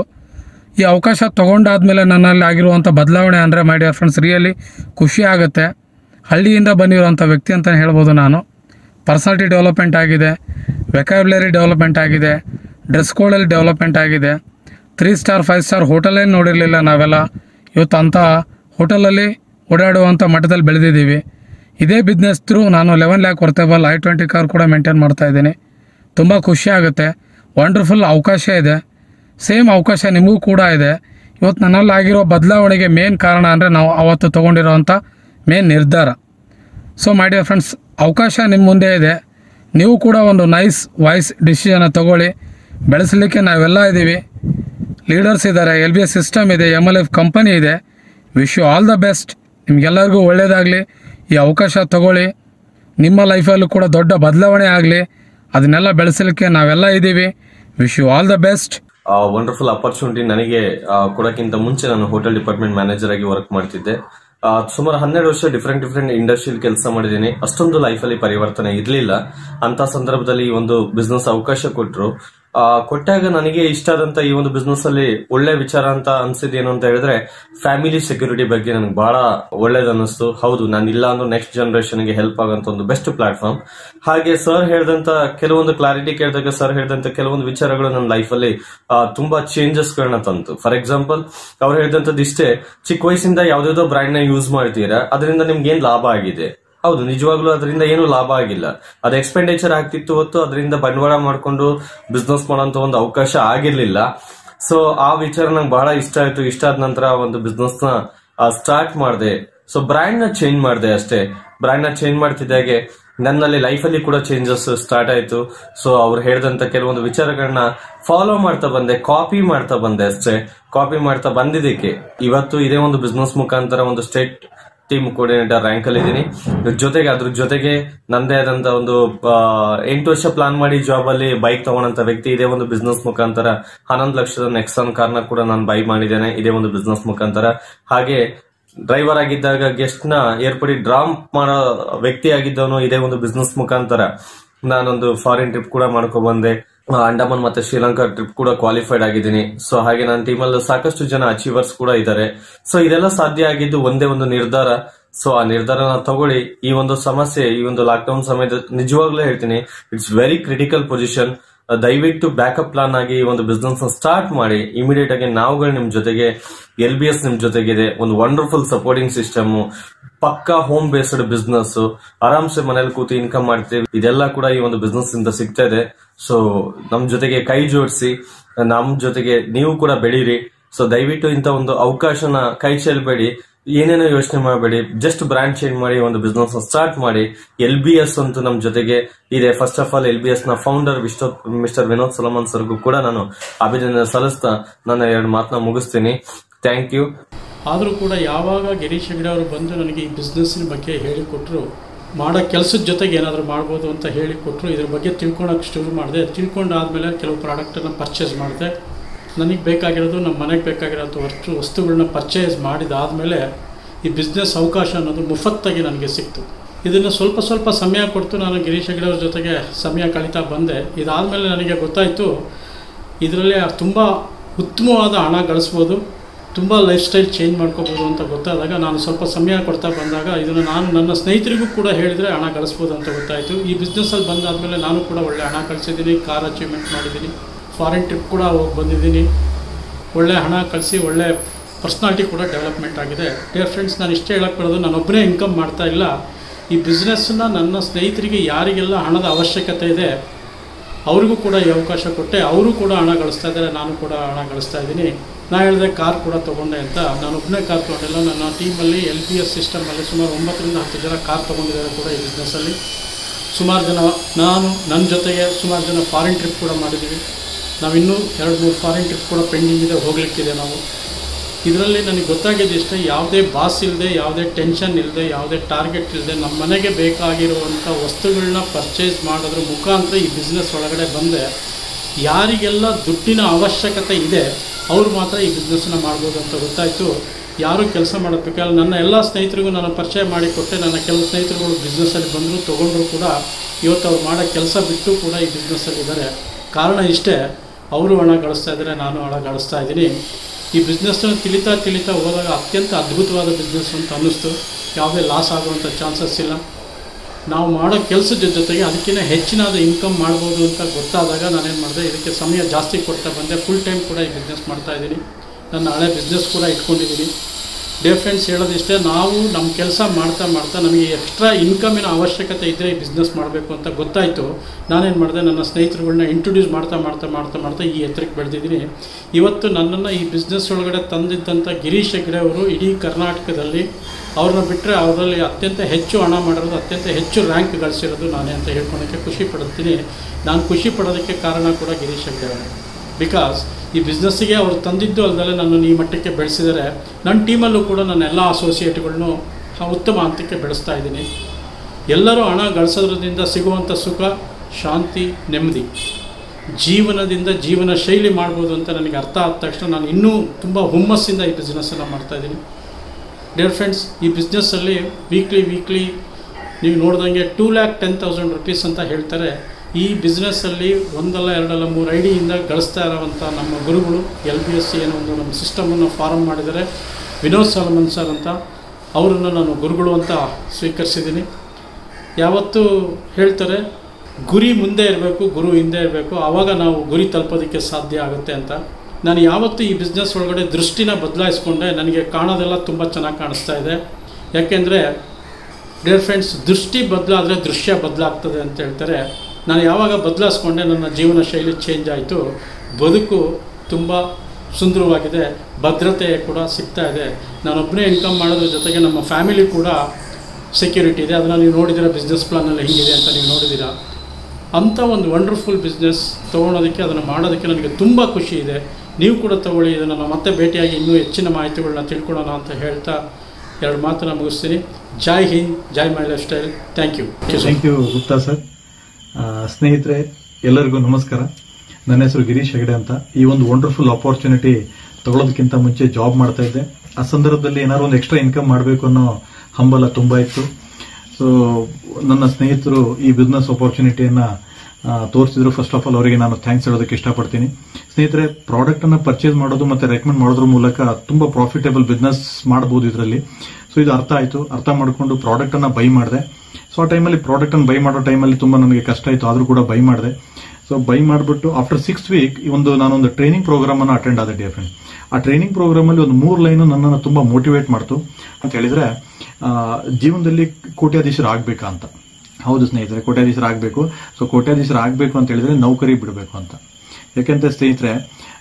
ಈ ಅವಕಾಶ ತೊಗೊಂಡಾದ್ಮೇಲೆ ನನ್ನಲ್ಲಿ ಆಗಿರುವಂಥ ಬದಲಾವಣೆ ಅಂದರೆ ಮೈ ಡಿಯರ್ ಫ್ರೆಂಡ್ಸ್ ರಿಯಲಿ ಖುಷಿ ಆಗುತ್ತೆ ಹಳ್ಳಿಯಿಂದ ಬಂದಿರುವಂಥ ವ್ಯಕ್ತಿ ಅಂತಲೇ ಹೇಳ್ಬೋದು ನಾನು ಪರ್ಸನಾಲಿಟಿ ಡೆವಲಪ್ಮೆಂಟ್ ಆಗಿದೆ ವೆಕ್ಯಾಬ್ಲರಿ ಡೆವಲಪ್ಮೆಂಟ್ ಆಗಿದೆ ಡ್ರೆಸ್ ಕೋಡಲ್ಲಿ ಡೆವಲಪ್ಮೆಂಟ್ ಆಗಿದೆ ತ್ರೀ ಸ್ಟಾರ್ ಫೈವ್ ಸ್ಟಾರ್ ಹೋಟೆಲೇ ನೋಡಿರಲಿಲ್ಲ ನಾವೆಲ್ಲ ಇವತ್ತು ಅಂಥ ಹೋಟೆಲಲ್ಲಿ ಓಡಾಡುವಂಥ ಮಟ್ಟದಲ್ಲಿ ಬೆಳೆದಿದ್ದೀವಿ ಇದೇ ಬಿಸ್ನೆಸ್ ಥ್ರೂ ನಾನು eleven lakh worthable I twenty car ಕೂಡ ಮೇಂಟೈನ್ ಮಾಡ್ತಾ ಇದ್ದೀನಿ ತುಂಬ ಖುಷಿ ಆಗುತ್ತೆ ವಂಡರ್ಫುಲ್ ಅವಕಾಶ ಇದೆ ಸೇಮ್ ಅವಕಾಶ ನಿಮಗೂ ಕೂಡ ಇದೆ ಇವತ್ತು ನನ್ನಲ್ಲಿ ಆಗಿರೋ ಬದಲಾವಣೆಗೆ ಮೇನ್ ಕಾರಣ ಅಂದರೆ ನಾವು ಅವತ್ತು ತೊಗೊಂಡಿರೋವಂಥ ಮೇನ್ ನಿರ್ಧಾರ ಸೊ ಮೈ ಡಿಯರ್ ಫ್ರೆಂಡ್ಸ್ ಅವಕಾಶ ನಿಮ್ಮ ಮುಂದೆ ಇದೆ ನೀವು ಕೂಡ ಒಂದು ನೈಸ್ ವಾಯ್ಸ್ ಡಿಸಿಷನ್ನ ತಗೊಳ್ಳಿ ಬೆಳೆಸಲಿಕ್ಕೆ ನಾವೆಲ್ಲ ಇದ್ದೀವಿ ಲೀಡರ್ಸ್ ಇದ್ದಾರೆ ಎಲ್ ಬಿ ಎಸ್ ಸಿಸ್ಟಮ್ ಇದೆ ಎಮ್ ಎಲ್ ಎಫ್ ಕಂಪನಿ ಇದೆ wish you all the best ನಿಮ್ಗೆಲ್ಲರಿಗೂ ಒಳ್ಳೆಯದಾಗಲಿ ಈ ಅವಕಾಶ ತಗೊಳ್ಳಿ ನಿಮ್ಮ ಲೈಫಲ್ಲೂ ಕೂಡ ದೊಡ್ಡ ಬದಲಾವಣೆ ಆಗಲಿ ಅದನ್ನೆಲ್ಲ ಬೆಳೆಸಲಿಕ್ಕೆ ನಾವೆಲ್ಲ ಇದ್ದೀವಿ wish you all the best wonderful opportunity ನನಗೆ ಆ, ಕೊಡಕ್ಕಿಂತ ಮುಂಚೆ ನಾನು ಹೋಟೆಲ್ ಡಿಪಾರ್ಟ್ಮೆಂಟ್ ಮ್ಯಾನೇಜರ್ ಆಗಿ ವರ್ಕ್ ಮಾಡ್ತಿದ್ದೆ ಆ, ಸುಮಾರು ಹನ್ನೆರಡು ವರ್ಷ ಡಿಫ್ರೆಂಟ್ ಡಿಫ್ರೆಂಟ್ ಇಂಡಸ್ಟ್ರಿಯಲ್ಲಿ ಕೆಲಸ ಮಾಡಿದ್ದೀನಿ ಅಷ್ಟೊಂದು ಲೈಫಲ್ಲಿ ಪರಿವರ್ತನೆ ಇರಲಿಲ್ಲ ಅಂತ ಸಂದರ್ಭದಲ್ಲಿ ಈ ಒಂದು ಬಿಸ್ನೆಸ್ ಅವಕಾಶ ಕೊಟ್ಟರು ಕೊಟ್ಟಾಗ ನನಗೆ ಇಷ್ಟ ಆದಂತ ಈ ಒಂದು ಬಿಸ್ನೆಸ್ ಅಲ್ಲಿ ಒಳ್ಳೆ ವಿಚಾರ ಅಂತ ಅನ್ಸಿದ್ ಏನು ಅಂತ ಹೇಳಿದ್ರೆ ಫ್ಯಾಮಿಲಿ ಸೆಕ್ಯೂರಿಟಿ ಬಗ್ಗೆ ನನಗೆ ಬಹಳ ಒಳ್ಳೇದು ಅನ್ನಿಸ್ತು ಹೌದು ನಾನು ಇಲ್ಲ ಅಂದ್ರೆ ನೆಕ್ಸ್ಟ್ ಜನರೇಷನ್ ಗೆ ಹೆಲ್ಪ್ ಆಗಂತ ಒಂದು ಬೆಸ್ಟ್ ಪ್ಲಾಟ್ಫಾರ್ಮ್ ಹಾಗೆ ಸರ್ ಹೇಳಿದಂತ ಕೆಲವೊಂದು ಕ್ಲಾರಿಟಿ ಕೇಳಿದಾಗ ಸರ್ ಹೇಳಿದಂತ ಕೆಲವೊಂದು ವಿಚಾರಗಳು ನನ್ನ ಲೈಫಲ್ಲಿ ತುಂಬಾ ಚೇಂಜಸ್ ಗಳನ್ನ ತಂತು ಫಾರ್ ಎಕ್ಸಾಂಪಲ್ ಅವ್ರು ಹೇಳಿದಂತದ್ದು ಇಷ್ಟೇ ಚಿಕ್ಕ ವಯಸ್ಸಿಂದ ಯಾವ್ದಾವ್ದೋ ಬ್ರ್ಯಾಂಡ್ ನ ಯೂಸ್ ಮಾಡ್ತೀರಾ ಅದರಿಂದ ನಿಮ್ಗೆ ಏನ್ ಲಾಭ ಆಗಿದೆ ಹೌದು ನಿಜವಾಗ್ಲೂ ಅದರಿಂದ ಏನು ಲಾಭ ಆಗಿಲ್ಲ ಅದು ಎಕ್ಸ್ಪೆಂಡಿಚರ್ ಆಗ್ತಿತ್ತು ಹೊತ್ತು ಅದರಿಂದ ಬಂಡವಾಳ ಮಾಡ್ಕೊಂಡು ಬಿಸ್ನೆಸ್ ಮಾಡೋಂತ ಒಂದು ಅವಕಾಶ ಆಗಿರ್ಲಿಲ್ಲ ಸೊ ಆ ವಿಚಾರ ನಂಗೆ ಬಹಳ ಇಷ್ಟ ಆಯ್ತು ಇಷ್ಟ ಆದ ನಂತರ ಆ ಒಂದು ಬಿಸ್ನೆಸ್ ನ ಸ್ಟಾರ್ಟ್ ಮಾಡಿದೆ ಸೊ ಬ್ರ್ಯಾಂಡ್ ನ ಚೇಂಜ್ ಮಾಡಿದೆ ಅಷ್ಟೇ ಬ್ರ್ಯಾಂಡ್ ನ ಚೇಂಜ್ ಮಾಡ್ತಿದ್ದಾಗೆ ನನ್ನಲ್ಲಿ ಲೈಫಲ್ಲಿ ಕೂಡ ಚೇಂಜಸ್ ಸ್ಟಾರ್ಟ್ ಆಯ್ತು ಸೊ ಅವ್ರು ಹೇಳಿದಂತ ಕೆಲವೊಂದು ವಿಚಾರಗಳನ್ನ ಫಾಲೋ ಮಾಡ್ತಾ ಬಂದೆ ಕಾಪಿ ಮಾಡ್ತಾ ಬಂದೆ ಅಷ್ಟೇ ಕಾಪಿ ಮಾಡ್ತಾ ಬಂದಿದ್ದಕ್ಕೆ ಇವತ್ತು ಇದೇ ಒಂದು ಬಿಸ್ನೆಸ್ ಮುಖಾಂತರ ಒಂದು ಸ್ಟೇಟ್ ಟೀಮ್ ಕೋಆರ್ಡಿನೇಟರ್ ರ್ಯಾಂಕ್ ಅಲ್ಲಿ ಇದ್ದೀನಿ ಜೊತೆಗೆ ಅದ್ರ ಜೊತೆಗೆ ನಂದೇ ಆದಂತ ಒಂದು ಆ, ಎಂಟು ವರ್ಷ ಪ್ಲಾನ್ ಮಾಡಿ ಜಾಬ್ ಅಲ್ಲಿ ಬೈಕ್ ತಗೊಂಡಂತ ವ್ಯಕ್ತಿ ಇದೇ ಒಂದು ಬಿಸ್ನೆಸ್ ಮುಖಾಂತರ ಹನ್ನೊಂದು ಲಕ್ಷದ ನೆಕ್ಸಾನ್ ಕಾರ್ನ ಕೂಡ ನಾನು ಬೈ ಮಾಡಿದ್ದೇನೆ ಇದೇ ಒಂದು ಬಿಸ್ನೆಸ್ ಮುಖಾಂತರ ಹಾಗೆ ಡ್ರೈವರ್ ಆಗಿದ್ದಾಗ ಗೆಸ್ಟ್ ನ ಏರ್ಪಡಿ ಡ್ರಾಮ್ ಮಾಡೋ ವ್ಯಕ್ತಿ ಆಗಿದ್ದವನು ಇದೇ ಒಂದು ಬಿಸ್ನೆಸ್ ಮುಖಾಂತರ ನಾನೊಂದು ಫಾರಿನ್ ಟ್ರಿಪ್ ಕೂಡ ಮಾಡ್ಕೊ ಬಂದೆ ಆ, ಅಂಡಮಾನ್ ಮತ್ತೆ ಶ್ರೀಲಂಕಾ ಟ್ರಿಪ್ ಕೂಡ ಕ್ವಾಲಿಫೈಡ್ ಆಗಿದ್ದೀನಿ ಸೊ ಹಾಗೆ ನನ್ನ ಟೀಮಲ್ಲಿ ಸಾಕಷ್ಟು ಜನ ಅಚೀವರ್ಸ್ ಕೂಡ ಇದ್ದಾರೆ ಸೊ ಇದೆಲ್ಲ ಸಾಧ್ಯ ಆಗಿದ್ದು ಒಂದೇ ಒಂದು ನಿರ್ಧಾರ ಸೊ ಆ ನಿರ್ಧಾರನ ತಗೊಳ್ಳಿ ಈ ಒಂದು ಸಮಸ್ಯೆ ಈ ಒಂದು ಲಾಕ್ಡೌನ್ ಸಮಯದ ನಿಜವಾಗ್ಲೂ ಹೇಳ್ತೀನಿ ಇಟ್ಸ್ ವೆರಿ ಕ್ರಿಟಿಕಲ್ ಪೊಸಿಷನ್ ದಯವಿಟ್ಟು ಬ್ಯಾಕಪ್ ಪ್ಲಾನ್ ಆಗಿ ಈ ಒಂದು ಬಿಸ್ನೆಸ್ ಸ್ಟಾರ್ಟ್ ಮಾಡಿ ಇಮಿಡಿಯೇಟ್ ಆಗಿ ನಾವುಗಳು ನಿಮ್ ಜೊತೆಗೆ ಎಲ್ ಬಿ ಎಸ್ ನಿಮ್ ಜೊತೆಗಿದೆ ಒಂದು ವಂಡರ್ಫುಲ್ ಸಪೋರ್ಟಿಂಗ್ ಸಿಸ್ಟಮ್ ಪಕ್ಕಾ ಹೋಮ್ ಬೇಸ್ಡ್ ಬಿಸ್ನೆಸ್ ಆರಾಮ್ಸೆ ಮನೇಲಿ ಕೂತು ಇನ್ಕಮ್ ಮಾಡ್ತೀವಿ ಇದೆಲ್ಲ ಕೂಡ ಈ ಒಂದು ಬಿಸ್ನೆಸ್ ಇಂದ ಸಿಗ್ತಾ ಇದೆ ಸೊ ನಮ್ ಜೊತೆಗೆ ಕೈ ಜೋಡಿಸಿ ನಮ್ ಜೊತೆಗೆ ನೀವು ಕೂಡ ಬೆಳೀರಿ ಸೊ ದಯವಿಟ್ಟು ಇಂಥ ಒಂದು ಅವಕಾಶನ ಕೈ ಚೆಲ್ಬೇಡಿ ಏನೇನೋ ಯೋಚನೆ ಮಾಡಬೇಡಿ ಜಸ್ಟ್ ಬ್ರ್ಯಾಂಡ್ ಚೇಂಜ್ ಮಾಡಿ ಒಂದು ಬಿಸ್ನೆಸ್ ಸ್ಟಾರ್ಟ್ ಮಾಡಿ ಎಲ್ ಬಿ ಎಸ್ ಅಂತೂ ನಮ್ ಜೊತೆಗೆ ಇದೆ first of all L B S ನ ಫೌಂಡರ್ ಮಿಸ್ಟರ್ ವಿನೋದ್ ಸೊಲಮನ್ ಸರ್ಗೂ ಕೂಡ ನಾನು ಅಭಿನಂದನೆ ಸಲ್ಲಿಸ್ತಾ ನನ್ನ ಎರಡು ಮಾತನ್ನ ಮುಗಿಸ್ತೀನಿ ಥ್ಯಾಂಕ್ ಯು ಆದರೂ ಕೂಡ ಯಾವಾಗ ಗಿರೀಶ್ ಹೆಗ್ಡೆ ಅವರು ಬಂದು ನನಗೆ ಈ ಬಿಸ್ನೆಸ್ಸಿನ ಬಗ್ಗೆ ಹೇಳಿಕೊಟ್ರು ಮಾಡೋ ಕೆಲಸದ ಜೊತೆಗೆ ಏನಾದರೂ ಮಾಡ್ಬೋದು ಅಂತ ಹೇಳಿಕೊಟ್ರು ಇದ್ರ ಬಗ್ಗೆ ತಿಳ್ಕೊಳಕ್ಕೆ ಶುರು ಮಾಡಿದೆ ತಿಳ್ಕೊಂಡಾದ್ಮೇಲೆ ಕೆಲವು ಪ್ರಾಡಕ್ಟನ್ನು ಪರ್ಚೇಸ್ ಮಾಡಿದೆ ನನಗೆ ಬೇಕಾಗಿರೋದು ನಮ್ಮ ಮನೆಗೆ ಬೇಕಾಗಿರೋಂಥ ವಸ್ತು ವಸ್ತುಗಳನ್ನ ಪರ್ಚೇಸ್ ಮಾಡಿದಾದಮೇಲೆ ಈ ಬಿಸ್ನೆಸ್ ಅವಕಾಶ ಅನ್ನೋದು ಮುಫತ್ತಾಗಿ ನನಗೆ ಸಿಕ್ತು ಇದನ್ನು ಸ್ವಲ್ಪ ಸ್ವಲ್ಪ ಸಮಯ ಕೊಡ್ತು ನಾನು ಗಿರೀಶ್ ಹೆಗ್ಡೆ ಅವ್ರ ಜೊತೆಗೆ ಸಮಯ ಕಳೀತಾ ಬಂದೆ ಇದಾದಮೇಲೆ ನನಗೆ ಗೊತ್ತಾಯಿತು ಇದರಲ್ಲಿ ತುಂಬ ಉತ್ತಮವಾದ ಹಣ ಗಳಿಸ್ಬೋದು ತುಂಬ ಲೈಫ್ ಸ್ಟೈಲ್ ಚೇಂಜ್ ಮಾಡ್ಕೋಬೋದು ಅಂತ ಗೊತ್ತಾದಾಗ ನಾನು ಸ್ವಲ್ಪ ಸಮಯ ಕೊಡ್ತಾ ಬಂದಾಗ ಇದನ್ನು ನಾನು ನನ್ನ ಸ್ನೇಹಿತರಿಗೂ ಕೂಡ ಹೇಳಿದರೆ ಹಣ ಗಳಿಸ್ಬೋದು ಅಂತ ಗೊತ್ತಾಯಿತು ಈ ಬಿಸ್ನೆಸ್ಸಲ್ಲಿ ಬಂದಾದಮೇಲೆ ನಾನು ಕೂಡ ಒಳ್ಳೆ ಹಣ ಕಳಿಸಿದ್ದೀನಿ ಕಾರ್ ಅಚೀವ್ಮೆಂಟ್ ಮಾಡಿದ್ದೀನಿ ಫಾರಿನ್ ಟ್ರಿಪ್ ಕೂಡ ಹೋಗಿ ಬಂದಿದ್ದೀನಿ ಒಳ್ಳೆ ಹಣ ಕಳಿಸಿ ಒಳ್ಳೆ ಪರ್ಸ್ನಾಲಿಟಿ ಕೂಡ ಡೆವಲಪ್ಮೆಂಟ್ ಆಗಿದೆ ಡಿಯರ್ ಫ್ರೆಂಡ್ಸ್ ನಾನು ಇಷ್ಟೇ ಹೇಳಕ್ಕೆ ಬರೋದು ನಾನೊಬ್ಬನೇ ಇನ್ಕಮ್ ಮಾಡ್ತಾ ಇಲ್ಲ ಈ ಬಿಸ್ನೆಸ್ಸನ್ನ ನನ್ನ ಸ್ನೇಹಿತರಿಗೆ ಯಾರಿಗೆಲ್ಲ ಹಣದ ಅವಶ್ಯಕತೆ ಇದೆ ಅವ್ರಿಗೂ ಕೂಡ ಈ ಅವಕಾಶ ಕೊಟ್ಟೆ ಅವರು ಕೂಡ ಹಣ ಗಳಿಸ್ತಾ ಇದ್ದಾರೆ ನಾನು ಕೂಡ ಹಣ ಗಳಿಸ್ತಾ ಇದ್ದೀನಿ ನಾ ಹೇಳಿದೆ ಕಾರ್ ಕೂಡ ತೊಗೊಂಡೆ ಅಂತ ನಾನು ಒಬ್ಬನೇ ಕಾರ್ ತೊಗೊಂಡಿಲ್ಲ ನನ್ನ ಟೀಮಲ್ಲಿ ಎಲ್ ಪಿ ಎಸ್ ಸಿಸ್ಟಮಲ್ಲಿ ಸುಮಾರು ಒಂಬತ್ತರಿಂದ ಹತ್ತು ಜನ ಕಾರ್ ತೊಗೊಂಡಿದ್ದಾರೆ ಕೂಡ ಈ ಬಿಸ್ನೆಸ್ಸಲ್ಲಿ ಸುಮಾರು ಜನ ನಾನು ನನ್ನ ಜೊತೆಗೆ ಸುಮಾರು ಜನ ಫಾರಿನ್ ಟ್ರಿಪ್ ಕೂಡ ಮಾಡಿದ್ದೀವಿ ನಾವಿನ್ನೂ ಎರಡು ಮೂರು ಫಾರಿನ್ ಟ್ರಿಪ್ ಕೂಡ ಪೆಂಡಿಂಗ್ ಇದೆ ಹೋಗ್ಲಿಕ್ಕಿದೆ ನಾವು ಇದರಲ್ಲಿ ನನಗೆ ಗೊತ್ತಾಗಿದ್ದು ಇಷ್ಟೇ ಯಾವುದೇ ಬಾಸ್ ಇಲ್ಲದೆ ಯಾವುದೇ ಟೆನ್ಷನ್ ಇಲ್ಲದೆ ಯಾವುದೇ ಟಾರ್ಗೆಟ್ ಇಲ್ಲದೆ ನಮ್ಮ ಮನೆಗೆ ಬೇಕಾಗಿರುವಂಥ ವಸ್ತುಗಳನ್ನ ಪರ್ಚೇಸ್ ಮಾಡೋದ್ರ ಮುಖಾಂತರ ಈ ಬಿಸ್ನೆಸ್ ಒಳಗಡೆ ಬಂದೆ ಯಾರಿಗೆಲ್ಲ ದುಡ್ಡಿನ ಅವಶ್ಯಕತೆ ಇದೆ ಅವ್ರು ಮಾತ್ರ ಈ ಬಿಸ್ನೆಸ್ನ ಮಾಡ್ಬೋದು ಅಂತ ಗೊತ್ತಾಯಿತು ಯಾರೂ ಕೆಲಸ ಮಾಡೋದಕ್ಕಾಗಲ್ಲ ನನ್ನ ಎಲ್ಲ ಸ್ನೇಹಿತರಿಗೂ ನಾನು ಪರಿಚಯ ಮಾಡಿಕೊಟ್ಟೆ ನನ್ನ ಕೆಲವು ಸ್ನೇಹಿತರುಗಳು ಬಿಸ್ನೆಸ್ಸಲ್ಲಿ ಬಂದರು ತೊಗೊಂಡ್ರು ಕೂಡ ಇವತ್ತು ಅವ್ರು ಮಾಡೋ ಕೆಲಸ ಬಿಟ್ಟು ಕೂಡ ಈ ಬಿಸ್ನೆಸ್ಸಲ್ಲಿ ಇದ್ದಾರೆ ಕಾರಣ ಇಷ್ಟೇ ಅವರು ಹಣ ಗಳಿಸ್ತಾ ಇದ್ದಾರೆ ನಾನು ಹಣ ಗಳಿಸ್ತಾ ಇದ್ದೀನಿ ಈ ಬಿಸ್ನೆಸ್ನ ತಿಳಿತಾ ತಿಳಿತಾ ಹೋದಾಗ ಅತ್ಯಂತ ಅದ್ಭುತವಾದ ಬಿಸ್ನೆಸ್ ಅಂತ ಅನ್ನಿಸ್ತು ಯಾವುದೇ ಲಾಸ್ ಆಗುವಂಥ ಚಾನ್ಸಸ್ ಇಲ್ಲ ನಾವು ಮಾಡೋ ಕೆಲಸದ ಜೊತೆಗೆ ಅದಕ್ಕಿಂತ ಹೆಚ್ಚಿನಾದ ಇನ್ಕಮ್ ಮಾಡ್ಬೋದು ಅಂತ ಗೊತ್ತಾದಾಗ ನಾನೇನು ಮಾಡಿದೆ ಇದಕ್ಕೆ ಸಮಯ ಜಾಸ್ತಿ ಕೊಡ್ತಾ ಬಂದೆ ಫುಲ್ ಟೈಮ್ ಕೂಡ ಈ ಬಿಸ್ನೆಸ್ ಮಾಡ್ತಾ ಇದ್ದೀನಿ ನನ್ನ ಹಳೆ ಬಿಸ್ನೆಸ್ ಕೂಡ ಇಟ್ಕೊಂಡಿದ್ದೀನಿ ಡೇ ಫ್ರೆಂಡ್ಸ್ ಹೇಳೋದಿಷ್ಟೇ ನಾವು ನಮ್ಮ ಕೆಲಸ ಮಾಡ್ತಾ ಮಾಡ್ತಾ ನಮಗೆ ಎಕ್ಸ್ಟ್ರಾ ಇನ್ಕಮಿನ ಅವಶ್ಯಕತೆ ಇದ್ದರೆ ಈ ಬಿಸ್ನೆಸ್ ಮಾಡಬೇಕು ಅಂತ ಗೊತ್ತಾಯಿತು ನಾನೇನು ಮಾಡಿದೆ ನನ್ನ ಸ್ನೇಹಿತರುಗಳನ್ನ ಇಂಟ್ರೊಡ್ಯೂಸ್ ಮಾಡ್ತಾ ಮಾಡ್ತಾ ಮಾಡ್ತಾ ಮಾಡ್ತಾ ಈ ಎತ್ತರಕ್ಕೆ ಬೆಳೆದಿದ್ದೀನಿ ಇವತ್ತು ನನ್ನನ್ನು ಈ ಬಿಸ್ನೆಸ್ ಒಳಗಡೆ ತಂದಿದ್ದಂಥ ಗಿರೀಶ್ ಹೆಗ್ಡೆ ಅವರು ಇಡೀ ಕರ್ನಾಟಕದಲ್ಲಿ ಅವ್ರನ್ನ ಬಿಟ್ಟರೆ ಅವರಲ್ಲಿ ಅತ್ಯಂತ ಹೆಚ್ಚು ಹಣ ಮಾಡಿರೋದು ಅತ್ಯಂತ ಹೆಚ್ಚು ರ್ಯಾಂಕ್ ಗಳಿಸಿರೋದು ನಾನೇ ಅಂತ ಹೇಳ್ಕೊಳಕ್ಕೆ ಖುಷಿ ಪಡ್ತೀನಿ ನಾನು ಖುಷಿ ಪಡೋದಕ್ಕೆ ಕಾರಣ ಕೂಡ ಗಿರೀಶ್ ಹೆಗ್ಡೆ ಅವರೇ ಬಿಕಾಸ್ ಈ ಬಿಸ್ನೆಸ್ಸಿಗೆ ಅವರು ತಂದಿದ್ದು ಅಲ್ಲದೆ ನನ್ನನ್ನು ಈ ಮಟ್ಟಕ್ಕೆ ಬೆಳೆಸಿದ್ದಾರೆ ನನ್ನ ಟೀಮಲ್ಲೂ ಕೂಡ ನನ್ನ ಎಲ್ಲ ಅಸೋಸಿಯೇಟ್ಗಳನ್ನು ಉತ್ತಮ ಹಂತಕ್ಕೆ ಬೆಳೆಸ್ತಾ ಇದ್ದೀನಿ ಎಲ್ಲರೂ ಹಣ ಗಳಿಸೋದ್ರಿಂದ ಸಿಗುವಂಥ ಸುಖ ಶಾಂತಿ ನೆಮ್ಮದಿ ಜೀವನದಿಂದ ಜೀವನ ಶೈಲಿ ಮಾಡ್ಬೋದು ಅಂತ ನನಗೆ ಅರ್ಥ ಆದ ತಕ್ಷಣ ನಾನು ಇನ್ನೂ ತುಂಬ ಹುಮ್ಮಸ್ಸಿಂದ ಈ ಬಿಸ್ನೆಸ್ಸನ್ನು ಮಾಡ್ತಾಯಿದ್ದೀನಿ ಡಿಯರ್ ಫ್ರೆಂಡ್ಸ್ ಈ ಬಿಸ್ನೆಸ್ಸಲ್ಲಿ ವೀಕ್ಲಿ ವೀಕ್ಲಿ ನೀವು ನೋಡ್ದಂಗೆ two lakh ten thousand rupees ಅಂತ ಹೇಳ್ತಾರೆ ಈ ಬಿಸ್ನೆಸ್ಸಲ್ಲಿ ಒಂದಲ್ಲ ಎರಡಲ್ಲ ಮೂರು ಐ ಡಿಯಿಂದ ಗಳಿಸ್ತಾ ಇರೋವಂಥ ನಮ್ಮ ಗುರುಗಳು ಎಲ್ ಬಿ ಎಸ್ ಸಿ ಏನೋ ಒಂದು ನಮ್ಮ ಸಿಸ್ಟಮನ್ನು ಫಾರಮ್ ಮಾಡಿದ್ದಾರೆ ವಿನೋದ್ ಸಲಮನ್ ಸರ್ ಅಂತ ಅವರನ್ನು ನಾನು ಗುರುಗಳು ಅಂತ ಸ್ವೀಕರಿಸಿದ್ದೀನಿ ಯಾವತ್ತೂ ಹೇಳ್ತಾರೆ ಗುರಿ ಮುಂದೆ ಇರಬೇಕು ಗುರು ಹಿಂದೆ ಇರಬೇಕು ಆವಾಗ ನಾವು ಗುರಿ ತಲುಪೋದಕ್ಕೆ ಸಾಧ್ಯ ಆಗುತ್ತೆ ಅಂತ ನಾನು ಯಾವತ್ತೂ ಈ ಬಿಸ್ನೆಸ್ ಒಳಗಡೆ ದೃಷ್ಟಿನ ಬದಲಾಯಿಸ್ಕೊಂಡೆ ನನಗೆ ಕಾಣೋದೆಲ್ಲ ತುಂಬ ಚೆನ್ನಾಗಿ ಕಾಣಿಸ್ತಾ ಇದೆ ಯಾಕೆಂದರೆ ಡಿಯರ್ ಫ್ರೆಂಡ್ಸ್ ದೃಷ್ಟಿ ಬದಲಾದರೆ ದೃಶ್ಯ ಬದಲಾಗ್ತದೆ ಅಂತ ಹೇಳ್ತಾರೆ ನಾನು ಯಾವಾಗ ಬದಲಾಯಿಸ್ಕೊಂಡೆ ನನ್ನ ಜೀವನ ಶೈಲಿ ಚೇಂಜ್ ಆಯಿತು ಬದುಕು ತುಂಬ ಸುಂದರವಾಗಿದೆ ಭದ್ರತೆ ಕೂಡ ಸಿಗ್ತಾ ಇದೆ ನಾನೊಬ್ಬನೇ ಇನ್ಕಮ್ ಮಾಡೋದ್ರ ಜೊತೆಗೆ ನಮ್ಮ ಫ್ಯಾಮಿಲಿ ಕೂಡ ಸೆಕ್ಯೂರಿಟಿ ಇದೆ ಅದನ್ನು ನೀವು ನೋಡಿದ್ದೀರಾ ಬಿಸ್ನೆಸ್ ಪ್ಲಾನಲ್ಲಿ ಹೆಂಗಿದೆ ಅಂತ ನೀವು ನೋಡಿದ್ದೀರಾ ಅಂಥ ಒಂದು ವಂಡರ್ಫುಲ್ ಬಿಸ್ನೆಸ್ ತೊಗೊಳೋದಕ್ಕೆ ಅದನ್ನು ಮಾಡೋದಕ್ಕೆ ನನಗೆ ತುಂಬ ಖುಷಿ ಇದೆ ನೀವು ಕೂಡ ತಗೊಳ್ಳಿ ಇದನ್ನು ನಾವು ಮತ್ತೆ ಭೇಟಿಯಾಗಿ ಇನ್ನೂ ಹೆಚ್ಚಿನ ಮಾಹಿತಿಗಳನ್ನ ತಿಳ್ಕೊಳ್ಳೋಣ ಅಂತ ಹೇಳ್ತಾ ಎರಡು ಮಾತನ್ನು ಮುಗಿಸ್ತೀನಿ Jai Hind Jai my lifestyle thank you thank you Gupta sir ಆ, ಸ್ನೇಹಿತರೆ ಎಲ್ಲರಿಗೂ ನಮಸ್ಕಾರ ನನ್ನ ಹೆಸರು ಗಿರೀಶ್ ಹೆಗಡೆ ಅಂತ ಈ ಒಂದು ವಂಡರ್ಫುಲ್ ಅಪಾರ್ಚುನಿಟಿ ತಗೊಳ್ಳೋದಕ್ಕಿಂತ ಮುಂಚೆ ಜಾಬ್ ಮಾಡ್ತಾ ಇದ್ದೆ ಆ ಸಂದರ್ಭದಲ್ಲಿ ಏನಾದ್ರು ಒಂದು ಎಕ್ಸ್ಟ್ರಾ ಇನ್ಕಮ್ ಮಾಡಬೇಕು ಅನ್ನೋ ಹಂಬಲ ತುಂಬಾ ಇತ್ತು ಸೊ ನನ್ನ ಸ್ನೇಹಿತರು ಈ ಬಿಸ್ನೆಸ್ ಅಪಾರ್ಚುನಿಟಿಯನ್ನ ತೋರಿಸಿದ್ರು ಫಸ್ಟ್ ಆಫ್ ಆಲ್ ಅವರಿಗೆ ನಾನು ಥ್ಯಾಂಕ್ಸ್ ಹೇಳೋದಕ್ಕೆ ಇಷ್ಟಪಡ್ತೀನಿ ಸ್ನೇಹಿತರೆ ಪ್ರಾಡಕ್ಟ್ ಅನ್ನ ಪರ್ಚೇಸ್ ಮಾಡೋದು ಮತ್ತೆ ರೆಕಮೆಂಡ್ ಮಾಡೋದ್ರ ಮೂಲಕ ತುಂಬಾ ಪ್ರಾಫಿಟೇಬಲ್ ಬಿಸ್ನೆಸ್ ಮಾಡಬಹುದು ಇದರಲ್ಲಿ ಸೊ ಇದು ಅರ್ಥ ಆಯ್ತು ಅರ್ಥ ಮಾಡಿಕೊಂಡು ಪ್ರಾಡಕ್ಟ್ ಅನ್ನ ಬೈ ಮಾಡಿದೆ ಸೊ ಆ ಟೈಮಲ್ಲಿ ಪ್ರಾಡಕ್ಟ್ ಅನ್ನು ಬೈ ಮಾಡೋ ಟೈಮಲ್ಲಿ ತುಂಬಾ ನನಗೆ ಕಷ್ಟ ಆಯ್ತು ಆದ್ರೂ ಕೂಡ ಬೈ ಮಾಡಿದೆ ಸೊ ಬೈ ಮಾಡಿಬಿಟ್ಟು ಆಫ್ಟರ್ ಸಿಕ್ಸ್ ವೀಕ್ ಒಂದು ನಾನೊಂದು ಟ್ರೈನಿಂಗ್ ಪ್ರೋಗ್ರಾಮ್ ಅನ್ನು ಅಟೆಂಡ್ ಆದೆ ಡಿಯರ್ ಫ್ರೆಂಡ್ ಆ ಟ್ರೈನಿಂಗ್ ಪ್ರೋಗ್ರಾಮ್ ಅಲ್ಲಿ ಒಂದು ಮೂರು ಲೈನ್ ನನ್ನನ್ನು ತುಂಬಾ ಮೋಟಿವೇಟ್ ಮಾಡ್ತು ಅಂತ ಹೇಳಿದ್ರೆ ಆ, ಜೀವನದಲ್ಲಿ ಕೋಟ್ಯಾಧೀಶರು ಆಗ್ಬೇಕಾ ಅಂತ ಹೌದು ಸ್ನೇಹಿತರೆ ಕೋಟ್ಯಾಧೀಶರು ಆಗ್ಬೇಕು ಸೊ ಕೋಟ್ಯಾಧೀಶರು ಆಗ್ಬೇಕು ಅಂತ ಹೇಳಿದ್ರೆ ನೌಕರಿ ಬಿಡಬೇಕು ಅಂತ ಯಾಕೆಂದ್ರೆ ಸ್ನೇಹಿತರೆ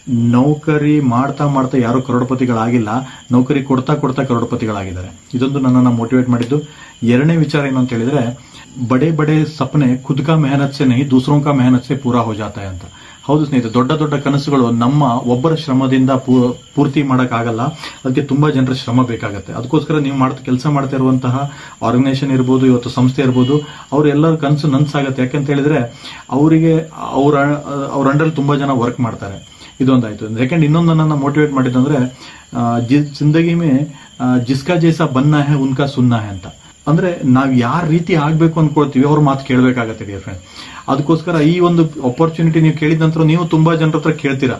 ನೌಕರಿ ಮಾಡ್ತಾ ಮಾಡ್ತಾ ಯಾರು ಕರೋಡಪತಿಗಳಾಗಿಲ್ಲ ನೌಕರಿ ಕೊಡ್ತಾ ಕೊಡ್ತಾ ಕರೋಡಪತಿಗಳಾಗಿದ್ದಾರೆ ಇದೊಂದು ನನ್ನನ್ನು ಮೋಟಿವೇಟ್ ಮಾಡಿದ್ದು ಎರಡನೇ ವಿಚಾರ ಏನು ಅಂತ ಹೇಳಿದ್ರೆ ಬಡೆ ಬಡೆ ಸಪನೆ ಖುದ್ ಕಾ ಮೆಹನತ್ ಸೆ ನಹಿ ದೂಸರೋं का मेहनत से पूरा हो जाता है ಅಂತ ಹೌದು ಸ್ನೇಹಿತರೆ ದೊಡ್ಡ ದೊಡ್ಡ ಕನಸುಗಳು ನಮ್ಮ ಒಬ್ಬರ ಶ್ರಮದಿಂದ ಪೂ- ಪೂರ್ತಿ ಮಾಡಕ್ಕಾಗಲ್ಲ ಅದಕ್ಕೆ ತುಂಬಾ ಜನರ ಶ್ರಮ ಬೇಕಾಗತ್ತೆ ಅದಕ್ಕೋಸ್ಕರ ನೀವು ಮಾಡ್ತಾ ಕೆಲಸ ಮಾಡ್ತಾ ಇರುವಂತಹ ಆರ್ಗನೈಸೇಷನ್ ಇರ್ಬೋದು ಇವತ್ತು ಸಂಸ್ಥೆ ಇರ್ಬೋದು ಅವ್ರ ಎಲ್ಲರ ಕನಸು ನನ್ಸಾಗತ್ತೆ ಯಾಕಂತ ಹೇಳಿದ್ರೆ ಅವರಿಗೆ ಅವ್ರ ಅವ್ರ ಅಂಡರ್ ತುಂಬಾ ಜನ ವರ್ಕ್ ಮಾಡ್ತಾರೆ ಇದೊಂದಾಯ್ತು ಸೆಕೆಂಡ್ ಇನ್ನೊಂದು ನನ್ನ ಮೋಟಿವೇಟ್ ಮಾಡಿದಂದ್ರೆ ಆ, ಜಿ- ಜಿಂದಗಿ ಮೇ ಆ, ಜಿಸ್ಕಾ ಜೈಸಾ ಬನ್ನ ಹೇ ಉನ್ಕಾ ಸುನ್ನ ಹೇ ಅಂತ ಅಂದ್ರೆ ನಾವ್ ಯಾರ ರೀತಿ ಆಗ್ಬೇಕು ಅನ್ಕೊಳ್ತೀವಿ ಅವ್ರ ಮಾತು ಕೇಳಬೇಕಾಗತ್ತೆ ಡಿಯರ್ ಫ್ರೆಂಡ್ ಅದಕ್ಕೋಸ್ಕರ ಈ ಒಂದು ಅಪರ್ಚುನಿಟಿ ನೀವು ಕೇಳಿದ ನಂತರ ನೀವು ತುಂಬಾ ಜನರ ಹತ್ರ ಕೇಳ್ತೀರಾ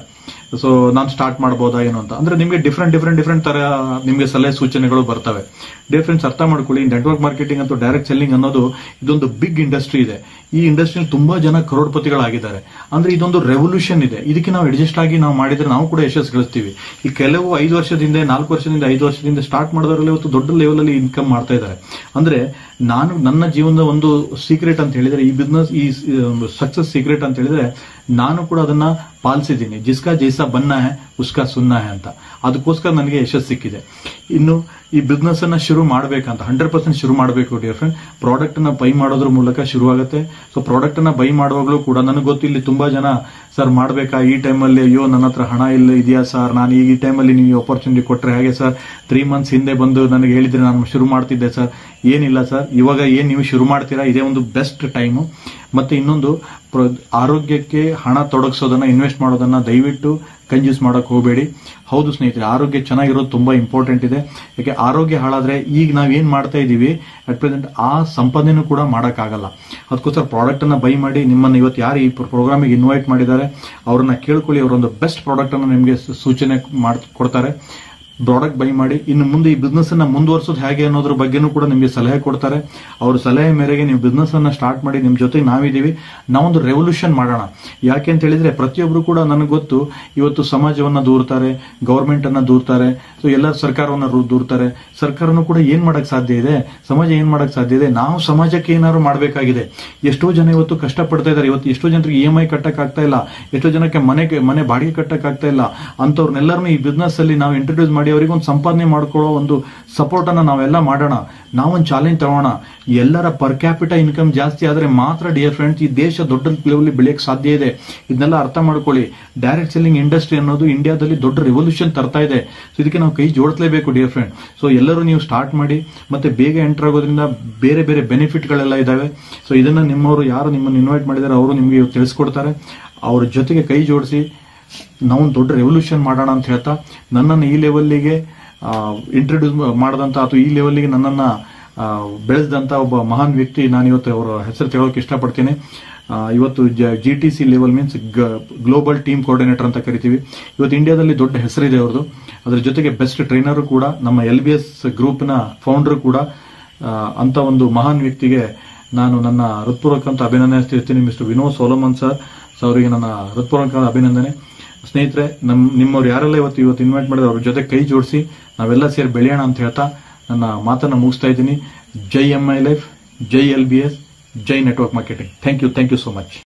ಸೊ ನಾನು ಸ್ಟಾರ್ಟ್ ಮಾಡ್ಬೋದಾ ಏನು ಅಂತ ಅಂದ್ರೆ ನಿಮಗೆ ಡಿಫ್ರೆಂಟ್ ಡಿಫ್ರೆಂಟ್ ಡಿಫ್ರೆಂಟ್ ತರ ನಿಮಗೆ ಸಲಹೆ ಸೂಚನೆಗಳು ಬರ್ತವೆ ಡಿಯರ್ ಫ್ರೆಂಡ್ಸ್ ಅರ್ಥ ಮಾಡ್ಕೊಳ್ಳಿ ನೆಟ್ವರ್ಕ್ ಮಾರ್ಕೆಟಿಂಗ್ ಅಥವಾ ಡೈರೆಕ್ಟ್ ಸೆಲ್ಲಿಂಗ್ ಅನ್ನೋದು ಇದೊಂದು ಬಿಗ್ ಇಂಡಸ್ಟ್ರಿ ಇದೆ ಈ ಇಂಡಸ್ಟ್ರಿಯಲ್ಲಿ ತುಂಬಾ ಜನ ಕರೋಡ್ಪತಿಗಳಾಗಿದ್ದಾರೆ ಅಂದ್ರೆ ಇದೊಂದು ರೆವಲ್ಯೂಷನ್ ಇದೆ ಇದಕ್ಕೆ ನಾವು ಅಡ್ಜಸ್ಟ್ ಆಗಿ ನಾವು ಮಾಡಿದ್ರೆ ನಾವು ಕೂಡ ಯಶಸ್ಸು ಗಳಿಸ್ತೀವಿ ಈ ಕೆಲವು ಐದು ವರ್ಷದಿಂದ ನಾಲ್ಕು ವರ್ಷದಿಂದ ಐದು ವರ್ಷದಿಂದ ಸ್ಟಾರ್ಟ್ ಮಾಡಿದವರಲ್ಲಿ ಇವತ್ತು ದೊಡ್ಡ ಲೆವೆಲ್ ಅಲ್ಲಿ ಇನ್ಕಮ್ ಮಾಡ್ತಾ ಇದ್ದಾರೆ ಅಂದ್ರೆ ನಾನು ನನ್ನ ಜೀವನದ ಒಂದು ಸೀಕ್ರೆಟ್ ಅಂತ ಹೇಳಿದ್ರೆ ಈ ಬಿಸ್ನೆಸ್ ಈ ಸಕ್ಸಸ್ ಸೀಕ್ರೆಟ್ ಅಂತ ಹೇಳಿದ್ರೆ ನಾನು ಕೂಡ ಅದನ್ನ ಪಾಲಿಸಿದ್ದೀನಿ ಜಿಸ್ಕಾ ಜೈಸಾ ಬನ್ನ ಹೇ ಉಸ್ಕಾ ಸುನ್ನ ಹೇ ಅಂತ ಅದಕ್ಕೋಸ್ಕರ ನನಗೆ ಯಶಸ್ಸು ಸಿಕ್ಕಿದೆ ಇನ್ನು ಈ ಬಿಸ್ನೆಸ್ ಅನ್ನ ಶುರು ಮಾಡ್ಬೇಕಂತ ಹಂಡ್ರೆಡ್ ಪರ್ಸೆಂಟ್ ಶುರು ಮಾಡಬೇಕು ಡಿಯರ್ ಫ್ರೆಂಡ್ ಪ್ರಾಡಕ್ಟ್ ಅನ್ನ ಬೈ ಮಾಡೋದ್ರ ಮೂಲಕ ಶುರು ಆಗುತ್ತೆ ಸೊ ಪ್ರಾಡಕ್ಟ್ ಅನ್ನ ಬೈ ಮಾಡುವಾಗಲೂ ಕೂಡ ನನಗೆ ಗೊತ್ತು ಇಲ್ಲಿ ತುಂಬಾ ಜನ ಸರ್ ಮಾಡ್ಬೇಕಾ ಈ ಟೈಮಲ್ಲಿ ಅಯ್ಯೋ ನನ್ನ ಹತ್ರ ಹಣ ಇಲ್ಲ ಇದೆಯಾ ಸರ್ ನಾನು ಈ ಟೈಮಲ್ಲಿ ನೀವು ಅಪರ್ಚುನಿಟಿ ಕೊಟ್ರೆ ಹಾಗೆ ಸರ್ ತ್ರೀ ಮಂತ್ಸ್ ಹಿಂದೆ ಬಂದು ನನಗೆ ಹೇಳಿದ್ರೆ ನಾನು ಶುರು ಮಾಡ್ತಿದ್ದೆ ಸರ್ ಏನಿಲ್ಲ ಸರ್ ಇವಾಗ ಏನ್ ನೀವು ಶುರು ಮಾಡ್ತೀರಾ ಇದೇ ಒಂದು ಬೆಸ್ಟ್ ಟೈಮು ಮತ್ತೆ ಇನ್ನೊಂದು ಪ್ರ- ಆರೋಗ್ಯಕ್ಕೆ ಹಣ ತೊಡಗಿಸೋದನ್ನ ಇನ್ವೆಸ್ಟ್ ಮಾಡೋದನ್ನ ದಯವಿಟ್ಟು ಕಂಜೂಸ್ ಮಾಡಕ್ ಹೋಗಬೇಡಿ ಹೌದು ಸ್ನೇಹಿತರೆ ಆರೋಗ್ಯ ಚೆನ್ನಾಗಿರೋದು ತುಂಬಾ ಇಂಪಾರ್ಟೆಂಟ್ ಇದೆ ಯಾಕೆ ಆರೋಗ್ಯ ಹಾಳಾದ್ರೆ ಈಗ ನಾವ್ ಏನ್ ಮಾಡ್ತಾ ಇದೀವಿ ಅಟ್ ಪ್ರೆಸೆಂಟ್ ಆ ಸಂಪಾದನೆನೂ ಕೂಡ ಮಾಡಕ್ಕಾಗಲ್ಲ ಅದಕ್ಕೋಸ್ಕರ ಪ್ರಾಡಕ್ಟ್ ಅನ್ನ ಬೈ ಮಾಡಿ ನಿಮ್ಮನ್ನ ಇವತ್ತು ಯಾರು ಈ ಪ್ರೋಗ್ರಾಮಿಗೆ ಇನ್ವೈಟ್ ಮಾಡಿದ್ದಾರೆ ಅವ್ರನ್ನ ಕೇಳ್ಕೊಳ್ಳಿ ಅವರೊಂದು ಬೆಸ್ಟ್ ಪ್ರಾಡಕ್ಟ್ ಅನ್ನ ನಿಮಗೆ ಸೂಚನೆ ಮಾಡ್ ಕೊಡ್ತಾರೆ ಪ್ರಾಡಕ್ಟ್ ಬೈ ಮಾಡಿ ಇನ್ನು ಮುಂದೆ ಈ ಬಿಸ್ನೆಸ್ ಅನ್ನ ಮುಂದುವರಿಸೋದು ಹೇಗೆ ಅನ್ನೋದ್ರ ಬಗ್ಗೆನೂ ಕೂಡ ನಿಮಗೆ ಸಲಹೆ ಕೊಡ್ತಾರೆ ಅವ್ರ ಸಲಹೆ ಮೇರೆಗೆ ನೀವು ಬಿಸ್ನೆಸ್ ಅನ್ನ ಸ್ಟಾರ್ಟ್ ಮಾಡಿ ನಿಮ್ ಜೊತೆ ನಾವಿದ್ದೀವಿ ನಾವೊಂದು ರೆವಲ್ಯೂಷನ್ ಮಾಡೋಣ ಯಾಕೆ ಅಂತ ಹೇಳಿದ್ರೆ ಪ್ರತಿಯೊಬ್ರು ಕೂಡ ನನಗೆ ಗೊತ್ತು ಇವತ್ತು ಸಮಾಜವನ್ನ ದೂರ್ತಾರೆ ಗವರ್ಮೆಂಟ್ ಅನ್ನ ದೂರ್ತಾರೆ ಸೊ ಎಲ್ಲ ಸರ್ಕಾರವನ್ನ ರು- ದೂರ್ತಾರೆ ಸರ್ಕಾರನೂ ಕೂಡ ಏನ್ ಮಾಡಕ್ ಸಾಧ್ಯ ಇದೆ ಸಮಾಜ ಏನ್ ಮಾಡಕ್ ಸಾಧ್ಯ ಇದೆ ನಾವು ಸಮಾಜಕ್ಕೆ ಏನಾದ್ರು ಮಾಡಬೇಕಾಗಿದೆ ಎಷ್ಟೋ ಜನ ಇವತ್ತು ಕಷ್ಟಪಡ್ತಾ ಇದ್ದಾರೆ ಇವತ್ತು ಎಷ್ಟೋ ಜನರಿಗೆ ಇ ಎಂ ಐ ಕಟ್ಟಕ್ ಆಗ್ತಾ ಇಲ್ಲ ಎಷ್ಟೋ ಜನಕ್ಕೆ ಮನೆಗೆ ಮನೆ ಬಾಡಿಗೆ ಕಟ್ಟಕ್ ಆಗ್ತಾ ಇಲ್ಲ ಅಂತವ್ರನ್ನೆಲ್ಲರನ್ನು ಈ ಬಿಸ್ನೆಸ್ ಅಲ್ಲಿ ನಾವು ಇಂಟ್ರೊಡ್ಯೂಸ್ ಮಾಡಿ ಅವರಿಗೆ ಒಂದು ಸಂಪಾದನೆ ಮಾಡ್ಕೊಳ್ಳೋ ಒಂದು ಸಪೋರ್ಟ್ ಅನ್ನ ನಾವೆಲ್ಲ ಮಾಡೋಣ ನಾವೊಂದು ಚಾಲೆಂಜ್ ತಗೋಣ ಎಲ್ಲರ ಪರ್ ಕ್ಯಾಪಿಟ ಇನ್ಕಮ್ ಜಾಸ್ತಿ ಆದ್ರೆ ಮಾತ್ರ ಡಿಯರ್ ಫ್ರೆಂಡ್ಸ್ ಈ ದೇಶ ದೊಡ್ಡ ಲೆವೆಲ್ ಬೆಳೆಯಕ್ಕೆ ಸಾಧ್ಯ ಇದೆ ಇದನ್ನೆಲ್ಲ ಅರ್ಥ ಮಾಡ್ಕೊಳ್ಳಿ ಡೈರೆಕ್ಟ್ ಸೆಲ್ಲಿಂಗ್ ಇಂಡಸ್ಟ್ರಿ ಅನ್ನೋದು ಇಂಡಿಯಾದಲ್ಲಿ ದೊಡ್ಡ ರೆವಲ್ಯೂಷನ್ ತರ್ತಾ ಇದೆ ಸೊ ಇದಕ್ಕೆ ನಾವು ಕೈ ಜೋಡಿಸಲೇಬೇಕು ಡಿಯರ್ ಫ್ರೆಂಡ್ ಸೊ ಎಲ್ಲರೂ ನೀವು ಸ್ಟಾರ್ಟ್ ಮಾಡಿ ಮತ್ತೆ ಬೇಗ ಎಂಟರ್ ಆಗೋದ್ರಿಂದ ಬೇರೆ ಬೇರೆ ಬೆನಿಫಿಟ್ಗಳೆಲ್ಲ ಇದಾವೆ ಸೊ ಇದನ್ನ ನಿಮ್ಮವರು ಯಾರು ನಿಮ್ಮನ್ನು ಇನ್ವೈಟ್ ಮಾಡಿದ್ದಾರೆ ಅವರು ನಿಮಗೆ ಇವತ್ತು ತಿಳಿಸ್ಕೊಡ್ತಾರೆ ಅವ್ರ ಜೊತೆಗೆ ಕೈ ಜೋಡಿಸಿ ನಾವು ಒಂದು ದೊಡ್ಡ ರೆವಲ್ಯೂಷನ್ ಮಾಡೋಣ ಅಂತ ಹೇಳ್ತಾ ನನ್ನನ್ನು ಈ ಲೆವೆಲ್ಲಿಗೆ ಇಂಟ್ರೊಡ್ಯೂಸ್ ಮಾಡದಂತ ಅಥವಾ ಈ ಲೆವೆಲ್ಲಿಗೆ ನನ್ನನ್ನ ಆ, ಬೆಳೆಸಿದಂತ ಒಬ್ಬ ಮಹಾನ್ ವ್ಯಕ್ತಿ ನಾನು ಇವತ್ತು ಅವರ ಹೆಸರು ತಗೊಳಕ್ಕೆ ಇಷ್ಟಪಡ್ತೀನಿ ಆ, ಇವತ್ತು G T C level means global team coordinator ಅಂತ ಕರಿತೀವಿ ಇವತ್ತು ಇಂಡಿಯಾದಲ್ಲಿ ದೊಡ್ಡ ಹೆಸರಿದೆ ಅವ್ರದ್ದು ಅದ್ರ ಜೊತೆಗೆ ಬೆಸ್ಟ್ ಟ್ರೈನರ್ ಕೂಡ ನಮ್ಮ ಎಲ್ ಬಿ ಎಸ್ ಗ್ರೂಪ್ನ ಫೌಂಡರ್ ಕೂಡ ಆ, ಅಂತ ಒಂದು ಮಹಾನ್ ವ್ಯಕ್ತಿಗೆ ನಾನು ನನ್ನ ಹೃತ್ಪೂರ್ವಕ ಅಭಿನಂದನೆ ತಿಳಿಸ್ತೀನಿ mister Vinod Solomon sir so ಅವರಿಗೆ ನನ್ನ ಹೃತ್ಪೂರ್ವಕ ಅಭಿನಂದನೆ ಸ್ನೇಹಿತರೆ ನಮ್ ನಿಮ್ಮವ್ರು ಯಾರೆಲ್ಲ ಇವತ್ತು ಇವತ್ತು ಇನ್ವೈಟ್ ಮಾಡಿದ್ರೆ ಅವ್ರ ಜೊತೆ ಕೈ ಜೋಡಿಸಿ ನಾವೆಲ್ಲ ಸೇರಿ ಬೆಳೆಯೋಣ ಅಂತ ಹೇಳ್ತಾ ನನ್ನ ಮಾತನ್ನ ಮುಗಿಸ್ತಾ ಇದ್ದೀನಿ Jai M I life Jai L B S Jai network marketing thank you thank you so much